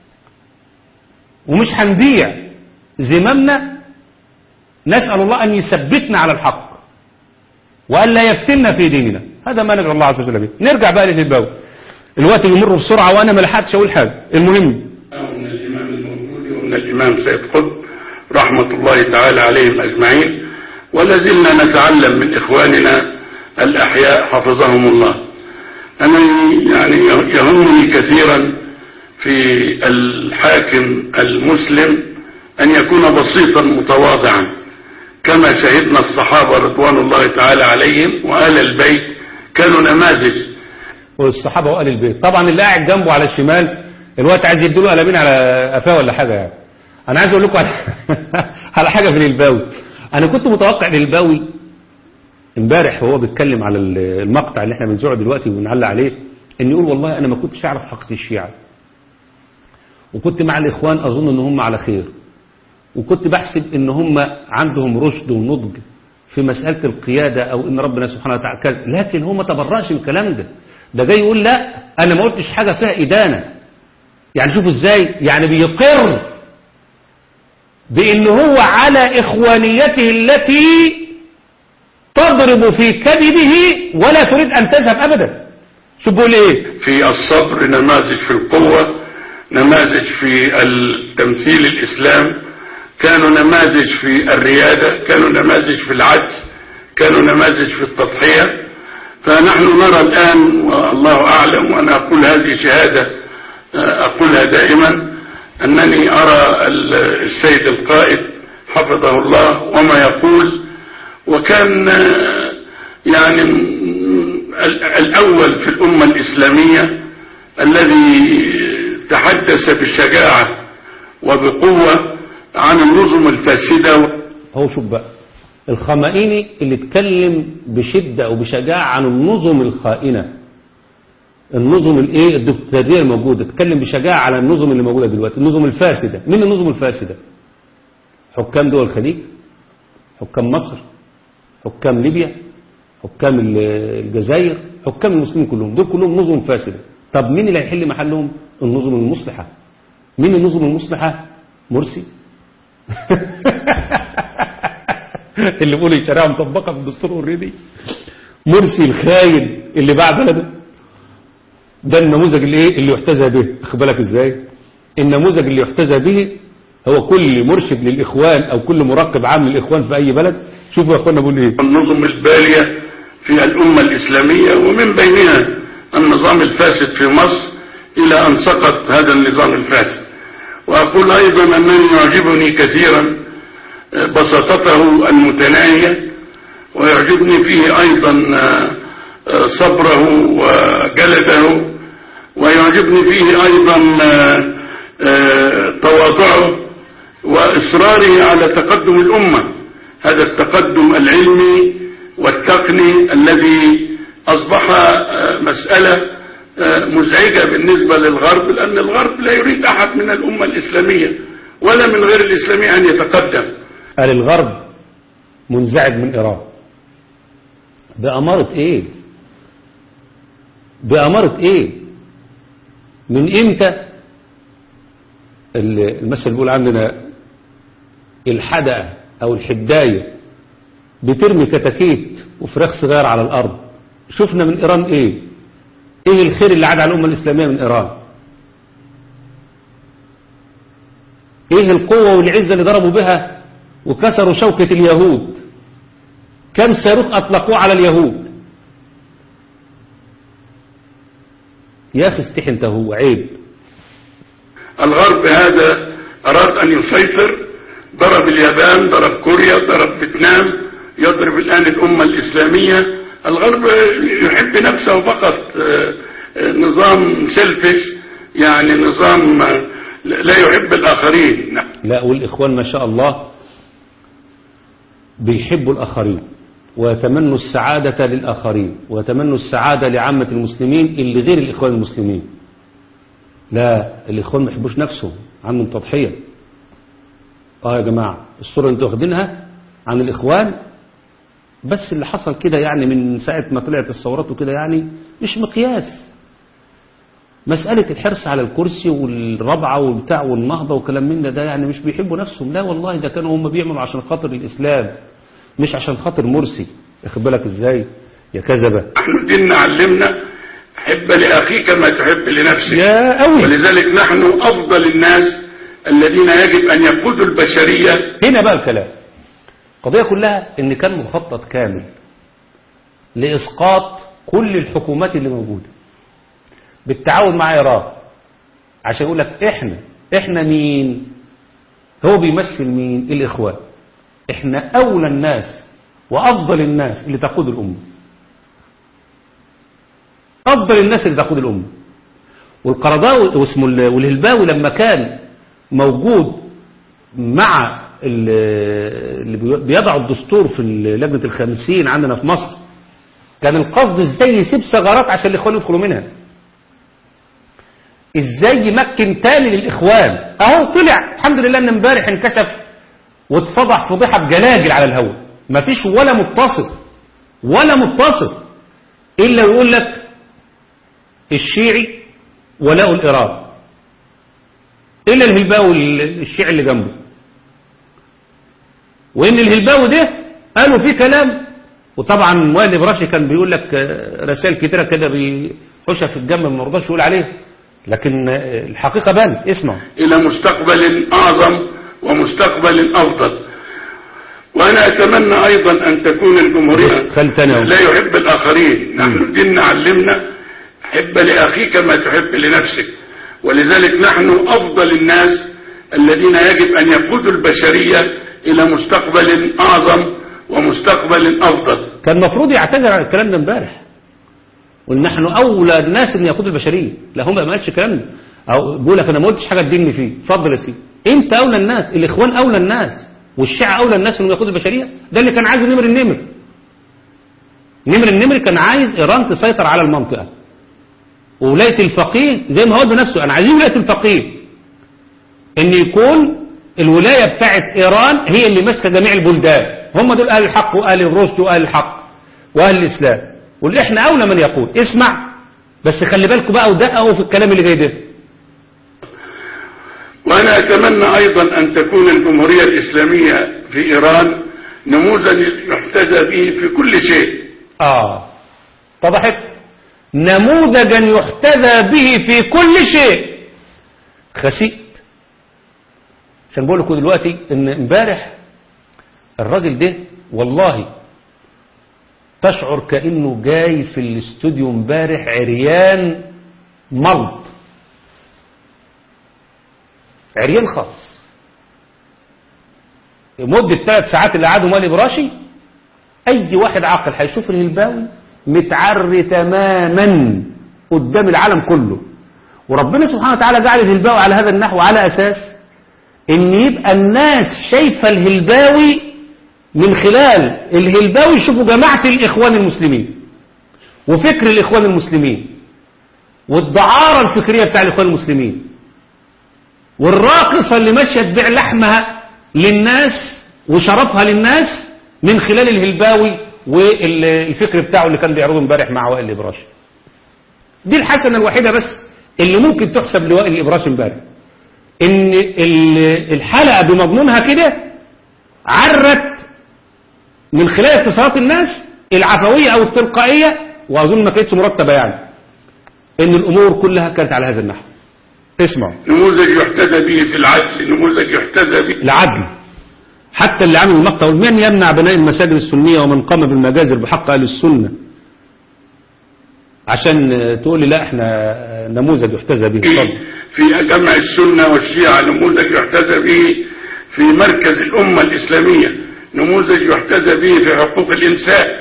ومش هنبيع زمامنا نسال الله ان يثبتنا على الحق وان لا يفتنا في ديننا هذا ما ندعو الله عز وجل به نرجع بقى للباوي الوقت بيمر بسرعه وانا ما لحقتش اقول حاجه المهم من الإمام الموجود ومن الإمام سيد قطب رحمة الله تعالى عليهم أجمعين ولا زلنا نتعلم من إخواننا الأحياء حفظهم الله أنا يعني يهمني كثيرا في الحاكم المسلم أن يكون بسيطا متواضعا كما شهدنا الصحابة رضوان الله تعالى عليهم وآل البيت كانوا نماذج والصحابه وآل البيت طبعا اللي قاعد جنبه على الشمال الوقت عايز يديله قلمين على قفاه ولا حاجه يعني انا عايز اقول لكم على, على حاجه في الهلباوي انا كنت متوقع الهلباوي امبارح وهو بيتكلم على المقطع اللي احنا بنذوعه دلوقتي وبنعلق عليه ان يقول والله انا ما كنتش اعرف حقيقه الشيعه وكنت مع الاخوان اظن ان هم على خير وكنت بحسب ان هم عندهم رشد ونضج في مسألة القيادة او ان ربنا سبحانه وتعالى كذا لكن هو ما تبرأش من الكلام ده ده جاي يقول لا انا ما قلتش حاجة فيها ادانة يعني شوفوا ازاي يعني بيقر بان هو على اخوانيته التي تضرب في كذبه ولا تريد ان تذهب ابدا شوف بيقول ايه في الصبر نماذج في القوة نماذج في التمثيل الإسلام كانوا نماذج في الريادة كانوا نماذج في العدل كانوا نماذج في التضحية فنحن نرى الآن والله أعلم وأنا أقول هذه شهادة أقولها دائما أنني أرى السيد القائد حفظه الله وما يقول وكان يعني الأول في الأمة الإسلامية الذي تحدث بشجاعة وبقوة عن النظم الفاسدة هو شوف بقى الخمائني اللي اتكلم بشدة وبشجاعة عن النظم الخائنة النظم الايه الدكتاتورية الموجودة اتكلم بشجاعة على النظم اللي موجودة دلوقتي النظم الفاسدة مين النظم الفاسدة حكام دول الخليج حكام مصر حكام ليبيا حكام الجزائر حكام المسلمين كلهم دول كلهم نظم فاسدة طب مين اللي هيحل محلهم النظم المصلحة مين النظم المصلحة مرسي اللي بيقول الشريعة مطبقة في الدستور اوريدي مرسي الخاين اللي باع بلده ده النموذج اللي ايه اللي يحتذى به خد بالك ازاي النموذج اللي يحتذى به هو كل مرشد للاخوان او كل مراقب عام للاخوان في اي بلد شوفوا يا اخوانا بيقول ايه النظم البالية في الأمة الإسلامية ومن بينها النظام الفاسد في مصر إلى أن سقط هذا النظام الفاسد وأقول أيضا أنني يعجبني كثيرا بساطته المتناهية ويعجبني فيه أيضا صبره وجلده ويعجبني فيه أيضا تواضعه وإصراره على تقدم الأمة هذا التقدم العلمي والتقني الذي أصبح مسألة مزعجة بالنسبة للغرب لأن الغرب لا يريد أحد من الأمة الإسلامية ولا من غير الإسلامية أن يتقدم قال الغرب منزعج من إيران بأمارة إيه بأمارة إيه من إمتى المثل بيقول عندنا الحدقة أو الحداية بترمي كتاكيت وفراخ صغيرة على الأرض شفنا من إيران إيه إيه الخير اللي عاد على الأمة الإسلامية من إيران إيه القوة والعزة اللي ضربوا بها وكسروا شوكة اليهود كم صاروخ أطلقوه على اليهود يا أخي استحي انت هو عيب الغرب هذا أراد أن يسيطر ضرب اليابان ضرب كوريا ضرب فيتنام يضرب الآن الأمة الإسلامية الغرب يحب نفسه فقط نظام سلفش يعني نظام لا يحب الآخرين لا والإخوان ما شاء الله بيحبوا الآخرين ويتمنوا السعادة للآخرين ويتمنوا السعادة لعامة المسلمين اللي غير الإخوان المسلمين لا الإخوان ما يحبوش نفسهم عندهم تضحية اه يا جماعة الصورة اللي انتوا واخدينها عن الإخوان بس اللي حصل كده يعني من ساعة ما طلعت الثورات وكده يعني مش مقياس مسألة الحرص على الكرسي والربعة والبتاع والنهضة وكلام من ده, ده يعني مش بيحبوا نفسهم لا والله ده كانوا هم بيعملوا عشان خاطر الإسلام مش عشان خاطر مرسي ياخد بالك ازاي يا كذبة ديننا علمنا حب لأخيك ما تحب لنفسك يا قوي ولذلك نحن أفضل الناس الذين يجب أن يقودوا البشرية هنا بقى الكلام القضية كلها ان كان مخطط كامل لإسقاط كل الحكومات اللي موجودة بالتعاون مع إيران عشان يقول لك احنا احنا مين هو بيمثل مين الإخوان احنا أولى الناس وأفضل الناس اللي تقود الأمة أفضل الناس اللي تقود الأمة والقرضاوي واسمه والهلباوي لما كان موجود مع ال- اللي بي- بيضعوا الدستور في لجنة الخمسين عندنا في مصر كان القصد ازاي يسيب ثغرات عشان الاخوان يدخلوا منها ازاي يمكن تاني للاخوان اهو طلع الحمد لله ان امبارح انكشف واتفضح فضيحه بجلاجل على الهواء مفيش ولا متصل ولا متصل الا يقول لك الشيعي ولاء الإيران إلا الهلباوي الشيعي اللي جنبه وإن الهلباوي ده قالوا فيه كلام وطبعا وائل إبراشي كان بيقول لك آه، رسائل كتيرة كده بيحوشها في الجنب ما رضاش يقول عليه لكن آه، الحقيقة بانت اسمع إلى مستقبل أعظم ومستقبل أفضل وأنا أتمنى أيضا أن تكون الجمهورية خلي تاني أهو. لا يحب الآخرين نحن ديننا علمنا حب لأخيك ما تحب لنفسك ولذلك نحن أفضل الناس الذين يجب أن يقودوا البشرية إلى مستقبل أعظم ومستقبل أفضل كان المفروض يعتذر عن الكلام ده امبارح وان نحن اولى الناس ان يقودوا البشريه لا هم ما قالش الكلام ده او بيقول لك انا ما قلتش حاجه تديني فيه اتفضل يا سيدي انت اولى الناس الاخوان اولى الناس والشيعة اولى الناس انهم يقودوا البشريه ده اللي كان عايزه نمر النمر نمر النمر كان عايز ايران تسيطر على المنطقه وولايه الفقيه زي ما هو بنفسه انا عايزين ولايه الفقيه ان يكون الولايه بتاعت ايران هي اللي ماسكه جميع البلدان هم دول اهل الحق واهل الرشد واهل الحق واهل الاسلام واللي احنا اولى من يقول اسمع بس خلي بالكم بقى ودققوا في الكلام اللي جاي ده وأنا أتمنى أيضا أن تكون الجمهورية الإسلامية في إيران نموذج يحتذى به في كل شيء اه اتضحت نموذجا يحتذى به في كل شيء خسيت عشان بقول لكم دلوقتي ان امبارح الراجل ده والله تشعر كانه جاي في الاستوديو امبارح عريان مرض عريان خالص مدة ثلاث ساعات اللي قعدوا مال براشي اي واحد عاقل هيشوف الهلباوي متعري تماما قدام العالم كله وربنا سبحانه وتعالى جعل الهلباوي على هذا النحو على اساس ان يبقى الناس شايفه الهلباوي من خلال الهلباوي يشوفوا جماعه الاخوان المسلمين وفكر الاخوان المسلمين والدعاره الفكريه بتاع الاخوان المسلمين والراقصه اللي ماشيه تبيع لحمها للناس وشرفها للناس من خلال الهلباوي والفكر بتاعه اللي كان بيعرضه امبارح مع وائل الابراشي دي الحسنه الوحيده بس اللي ممكن تحسب لوائل الابراشي امبارح ان ال- الحلقه بمضمونها كده عرت من خلال اتصالات الناس العفويه او التلقائيه واظن ما كانتش مرتبه يعني ان الامور كلها كانت على هذا النحو اسمعوا نموذج يحتذى به في العدل نموذج يحتذى به العدل حتى اللي عمل المقطع يقول من يمنع بناء المساجد السنية ومن قام بالمجازر بحق أهل السنة عشان تقول لي لا احنا نموذج يحتذى به اتفضل. في جمع السنة والشيعة نموذج يحتذى به في مركز الأمة الإسلامية نموذج يحتذى به في حقوق الإنسان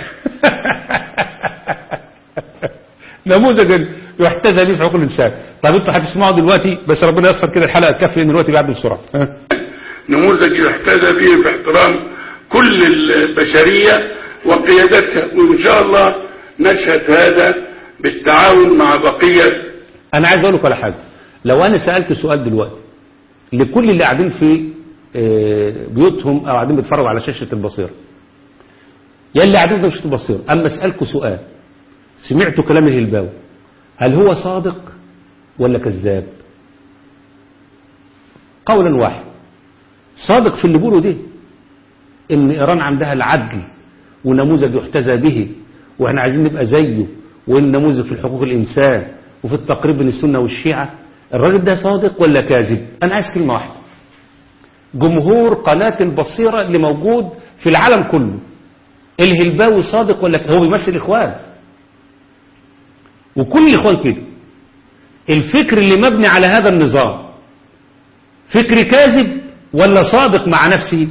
نموذج يحتذى به في حقوق الإنسان طب انتوا هتسمعوا دلوقتي بس ربنا ييسر كده الحلقة تكفي ان دلوقتي بيعدي بسرعة ها؟ نموذج يحتذى به في احترام كل البشرية وقيادتها وإن شاء الله نشهد هذا بالتعاون مع بقية انا عايز اقول لك على حاجه لو انا سالت سؤال دلوقتي لكل اللي قاعدين في آه، بيوتهم او قاعدين بيتفرجوا على شاشه البصيره يا اللي قاعدين في شاشه البصيره اما اسالكم سؤال سمعتوا كلام الهلباوي هل هو صادق ولا كذاب قولا واحد صادق في اللي بيقوله ده ان ايران عندها العدل ونموذج يحتذى به واحنا عايزين نبقى زيه والنموذج في حقوق الانسان وفي التقريب بين السنه والشيعه الراجل ده صادق ولا كاذب انا عايز كلمه واحده جمهور قناه البصيره اللي موجود في العالم كله الهلباوي صادق ولا هو بيمثل اخوان وكل الاخوان كده الفكر اللي مبني على هذا النظام فكر كاذب ولا صادق مع نفسه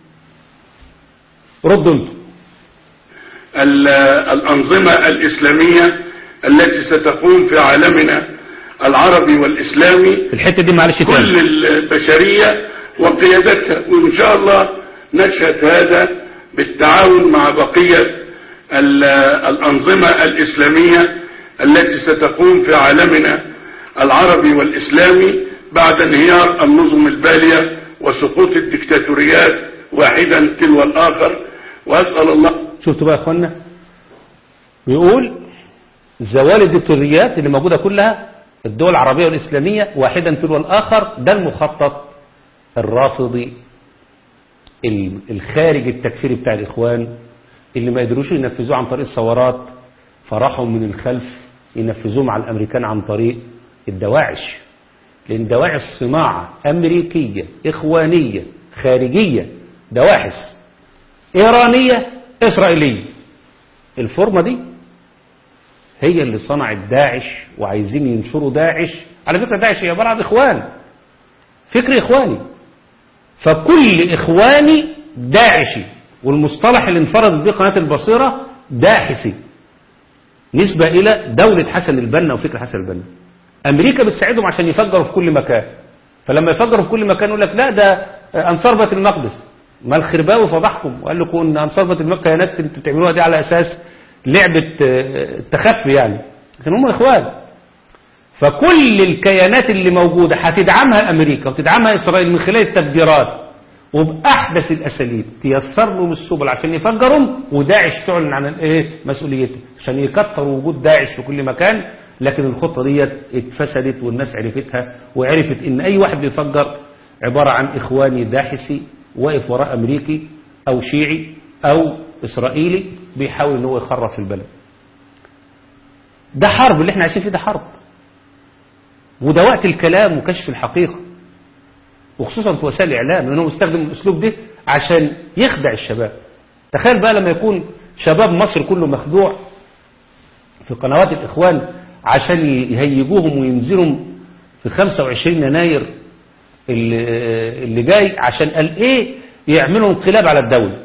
ردوا انتم ال- الأنظمة الإسلامية التي ستقوم في عالمنا العربي والإسلامي الحته دي معلش كل تاني البشرية وقيادتها وإن شاء الله نشهد هذا بالتعاون مع بقية ال- الأنظمة الإسلامية التي ستقوم في عالمنا العربي والإسلامي بعد انهيار النظم البالية وسقوط الدكتاتوريات واحدا تلو الآخر وأسأل الله شفتوا بقى يا اخوانا بيقول زوال الدكتوريات اللي موجودة كلها الدول العربية والإسلامية واحدا تلو الآخر ده المخطط الرافضي ال- الخارج التكفيري بتاع الإخوان اللي ما يقدروش ينفذوه عن طريق الثورات فراحوا من الخلف ينفذوه مع الأمريكان عن طريق الدواعش لأن دواعش صناعة أمريكية إخوانية خارجية دواحس إيرانية إسرائيلية الفورمة دي هي اللي صنعت داعش وعايزين ينشروا داعش على فكرة داعش هي عبارة عن إخوان فكر إخواني فكل إخواني داعشي والمصطلح اللي انفردت به قناة البصيرة داحسي نسبة إلى دولة حسن البنا وفكر حسن البنا أمريكا بتساعدهم عشان يفجروا في كل مكان فلما يفجروا في كل مكان يقول لك لا ده أنصار بيت المقدس ما الخرباوي فضحكم وقال لكم ان انصار بيت المقدس كيانات انتوا بتعملوها دي على اساس لعبه آه، التخفي يعني لكن هم اخوان فكل الكيانات اللي موجوده هتدعمها امريكا وتدعمها اسرائيل من خلال التفجيرات وباحدث الاساليب تيسر لهم السبل عشان يفجرهم وداعش تعلن عن الايه مسؤوليته عشان يكتروا وجود داعش في كل مكان لكن الخطه ديت اتفسدت والناس عرفتها وعرفت ان اي واحد بيفجر عباره عن اخواني داحسي واقف وراء امريكي او شيعي او اسرائيلي بيحاول ان هو يخرب في البلد ده حرب اللي احنا عايشين فيه ده حرب وده وقت الكلام وكشف الحقيقه وخصوصا في وسائل الاعلام لانه مستخدم الاسلوب ده عشان يخدع الشباب تخيل بقى لما يكون شباب مصر كله مخدوع في قنوات الاخوان عشان يهيجوهم وينزلهم في 25 يناير اللي, اللي جاي عشان قال ايه يعملوا انقلاب على الدولة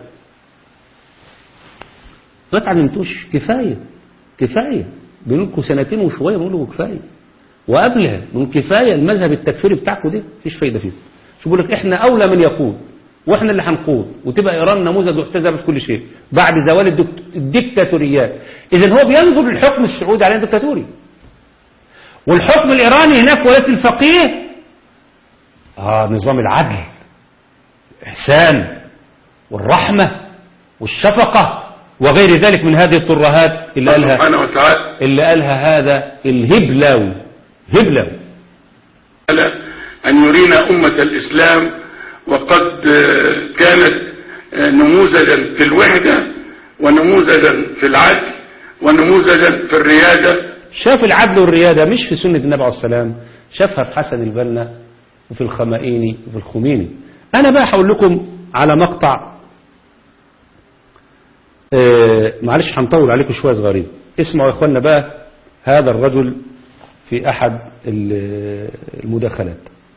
ما اتعلمتوش كفاية كفاية بنقولكم سنتين وشوية بنقولوا كفاية وقبلها من كفاية المذهب التكفيري بتاعكم ده مفيش فايدة فيه شو بيقول لك احنا اولى من يقود واحنا اللي هنقود وتبقى ايران نموذج محتذى في كل شيء بعد زوال الدكت- الدكتاتوريات اذا هو بينظر الحكم السعودي على دكتاتوري والحكم الايراني هناك ولايه الفقيه آه نظام العدل الإحسان والرحمة والشفقة وغير ذلك من هذه الترهات اللي قالها سبحانه وتعالى اللي قالها هذا الهبلاوي هبلاوي أن يرينا أمة الإسلام وقد آه، كانت آه، نموذجا في الوحدة ونموذجا في العدل ونموذجا في الريادة شاف العدل والريادة مش في سنة النبي عليه السلام شافها في حسن البنا وفي الخمائيني وفي الخميني أنا بقى هقول لكم على مقطع آه معلش هنطول عليكم شوية صغيرين اسمعوا يا اخوانا بقى هذا الرجل في أحد ال- المداخلات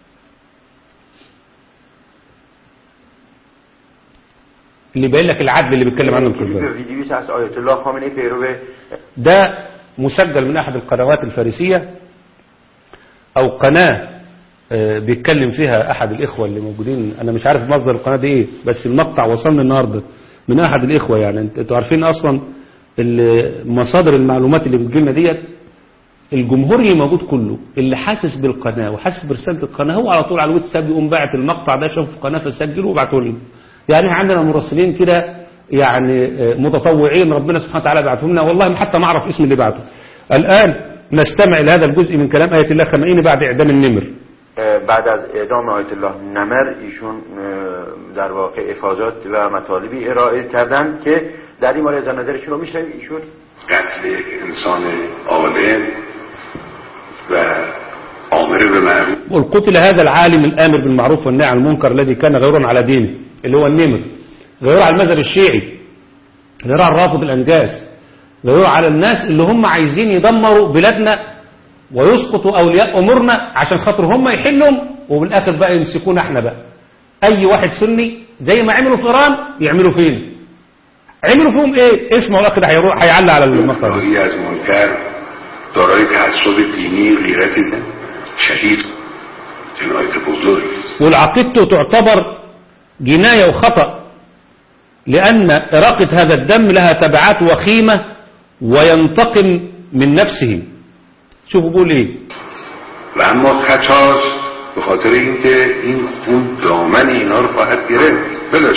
اللي باين لك العدل اللي بيتكلم عنه کلیپ الكربلاء ویدیویی از آیت الله خامنه ای پیرو ده مسجل من أحد القنوات الفارسية أو قناة آه، بيتكلم فيها أحد الإخوة اللي موجودين أنا مش عارف مصدر القناة دي إيه بس المقطع وصلني النهاردة من أحد الإخوة يعني أنت- أنتوا عارفين أصلا ال- مصادر المعلومات اللي بتجيلنا ديت الجمهور اللي موجود كله اللي حاسس بالقناة وحاسس برسالة القناة هو على طول على الواتساب يقوم باعت المقطع ده شوف القناة فسجله وبعته لي يعني إحنا عندنا مراسلين كده يعني آه، متطوعين ربنا سبحانه وتعالى بعتهم لنا والله حتى ما اعرف اسم اللي بعته الآن نستمع إلى هذا الجزء من كلام آية الله خمائني بعد إعدام النمر بعد از اعدام آیت الله نمر ایشون اه، در واقع افاظات و مطالبی ارائه کردن که در این مورد از نظرشون رو میشه ایشون قتل یک انسان عالم و آمر به معروف قل قتل هذا العالم الآمر بالمعروف والنهي عن المنكر الذي كان غيرا على دينه اللي هو النمر غير على المذهب الشيعي غير على الرافض الأنجاس غير على الناس اللي هم عايزين يدمروا بلادنا ويسقطوا أولياء أمورنا عشان خاطر هم يحلهم وبالآخر بقى يمسكونا احنا بقى أي واحد سني زي ما عملوا في إيران يعملوا فين عملوا فيهم ايه اسمعوا الأخ ده هيروح هيعلق على المقطع ده. ناهی از منکر دارای تعصب دینی و غیرت شدید جنایت بزرگی است والعقيدته تعتبر جناية وخطأ لأن إراقة هذا الدم لها تبعات وخيمة وينتقم من نفسه شوفوا بيقول ايه و اما خطاست به خاطر اینکه این خون دامن اینا رو خواهد گرفت بلش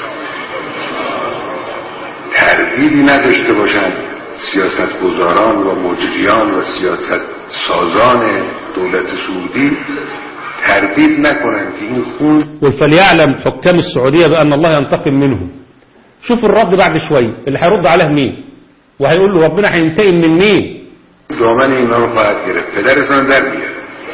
تردیدی نداشته باشند سیاست گذاران و مجریان و سیاست سازان دولت سعودی تردید نکنند که این خون قل فليعلم حكام السعودية بأن الله ينتقم منهم شوف الرد بعد شوية اللي هيرد عليه مين وهيقول له ربنا هينتقم من مين دامن اینا رو خواهد گرفت پدرشان در بیاد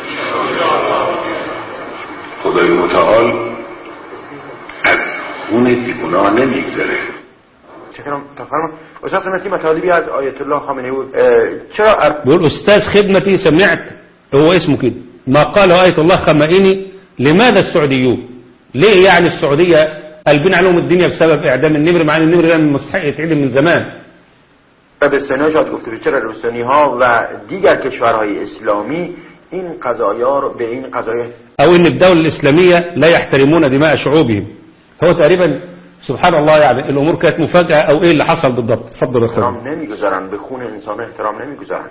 خدای متعال از خون بیگناه نمیگذره شكرا تفهم وشاف في مطالبي از آية الله خامنهي بود اه، چرا ار- بيقول أستاذ خدمتي سمعت هو اسمه كده ما قاله آية الله خمائني لماذا السعوديون ليه يعني السعودية قلبين عليهم الدنيا بسبب إعدام النمر مع أن النمر ده مستحق يتعدم من زمان عربستانی ها شاید گفته بشه چرا عربستانی ها و دیگر کشورهای اسلامی این قضایا رو به این قضایا أو أن الدولة الإسلامية لا يحترمون دماء شعوبهم هو تقريبا سبحان الله يعني الأمور كانت مفاجأة أو إيه اللي حصل بالضبط اتفضل يا أخوان احترام نمیگذارن به خون انسان احترام نمیگذارن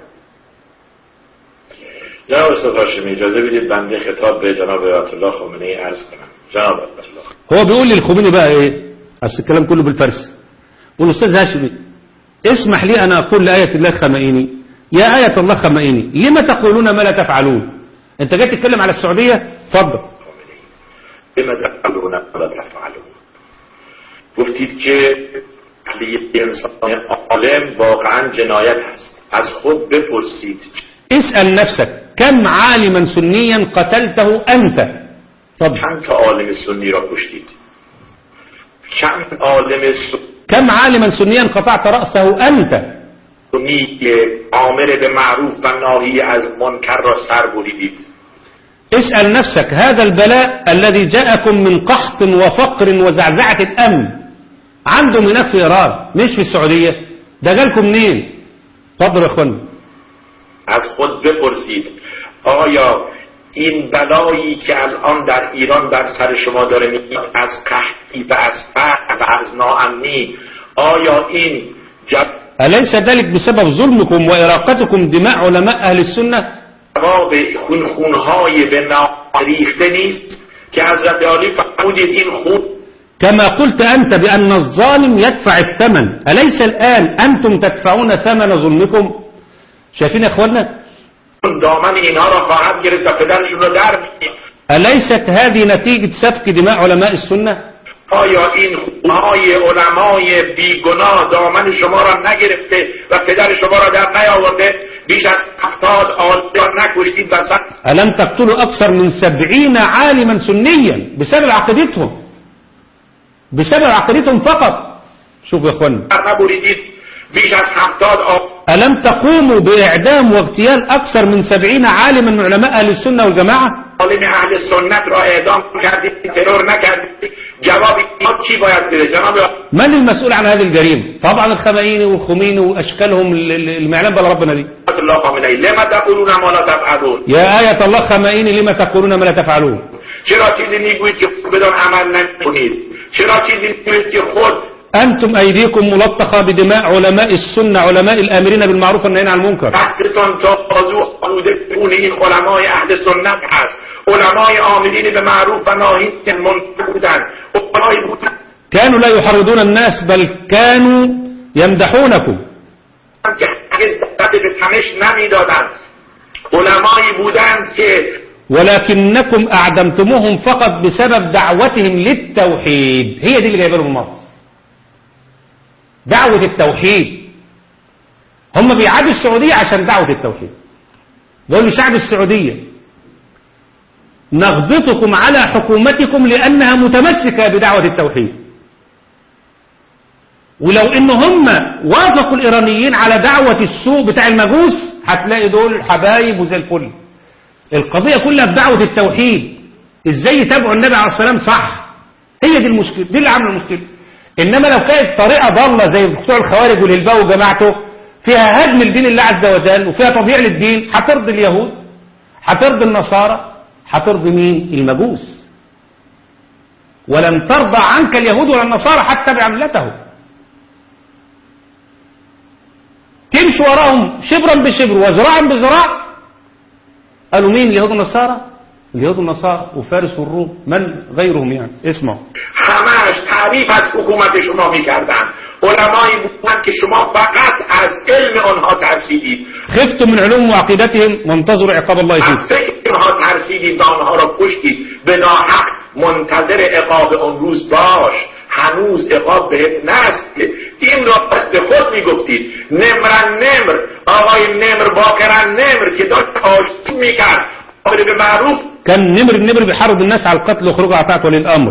جناب استاد هاشمی اجازه بدید بنده خطاب به جناب آیت الله خامنه ای عرض کنم جناب آیت الله هو بيقول للخميني بقى ايه اصل الكلام كله بالفارسي بيقول له استاذ هاشمي اسمح لي انا اقول لايه الله خمائني يا ايه الله خمائني لما تقولون ما لا تفعلون انت جاي تتكلم على السعوديه اتفضل بما تفعلون ولا تفعلون گفتید که قتل انسان عالم واقعا جنایت هست از خود بپرسید اسال نفسك كم عالما سنيا قتلته انت اتفضل چند تا عالم سنی را کشتید چند عالم كم عالما سنيا قطعت راسه انت سنی که عامر به معروف و ناهی از منکر را سر بریدید اسأل نفسك هذا البلاء الذي جاءكم من قحط وفقر وزعزعة الأمن عندهم هناك في إيران مش في السعودية ده جالكم منين اتفضلوا يا اخوانا از خود بپرسید آیا این بلایی که الان در ایران بر سر شما داره میاد از قحطی و از فقر و از ناامنی آیا این أليس ذلك بسبب ظلمكم وإراقتكم دماء علماء أهل السنة جواب خون خونهای به نام ریخته نیست که حضرت علی فرمودید این خون كما قلت أنت بأن الظالم يدفع الثمن أليس الآن أنتم تدفعون ثمن ظلمكم شايفين يا اخوانا دامن اینها را خواهد گرفت و پدرشون را در می‌آورد. أليست هذه نتيجة سفك دماء علماء السنة آیا این خونهای علمای بیگناه دامن شما را نگرفته و پدر شما را در نیاورده بیش از هفتاد آل را نکشتید و سر ألم تقتلوا أكثر من سبعين عالما سنيا بسبب عقيدتهم بسبب عقيدتهم فقط شوفوا يا اخوانا نبریدید بیش از هفتاد آل ألم تقوموا بإعدام واغتيال أكثر من سبعين عالما من علماء أهل السنة والجماعة عالم اهل سنت را اعدام کردید ترور نکردید جواب ما چی باید بده جناب من المسؤول عن هذه الجريمة طبعا الخمائيني والخميني وأشكالهم المعلم بلا ربنا دي آیت الله خامنه ای لما تقولون ما لا تفعلون يا آية الله خمائيني لما تقولون ما لا تفعلون چرا چیزی میگویید که خود بدان عمل نکنید چرا چیزی میگویید که خود أنتم أيديكم ملطخة بدماء علماء السنة علماء الآمرين بالمعروف والنهي عن المنكر دستتان تا بازو آلوده خون این علمای اهل سنت هست علمای آمرین به معروف و ناهی منکر بودن علمای بودن كانوا لا يحرضون الناس بل كانوا يمدحونكم که هرگز دست به تمش نمیدادند علمایی بودند که ولكنكم أعدمتموهم فقط بسبب دعوتهم للتوحيد هي دي اللي جايبه لهم مصر دعوة التوحيد هم بيعادوا السعودية عشان دعوة التوحيد بيقولوا شعب السعودية نغبطكم على حكومتكم لأنها متمسكة بدعوة التوحيد ولو ان هم وافقوا الايرانيين على دعوة السوء بتاع المجوس هتلاقي دول حبايب وزي الفل القضية كلها في دعوة التوحيد ازاي يتابعوا النبي عليه الصلاة والسلام صح هي دي المشكلة دي اللي عامله المشكلة انما لو كانت طريقة ضالة زي بتوع الخوارج والهلباء وجماعته فيها هدم لدين الله عز وجل وفيها تضييع للدين هترضي اليهود هترضي النصارى هترضي مين المجوس ولن ترضى عنك اليهود ولا النصارى حتى تبع ملتهم تمشي وراهم شبرا بشبر وذراعا بذراع قالوا مين اليهود والنصارى اليهود والنصارى وفارس والروم من غيرهم يعني اسمعوا همش تعریف از حکومت شما میکردن علمایی بودن که شما فقط از علم آنها ترسیدید خفتم من علوم وعقيدتهم وانتظروا عقاب الله از فيكم فکر آنها ترسیدید و آنها را کشتید به ناحق منتظر عقاب آن روز باش هنوز عقاب بهت نرسیده این را از به خود میگفتید نمرن نمر آقای نمر باکرن نمر که داشت آشتی میکرد آمر به معروف كان نمر النمر بيحرض الناس على القتل وخروج على طاعة ولي الأمر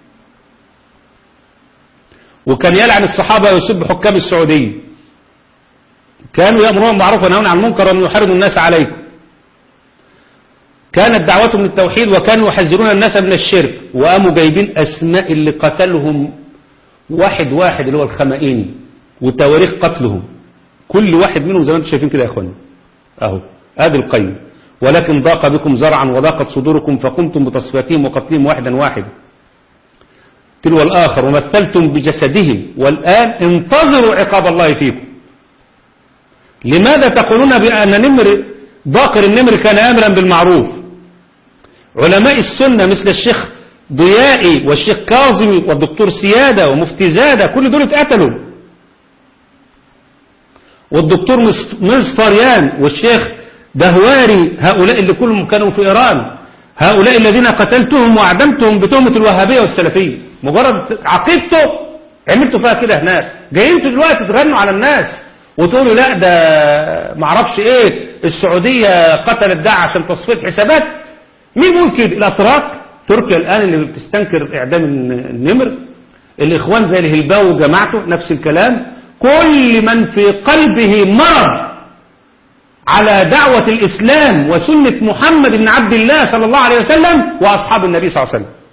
وكان يلعن الصحابة ويسب حكام السعودية كانوا يأمرون بالمعروف وينهون عن المنكر وأن يحرضوا الناس عليه كانت دعوتهم للتوحيد وكانوا يحذرون الناس من الشرك وقاموا جايبين أسماء اللي قتلهم واحد واحد اللي هو الخمائني وتواريخ قتلهم كل واحد منهم زي ما انتم شايفين كده يا اخواني اهو ادي القيم ولكن ضاق بكم زرعا وضاقت صدوركم فقمتم بتصفيتهم وقتلهم واحدا واحدا تلو الآخر ومثلتم بجسدهم والآن انتظروا عقاب الله فيكم لماذا تقولون بأن نمر باقر النمر كان آمرا بالمعروف علماء السنة مثل الشيخ ضيائي والشيخ كاظمي والدكتور سيادة ومفتي زادة كل دول اتقتلوا والدكتور مصفريان والشيخ دهواري هؤلاء اللي كلهم كانوا في إيران هؤلاء الذين قتلتهم وأعدمتهم بتهمة الوهابية والسلفية مجرد عقيدته عملتوا فيها كده هناك جايين انتوا دلوقتي تغنوا على الناس وتقولوا لا ده معرفش ايه السعودية قتلت ده عشان تصفية حسابات مين ممكن الأتراك تركيا الآن اللي بتستنكر إعدام النمر الإخوان زي الهلباوي وجماعته نفس الكلام كل من في قلبه مرض على دعوة الإسلام وسنة محمد بن عبد الله صلى الله عليه وسلم وأصحاب النبي صلى الله عليه وسلم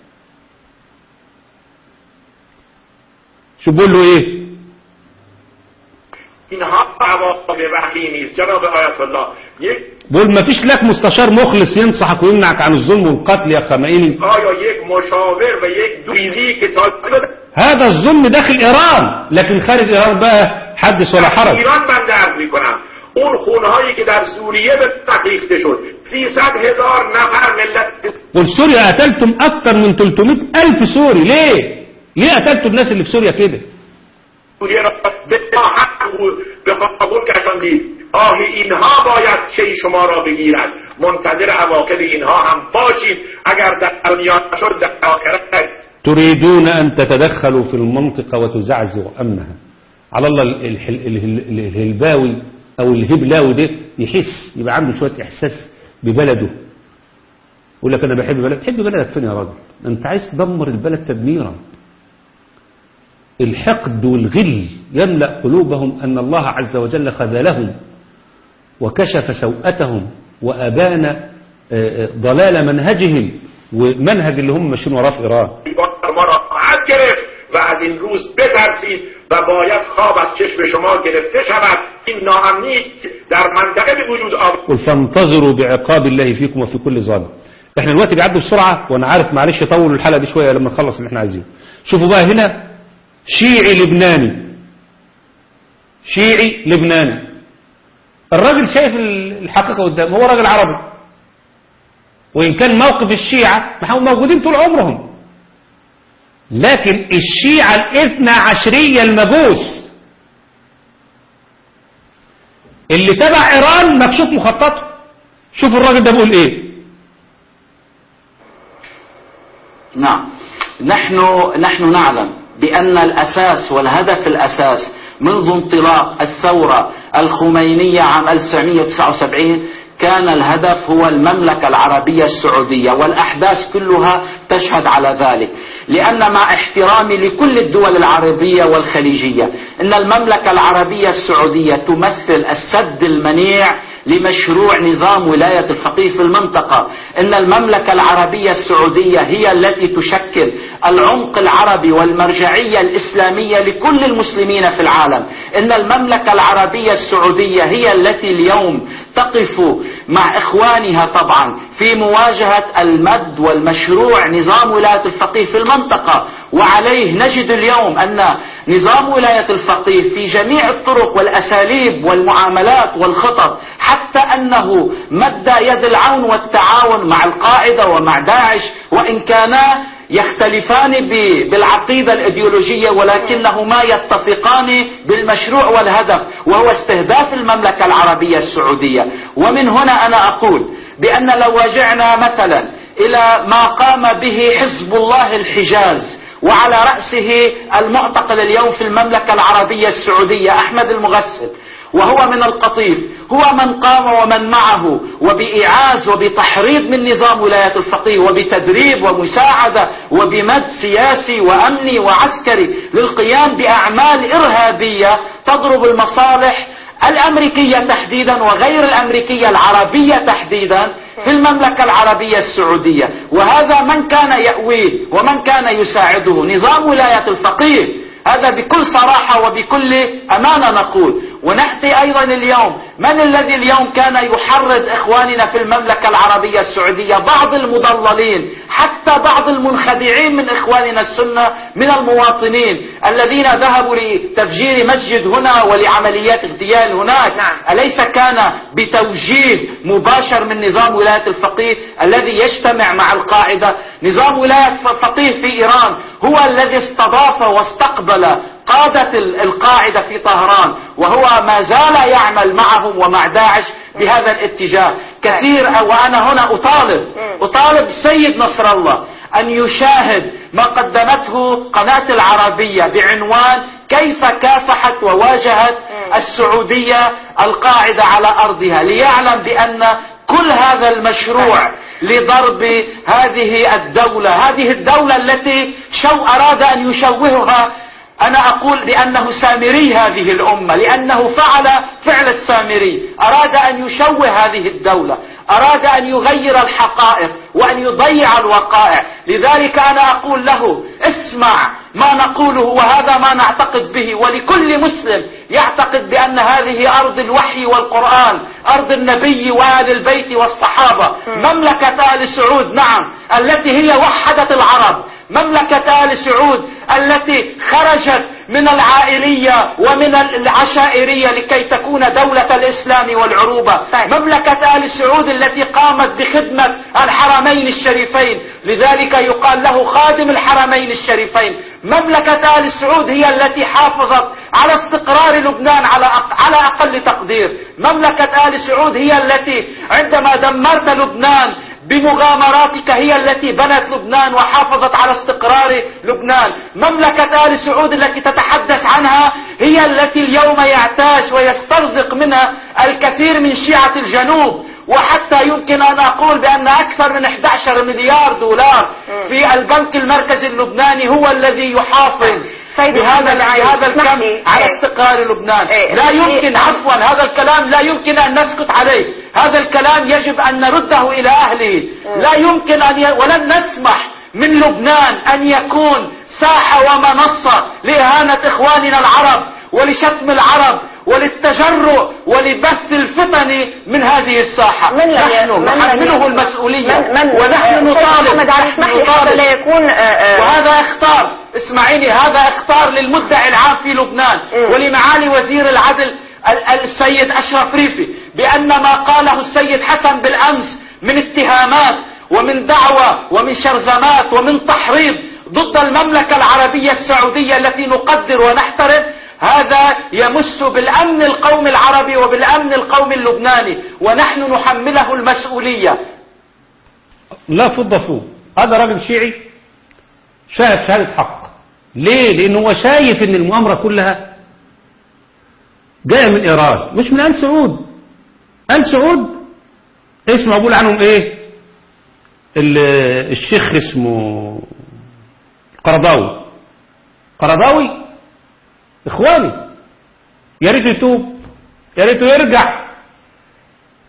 شو بقول له إيه اینها عواقب وخیمی است جناب آیت الله یک بقول ما فيش لك مستشار مخلص ينصحك ويمنعك عن الظلم والقتل يا خمائني آیا یک مشاور و یک دویزی که تا هذا الظلم داخل إيران لكن خارج إيران بقى حدث ولا حرج ایران بنده عرض میکنم اون خونه هایی که در سوریه به تخلیفته شد 300 هزار نفر ملت قل سوريا قتلتم أكثر من 300 ألف سوري ليه ليه قتلتوا الناس اللي في سوريا كده سوریه را به حق به قبول کشاندید آه اینها باید چه شما را بگیرد منتظر عواقب اینها هم باشید اگر در دنیا شد در آخرت تريدون أن تتدخلوا في المنطقة وتزعزعوا أمنها على الله ال- ال- ال- ال- الهلباوي أو الهبلاوي ده يحس يبقى عنده شوية إحساس ببلده يقول لك أنا بحب بلد تحب بلدك فين يا راجل أنت عايز تدمر البلد تدميرا الحقد والغل يملأ قلوبهم أن الله عز وجل خذلهم وكشف سوءتهم وأبان آه، آه، ضلال منهجهم ومنهج اللي هم ماشيين وراه في إيران ما را خواهد گرفت و از این روز بترسید و باید خواب از چشم شما گرفته شود این ناامنی در منطقه به وجود آمد قل فانتظروا بعقاب الله فيكم وفي كل ظالم احنا الوقت بيعدي بسرعة وانا عارف معلش طول الحلقة دي شوية لما نخلص اللي احنا عايزينه شوفوا بقى هنا شيعي لبناني شيعي لبناني الراجل شايف الحقيقة قدامه هو راجل عربي وإن كان موقف الشيعة ما هم موجودين طول عمرهم لكن الشيعة الاثنى عشرية المجوس اللي تبع إيران مكشوف مخططه شوف الراجل ده بيقول ايه نعم نحن نحن نعلم بأن الأساس والهدف الأساس منذ انطلاق الثورة الخمينية عام 1979 كان الهدف هو المملكة العربية السعودية والأحداث كلها تشهد على ذلك لأن مع احترامي لكل الدول العربية والخليجية إن المملكة العربية السعودية تمثل السد المنيع لمشروع نظام ولاية الفقيه في المنطقة إن المملكة العربية السعودية هي التي تشكل العمق العربي والمرجعية الإسلامية لكل المسلمين في العالم إن المملكة العربية السعودية هي التي اليوم تقف مع إخوانها طبعا في مواجهة المد والمشروع نظام ولاية الفقيه في المنطقة وعليه نجد اليوم أن نظام ولاية الفقيه في جميع الطرق والأساليب والمعاملات والخطط حتى أنه مد يد العون والتعاون مع القاعدة ومع داعش وإن كانا يختلفان ب- بالعقيدة الإيديولوجية ولكنهما يتفقان بالمشروع والهدف وهو استهداف المملكة العربية السعودية ومن هنا أنا أقول بأن لو رجعنا مثلا إلى ما قام به حزب الله الحجاز وعلى رأسه المعتقل اليوم في المملكة العربية السعودية أحمد المغسل وهو من القطيف هو من قام ومن معه وبإعاز وبتحريض من نظام ولاية الفقيه وبتدريب ومساعدة وبمد سياسي وأمني وعسكري للقيام بأعمال إرهابية تضرب المصالح الأمريكية تحديدا وغير الأمريكية العربية تحديدا في المملكة العربية السعودية وهذا من كان يأويه ومن كان يساعده نظام ولاية الفقيه هذا بكل صراحة وبكل أمانة نقول ونأتي أيضا اليوم من الذي اليوم كان يحرض إخواننا في المملكة العربية السعودية بعض المضللين حتى بعض المنخدعين من إخواننا السنة من المواطنين الذين ذهبوا لتفجير مسجد هنا ولعمليات اغتيال هناك أليس كان بتوجيه مباشر من نظام ولاية الفقيه الذي يجتمع مع القاعدة نظام ولاية الفقيه في إيران هو الذي استضاف واستقبل قادة القاعدة في طهران وهو ما زال يعمل معهم ومع داعش بهذا الاتجاه كثير وأنا هنا أطالب أطالب السيد نصر الله أن يشاهد ما قدمته قناة العربية بعنوان كيف كافحت وواجهت السعودية القاعدة على أرضها ليعلم بأن كل هذا المشروع لضرب هذه الدولة هذه الدولة التي شو أراد أن يشوهها أنا أقول بأنه سامري هذه الأمة لأنه فعل فعل السامري أراد أن يشوه هذه الدولة أراد أن يغير الحقائق وأن يضيع الوقائع لذلك أنا أقول له اسمع ما نقوله وهذا ما نعتقد به ولكل مسلم يعتقد بأن هذه أرض الوحي والقرآن أرض النبي وآل البيت والصحابة مملكة آل سعود نعم التي هي وحدت العرب مملكة آل سعود التي خرجت من العائلية ومن العشائرية لكي تكون دولة الإسلام والعروبة مملكة آل سعود التي قامت بخدمة الحرمين الشريفين لذلك يقال له خادم الحرمين الشريفين مملكة آل سعود هي التي حافظت على استقرار لبنان على على أقل تقدير مملكة آل سعود هي التي عندما دمرت لبنان بمغامراتك هي التي بنت لبنان وحافظت على استقرار لبنان مملكة آل سعود التي تتحدث عنها هي التي اليوم يعتاش ويسترزق منها الكثير من شيعة الجنوب وحتى يمكن أن أقول بأن أكثر من 11 مليار دولار في البنك المركزي اللبناني هو الذي يحافظ بهذا بهذا الكم على استقرار لبنان لا يمكن عفوا هذا الكلام لا يمكن أن نسكت عليه هذا الكلام يجب أن نرده إلى أهله لا يمكن أن ي... ولن نسمح من لبنان أن يكون ساحة ومنصة لإهانة إخواننا العرب ولشتم العرب وللتجرؤ ولبث الفتن من هذه الساحة من نحن نحمله المسؤولية من من ونحن نطالب محمد على اسمح لي حتى لا يكون آآ آآ وهذا اختار اسمعيني هذا اختار للمدعي العام في لبنان ولمعالي وزير العدل السيد أشرف ريفي بأن ما قاله السيد حسن بالأمس من اتهامات ومن دعوة ومن شرذمات ومن تحريض ضد المملكة العربية السعودية التي نقدر ونحترم هذا يمس بالأمن القومي العربي وبالأمن القومي اللبناني ونحن نحمله المسؤولية لا فضة فوق هذا راجل شيعي شاهد شهادة حق ليه لأنه هو شايف ان المؤامرة كلها جاية من إيران مش من آل سعود آل سعود اسمه أقول عنهم إيه الشيخ اسمه قرضاوي قرضاوي إخواني يا ريته يتوب يا ريته يرجع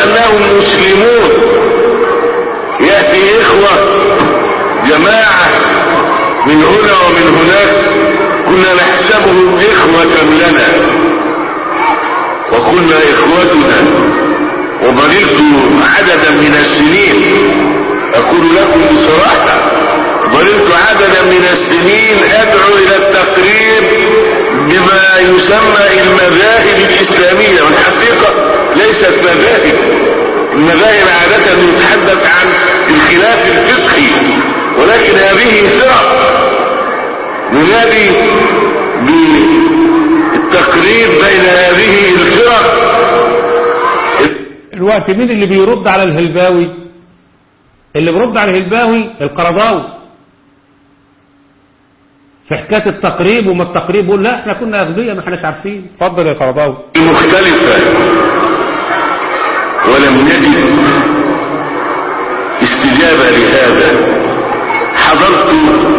أنهم مسلمون يأتي إخوة جماعة من هنا ومن هناك كنا نحسبهم إخوة لنا وكنا إخوتنا وظللت عددا من السنين أقول لكم بصراحة ظللت عددا من السنين أدعو إلى التقرير بما يسمى المذاهب الإسلامية والحقيقة ليست مذاهب المذاهب عادة يتحدث عن الخلاف الفقهي ولكن هذه فرق ننادي بالتقريب بين هذه الفرق الوقت مين اللي بيرد على الهلباوي اللي بيرد على الهلباوي القرضاوي في حكاية التقريب وما التقريب يقول لا احنا كنا اغبياء ما احناش عارفين اتفضل يا قرضاوي مختلفة ولم نجد استجابة لهذا حضرت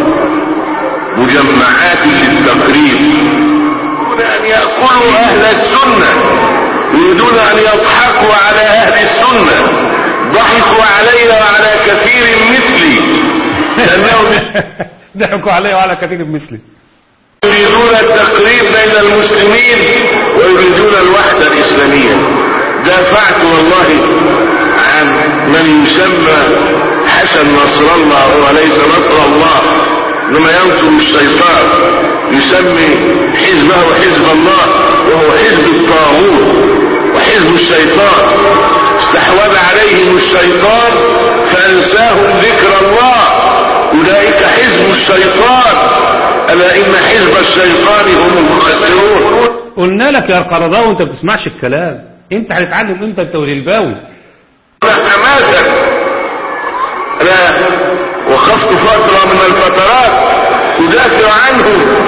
مجمعات للتقريب يريدون أن يأكلوا أهل السنة يريدون أن يضحكوا على أهل السنة ضحكوا علي وعلى كثير مثلي لأنهم ضحكوا عليه وعلى كثير مثلي يريدون التقريب بين المسلمين ويريدون الوحدة الإسلامية دافعت والله عن من يسمى حسن نصر الله وليس نصر الله لما ينصر الشيطان يسمي حزبه حزب الله وهو حزب الطاغوت وحزب الشيطان استحوذ عليهم الشيطان فانساهم ذكر الله اولئك حزب الشيطان الا ان حزب الشيطان هم الخاسرون قلنا لك يا قرضاوي وانت ما بتسمعش الكلام انت هتتعلم امتى انت والهلباوي حماسا انا وقفت فترة من الفترات ادافع عنهم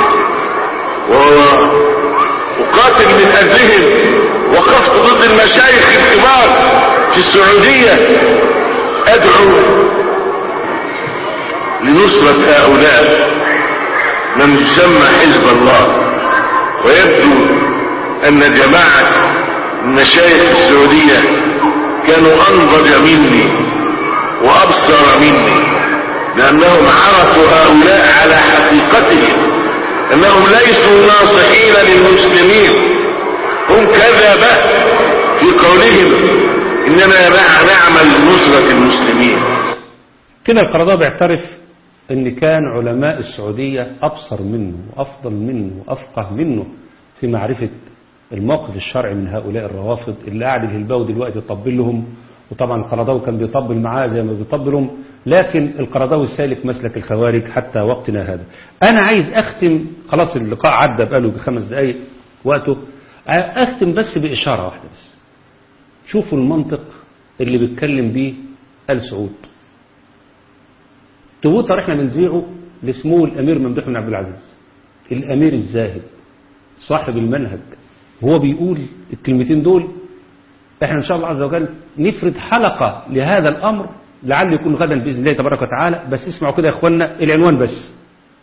وقاتل من اجلهم وقفت ضد المشايخ الكبار في السعودية ادعو لنصرة هؤلاء من يسمى حزب الله ويبدو ان جماعة المشايخ في السعودية كانوا انضج مني وابصر مني لانهم عرفوا هؤلاء على حقيقتهم انهم ليسوا ناصحين للمسلمين هم كذبة في قولهم اننا نعمل نصرة المسلمين كده القرضاوي بيعترف ان كان علماء السعودية ابصر منه وافضل منه وافقه منه في معرفة الموقف الشرعي من هؤلاء الروافض اللي قاعد الهلباوي دلوقتي يطبل لهم وطبعا القرضاوي كان بيطبل معاه زي ما بيطبلهم لكن القرضاوي سالك مسلك الخوارج حتى وقتنا هذا انا عايز اختم خلاص اللقاء عدى بقاله بخمس دقايق وقته اختم بس باشاره واحده بس شوفوا المنطق اللي بيتكلم بيه ال سعود تويتر احنا بنذيعه لسمو الامير ممدوح بن عبد العزيز الامير الزاهد صاحب المنهج هو بيقول الكلمتين دول احنا ان شاء الله عز وجل نفرد حلقة لهذا الامر لعل يكون غدا باذن الله تبارك وتعالى بس اسمعوا كده يا اخوانا العنوان بس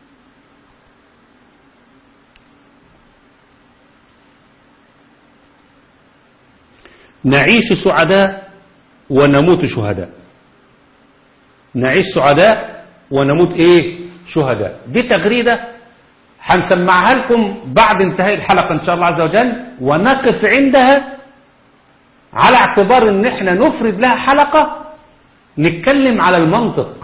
نعيش سعداء ونموت شهداء نعيش سعداء ونموت ايه شهداء دي تغريدة هنسمعها لكم بعد انتهاء الحلقة ان شاء الله عز وجل ونقف عندها على اعتبار ان احنا نفرد لها حلقة نتكلم على المنطق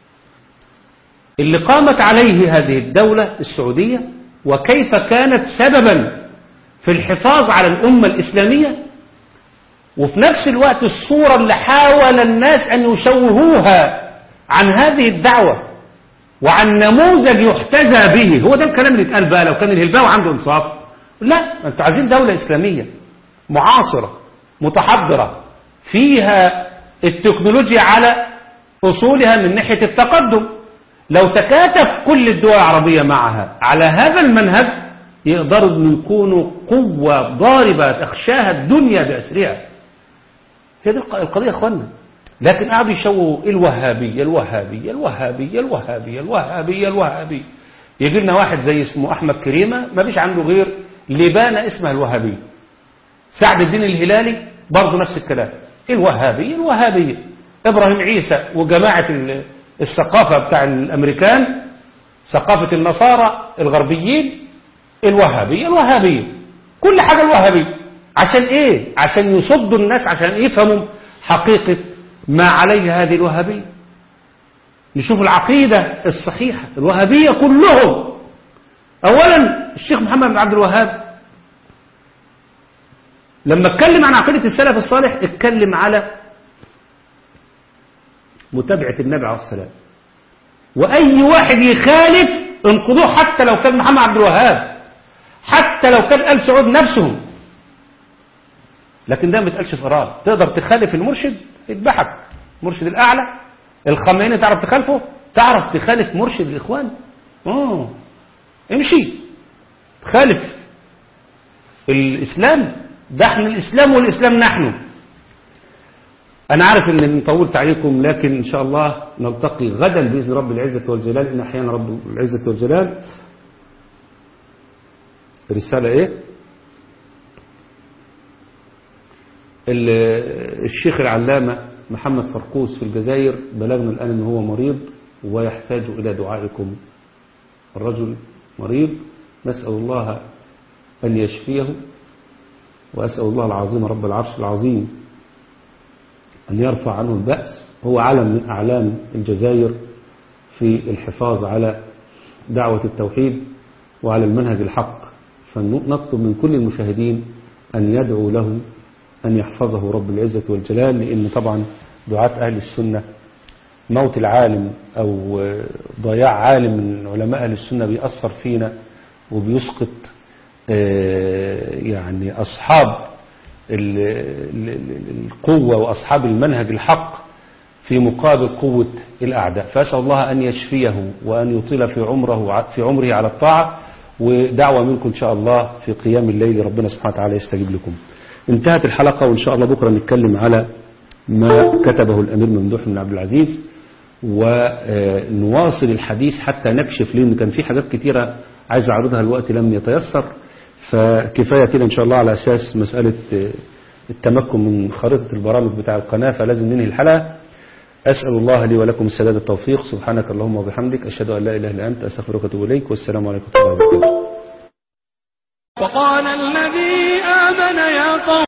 اللي قامت عليه هذه الدولة السعودية وكيف كانت سببا في الحفاظ على الأمة الإسلامية وفي نفس الوقت الصورة اللي حاول الناس أن يشوهوها عن هذه الدعوة وعن نموذج يحتذى به هو ده الكلام اللي اتقال بقى لو كان الهلباوي عنده انصاف لا انتوا عايزين دولة إسلامية معاصرة متحضرة فيها التكنولوجيا على أصولها من ناحية التقدم لو تكاتف كل الدول العربية معها على هذا المنهج يقدروا أن يكونوا قوة ضاربة تخشاها الدنيا بأسرها هي دي القضية يا أخوانا لكن قعدوا يشوهوا الوهابية الوهابية الوهابية الوهابية الوهابية الوهابية يجي لنا واحد زي اسمه أحمد كريمة ما فيش عنده غير لبانة اسمها الوهابية سعد الدين الهلالي برضه نفس الكلام الوهابية الوهابية إبراهيم عيسى وجماعة ال- الثقافة بتاع الأمريكان ثقافة النصارى الغربيين الوهابية الوهابية كل حاجة الوهابية عشان ايه عشان يصدوا الناس عشان يفهموا حقيقة ما عليه هذه الوهابية نشوف العقيدة الصحيحة الوهابية كلهم اولا الشيخ محمد بن عبد الوهاب لما اتكلم عن عقيدة السلف الصالح اتكلم على متابعة النبي عليه السلام واي واحد يخالف انقضوه حتى لو كان محمد عبد الوهاب حتى لو كان آل سعود نفسهم لكن ده ما بيتقالش في إيران تقدر تخالف المرشد يذبحك مرشد الأعلى الخميني تعرف تخالفه تعرف تخالف مرشد الإخوان اه امشي تخالف الإسلام ده احنا الإسلام والإسلام نحن أنا عارف إن طولت عليكم لكن إن شاء الله نلتقي غدا بإذن رب العزة والجلال إن أحيانا رب العزة والجلال رسالة إيه ال- الشيخ العلامة محمد فرقوس في الجزائر بلغنا الآن أنه هو مريض ويحتاج إلى دعائكم الرجل مريض نسأل الله أن يشفيه وأسأل الله العظيم رب العرش العظيم أن يرفع عنه البأس هو علم من أعلام الجزائر في الحفاظ على دعوة التوحيد وعلى المنهج الحق فنطلب من كل المشاهدين أن يدعوا له أن يحفظه رب العزة والجلال لأن طبعا دعاة أهل السنة موت العالم أو ضياع عالم من علماء أهل السنة بيأثر فينا وبيسقط آه، يعني أصحاب ال- ال- ال- القوة وأصحاب المنهج الحق في مقابل قوة الأعداء فأسأل الله أن يشفيه وأن يطيل في عمره في عمره على الطاعة ودعوة منكم إن شاء الله في قيام الليل ربنا سبحانه وتعالى يستجيب لكم انتهت الحلقة وإن شاء الله بكرة نتكلم على ما كتبه الأمير ممدوح بن عبد العزيز ونواصل الحديث حتى نكشف لأن كان في حاجات كتيرة عايز أعرضها الوقت لم يتيسر فكفاية كده إن شاء الله على أساس مسألة التمكن من خريطة البرامج بتاع القناة فلازم ننهي الحلقة أسأل الله لي ولكم السداد التوفيق سبحانك اللهم وبحمدك أشهد أن لا إله إلا أنت أستغفرك وأتوب إليك والسلام عليكم ورحمة الله وبركاته وقال الذي آمن يا قوم